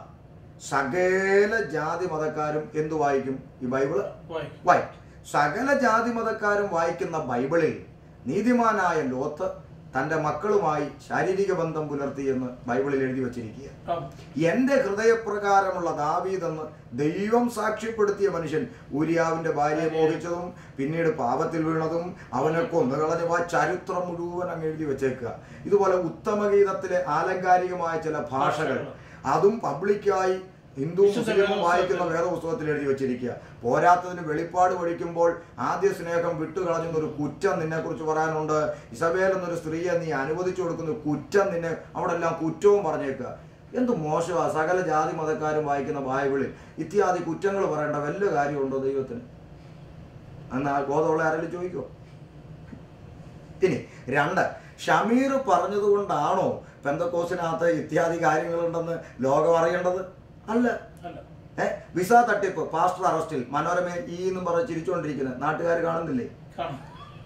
സകല ജാതി മതക്കാരും എന്തു വായിക്കും ഈ ബൈബിള് വായിക്കും വായിക്കും സകല ജാതി മതക്കാരും വായിക്കുന്ന ബൈബിളിൽ നീതിമാനായ ലോത്ത് തന്റെ മക്കളുമായി ശാരീരിക ബന്ധം പുലർത്തിയെന്ന് ബൈബിളിൽ എഴുതി വച്ചിരിക്കുക ആ. എന്റെ ഹൃദയപ്രകാരമുള്ള ദാവീദെന്ന് ദൈവം സാക്ഷ്യപ്പെടുത്തിയ മനുഷ്യൻ ഊരിയാവിന്റെ ഭാര്യയെ മോഹിച്ചതും പിന്നീട് പാപത്തിൽ വീണതും അവനെ കൊന്നുകളഞ്ഞ ആ ചരിത്രം മുഴുവൻ അങ്ങ് എഴുതി വെച്ചേക്കുക ഇതുപോലെ ഉത്തമഗീതത്തിലെ ആലങ്കാരികമായ ചില ഭാഷകൾ അതും പബ്ലിക്കായി ഹിന്ദു വിശുദ്ധ മുസ്ലിമും വേദപുസ്തകത്തിൽ. വായിക്കുന്ന വേദപുസ്തകത്തിൽ എഴുതി വെച്ചിരിക്കുക പോരാത്തതിന് വെളിപ്പാട് പഠിക്കുമ്പോൾ ആദ്യ സ്നേഹം വിട്ടുകളഞ്ഞെന്നൊരു കുറ്റം നിന്നെ കുറിച്ച് പറയാനുണ്ട് ഇസബേൽ എന്നൊരു സ്ത്രീയെ നീ അനുവദിച്ചു കൊടുക്കുന്ന കുറ്റം നിന്നെ അവിടെ എല്ലാം കുറ്റവും പറഞ്ഞേക്കുക എന്ത് മോശമാ സകല ജാതി മതക്കാരും വായിക്കുന്ന ബൈബിളിൽ ഇത്യാദി കുറ്റങ്ങൾ പറയേണ്ട വല്ല കാര്യമുണ്ടോ ദൈവത്തിന് അന്ന് ആ ബോധമുള്ള ആരെങ്കിലും ചോദിക്കോ ഇനി രണ്ട് ഷമീർ പറഞ്ഞതുകൊണ്ടാണോ പെന്തക്കോസിനകത്ത് ഇത്യാദി കാര്യങ്ങളുണ്ടെന്ന് ലോകം അറിയേണ്ടത് അല്ല അല്ല ഏ വിസ തട്ടിപ്പ് പാസ്റ്റർ അറസ്റ്റിൽ മനോരമ ഈ എന്നും പറഞ്ഞ് ചിരിച്ചുകൊണ്ടിരിക്കുന്നത് നാട്ടുകാർ കാണുന്നില്ലേ കാണും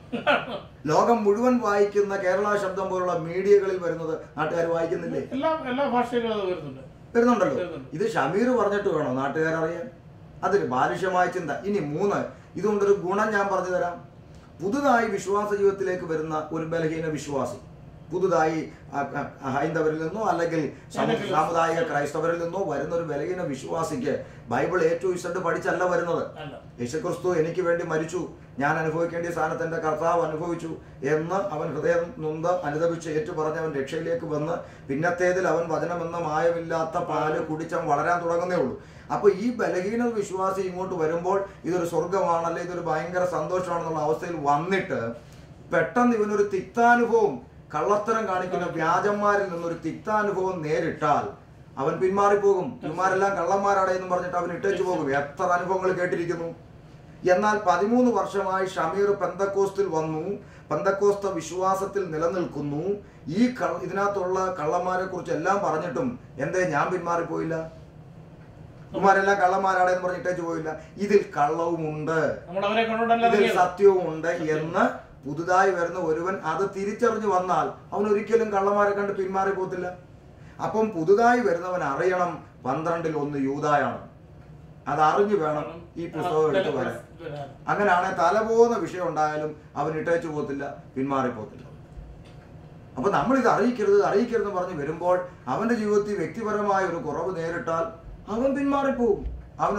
ലോകം മുഴുവൻ വായിക്കുന്ന കേരള ശബ്ദം പോലുള്ള മീഡിയകളിൽ വരുന്നത് നാട്ടുകാർ വായിക്കുന്നില്ലേ എല്ലാ എല്ലാ ഭാഷയിലും അത് വരുന്നുണ്ട് വരുന്നുണ്ടല്ലോ വരുന്നുണ്ട്. ഇത് ഷമീർ പറഞ്ഞിട്ട് വേണോ നാട്ടുകാരറിയാൻ അതൊരു ബാലിഷ്യമായ ചിന്ത ഇനി മൂന്ന് ഇതുകൊണ്ടൊരു ഗുണം ഞാൻ പറഞ്ഞു തരാം പുതുതായി വിശ്വാസ ജീവിതത്തിലേക്ക് വരുന്ന ഒരു ബലഹീന വിശ്വാസി പുതുതായി ആ, ആ, ഹൈന്ദവരിൽ നിന്നോ അല്ലെങ്കിൽ സമു- ഏതെങ്കിലും സാമുദായിക ക്രൈസ്തവരിൽ നിന്നോ വരുന്ന ഒരു ബലഹീന വിശ്വാസിക്ക് ബൈബിൾ എ ടു ഇസഡ് പഠിച്ചല്ല വരുന്നത് അല്ല യേശുക്രിസ്തു എനിക്ക് വേണ്ടി മരിച്ചു ഞാൻ അനുഭവിക്കേണ്ട സ്ഥാനത്ത് എൻ്റെ കർത്താവ് അനുഭവിച്ചു എന്ന് അവൻ ഹൃദയം നൊന്ത് അനുദപിച്ച് ഏറ്റു പറഞ്ഞ് അവൻ രക്ഷയിലേക്ക് വന്ന് പിന്നത്തേതിൽ അവൻ വചനമെന്ന മായമില്ലാത്ത പാല് കുടിച്ചവൻ വളരാൻ തുടങ്ങുന്നേ ഉള്ളൂ അപ്പൊ ഈ ബലഹീന വിശ്വാസി ഇങ്ങോട്ട് വരുമ്പോൾ ഇതൊരു സ്വർഗമാണല്ലേ ഇതൊരു ഭയങ്കര സന്തോഷമാണെന്നുള്ള അവസ്ഥയിൽ വന്നിട്ട് പെട്ടെന്ന് ഇവനൊരു തിക്താനുഭവം കള്ളത്തരം കാണിക്കുന്ന വ്യാജന്മാരിൽ നിന്നൊരു തിക്താനുഭവം നേരിട്ടാൽ അവൻ പിന്മാറിപ്പോകും ഇവന്മാരെല്ലാം കള്ളന്മാരാടെ എന്ന് പറഞ്ഞിട്ട് അവൻ ഇട്ടേച്ചു പോകും എത്ര അനുഭവങ്ങൾ കേട്ടിരിക്കുന്നു എന്നാൽ പതിമൂന്ന് വർഷമായി ഷമീർ പെന്തക്കോസ്തിൽ വന്നു പെന്തക്കോസ്ത വിശ്വാസത്തിൽ നിലനിൽക്കുന്നു ഈ ക ഇതിനകത്തുള്ള കള്ളന്മാരെ കുറിച്ച് എല്ലാം പറഞ്ഞിട്ടും എന്തേ ഞാൻ പിന്മാറിപ്പോയില്ല ഇവന്മാരെല്ലാം കള്ളന്മാരാടെ എന്ന് പറഞ്ഞ് ഇട്ടേച്ചു പോയില്ല ഇതിൽ കള്ളവുമുണ്ട് നമ്മൾ അവരെ കണ്ടുകൊണ്ടല്ല ഇതിൽ ഇറങ്ങിയത്. സത്യവും ഉണ്ട് എന്ന് പുതുതായി വരുന്ന ഒരുവൻ അത് തിരിച്ചറിഞ്ഞു വന്നാൽ അവൻ ഒരിക്കലും കള്ളന്മാരെ കണ്ട് പിന്മാറി പോത്തില്ല അപ്പം പുതുതായി വരുന്നവൻ അറിയണം പന്ത്രണ്ടിൽ ഒന്ന് യൂതായാണ് അത് അറിഞ്ഞു വേണം ഈ പുസ്തകം എടുത്തു വരാൻ വരാൻ. അങ്ങനെയാണെ തലപോകുന്ന വിഷയം ഉണ്ടായാലും അവൻ ഇട്ടേച്ചു പോത്തില്ല പിന്മാറി പോത്തില്ല അപ്പൊ നമ്മൾ ഇത് അറിയിക്കരുത് അറിയിക്കരുതെന്ന് പറഞ്ഞ് വരുമ്പോൾ അവന്റെ ജീവിതത്തിൽ വ്യക്തിപരമായ ഒരു കുറവ് നേരിട്ടാൽ അവൻ പിന്മാറിപ്പോകും അവനൊരു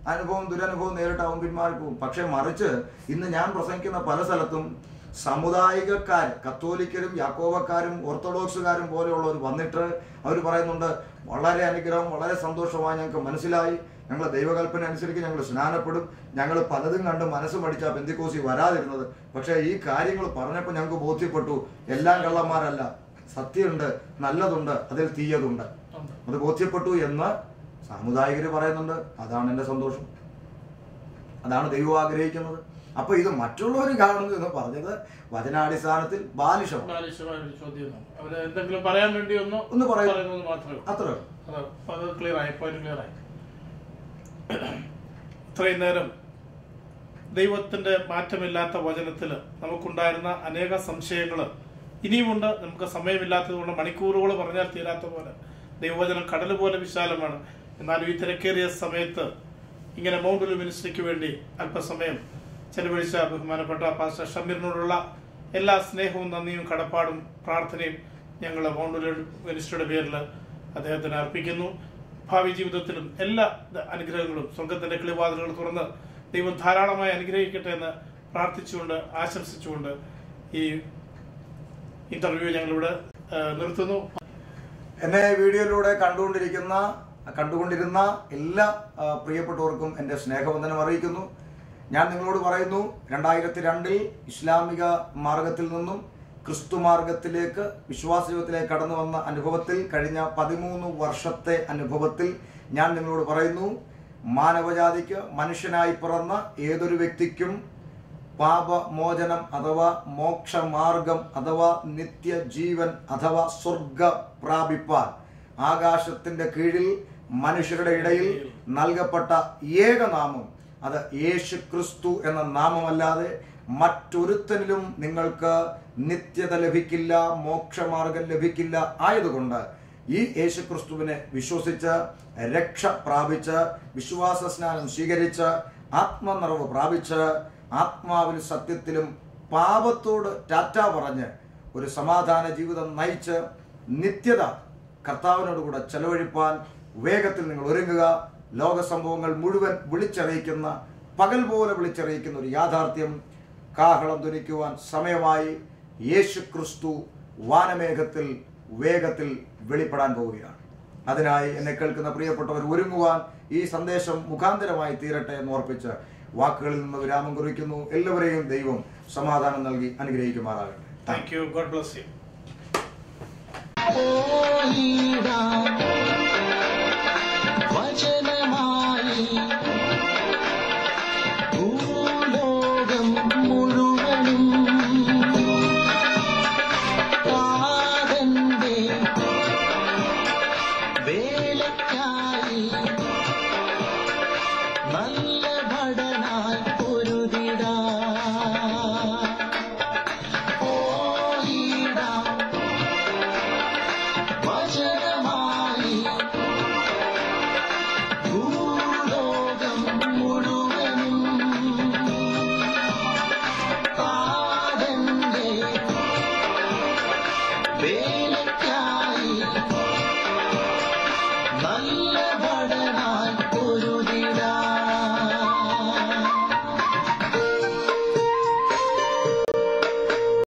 അനുഭവം ദുരനുഭവം നേരിട്ട് അവൻ പിന്മാറിപ്പോവും പക്ഷെ മറിച്ച് ഇന്ന് ഞാൻ പ്രസംഗിക്കുന്ന പല സ്ഥലത്തും സമുദായികക്കാർ കത്തോലിക്കരും യാക്കോബക്കാരും ഓർത്തഡോക്സുകാരും പോലെയുള്ളവർ വന്നിട്ട് അവർ പറയുന്നുണ്ട് വളരെ അനുഗ്രഹം വളരെ സന്തോഷമായി ഞങ്ങൾക്ക് മനസ്സിലായി ഞങ്ങൾ ദൈവകൽപ്പന അനുസരിച്ച് ഞങ്ങൾ സ്നാനപ്പെടും ഞങ്ങൾ പലതും കണ്ട് മനസ്സ് മടിച്ചാൽ ബന്ധിക്കോസി വരാതിരുന്നത് പക്ഷേ ഈ കാര്യങ്ങൾ പറഞ്ഞപ്പോൾ ഞങ്ങൾക്ക് ബോധ്യപ്പെട്ടു എല്ലാം കള്ളന്മാരല്ല സത്യമുണ്ട് നല്ലതുണ്ട് അതിൽ തീയതുണ്ട് ഉണ്ട്. അത് ബോധ്യപ്പെട്ടു എന്ന് സാമുദായികർ പറയുന്നുണ്ട് അതാണ് എൻ്റെ സന്തോഷം അതാണ് ദൈവം ആഗ്രഹിക്കുന്നത് അപ്പൊ ഇത് മറ്റുള്ളവർ കാണുന്നു എന്ന് പറഞ്ഞത് വചനാടിസ്ഥാനത്തിൽ ബാലിഷമാണ് ബാലിശമായ ഒരു ചോദ്യമാണ് അവര് എന്തെങ്കിലും പറയാൻ വേണ്ടി ഒന്ന് ഒന്ന് പറയൂ. പറയുന്നത് മാത്രമേ ഉള്ളൂ. അത്ര അത് അത് ക്ലിയർ ആയി പോയിന്റ് ക്ലിയർ ആയി ഇത്രയും നേരം ദൈവത്തിന്റെ മാറ്റമില്ലാത്ത വചനത്തിൽ നമുക്കുണ്ടായിരുന്ന അനേക സംശയങ്ങൾ ഇനിയുമുണ്ട് നമുക്ക് സമയമില്ലാത്തത് കൊണ്ട് മണിക്കൂറുകൾ പറഞ്ഞാൽ തീരാത്ത പോലെ ദൈവവചനം കടൽ പോലെ വിശാലമാണ് എന്നാലും ഈ തിരക്കേറിയ സമയത്ത് ഇങ്ങനെ മൗണ്ട് മിനിസ്ട്രിക്ക് വേണ്ടി അല്പസമയം ചെലവഴിച്ച ബഹുമാനപ്പെട്ട പാസ്റ്റർ ഷമീറിനോടുള്ള എല്ലാ സ്നേഹവും നന്ദിയും കടപ്പാടും പ്രാർത്ഥനയും ഞങ്ങൾ മൗണ്ട് മിനിസ്ട്രിയുടെ പേരിൽ അദ്ദേഹത്തിന് അർപ്പിക്കുന്നു ഭാവി ജീവിതത്തിലും എല്ലാ ദ- അനുഗ്രഹങ്ങളും സ്വർഗത്തിന്റെ കിളിവാതിലുകൾ തുറന്ന് ദൈവം ധാരാളമായി അനുഗ്രഹിക്കട്ടെ എന്ന് പ്രാർത്ഥിച്ചുകൊണ്ട് ആശംസിച്ചുകൊണ്ട് ഈ ഇന്റർവ്യൂ ഞങ്ങളിവിടെ ആ, നിർത്തുന്നു എന്നെ വീഡിയോയിലൂടെ കണ്ടുകൊണ്ടിരിക്കുന്ന കണ്ടുകൊണ്ടിരുന്ന എല്ലാ ആ, പ്രിയപ്പെട്ടവർക്കും എൻ്റെ സ്നേഹവന്ദനം അറിയിക്കുന്നു ഞാൻ നിങ്ങളോട് പറയുന്നു രണ്ടായിരത്തി രണ്ടിൽ ഇസ്ലാമിക മാർഗത്തിൽ നിന്നും ക്രിസ്തു മാർഗത്തിലേക്ക് വിശ്വാസ ജീവിതത്തിലേക്ക് കടന്നു വന്ന അനുഭവത്തിൽ കഴിഞ്ഞ പതിമൂന്ന് വർഷത്തെ അനുഭവത്തിൽ ഞാൻ നിങ്ങളോട് പറയുന്നു മാനവജാതിക്ക് മനുഷ്യനായി പിറന്ന ഏതൊരു വ്യക്തിക്കും പാപമോചനം അഥവാ മോക്ഷമാർഗം അഥവാ നിത്യജീവൻ അഥവാ സ്വർഗ പ്രാപിപ്പാൻ ആകാശത്തിന്റെ കീഴിൽ മനുഷ്യരുടെ ഇടയിൽ നൽകപ്പെട്ട ഏകനാമം അത് യേശു ക്രിസ്തു എന്ന നാമമല്ലാതെ മറ്റൊരുത്തനിലും നിങ്ങൾക്ക് നിത്യത ലഭിക്കില്ല മോക്ഷമാർഗം ലഭിക്കില്ല ആയതുകൊണ്ട് ഈ യേശു ക്രിസ്തുവിനെ വിശ്വസിച്ച് രക്ഷ പ്രാപിച്ച് വിശ്വാസ സ്നാനം സ്വീകരിച്ച് ആത്മനിറവ് പ്രാപിച്ച് ആത്മാവിൽ സത്യത്തിലും പാപത്തോട് ടാറ്റ പറഞ്ഞ് ഒരു സമാധാന ജീവിതം നയിച്ച് നിത്യത കർത്താവിനോടുകൂടെ ചെലവഴിപ്പാൻ വേഗത്തിൽ നിങ്ങൾ ഒരുങ്ങുക ലോക സംഭവങ്ങൾ മുഴുവൻ വിളിച്ചറിയിക്കുന്ന പകൽ പോലെ വിളിച്ചറിയിക്കുന്ന ഒരു യാഥാർത്ഥ്യം കാഹളം ധ്വനിക്കുവാൻ സമയമായി യേശു ക്രിസ്തു വാനമേഘത്തിൽ വേഗത്തിൽ വെളിപ്പെടാൻ പോവുകയാണ് അതിനായി എന്നെ കേൾക്കുന്ന പ്രിയപ്പെട്ടവർ ഒരുങ്ങുവാൻ ഈ സന്ദേശം മുഖാന്തരമായി തീരട്ടെ എന്ന് ഓർപ്പിച്ച് വാക്കുകളിൽ നിന്ന് വിരാമം കുറിക്കുന്നു എല്ലാവരെയും ദൈവം സമാധാനം നൽകി അനുഗ്രഹിക്കുമാറാകട്ടെ thank you God bless you Holy God.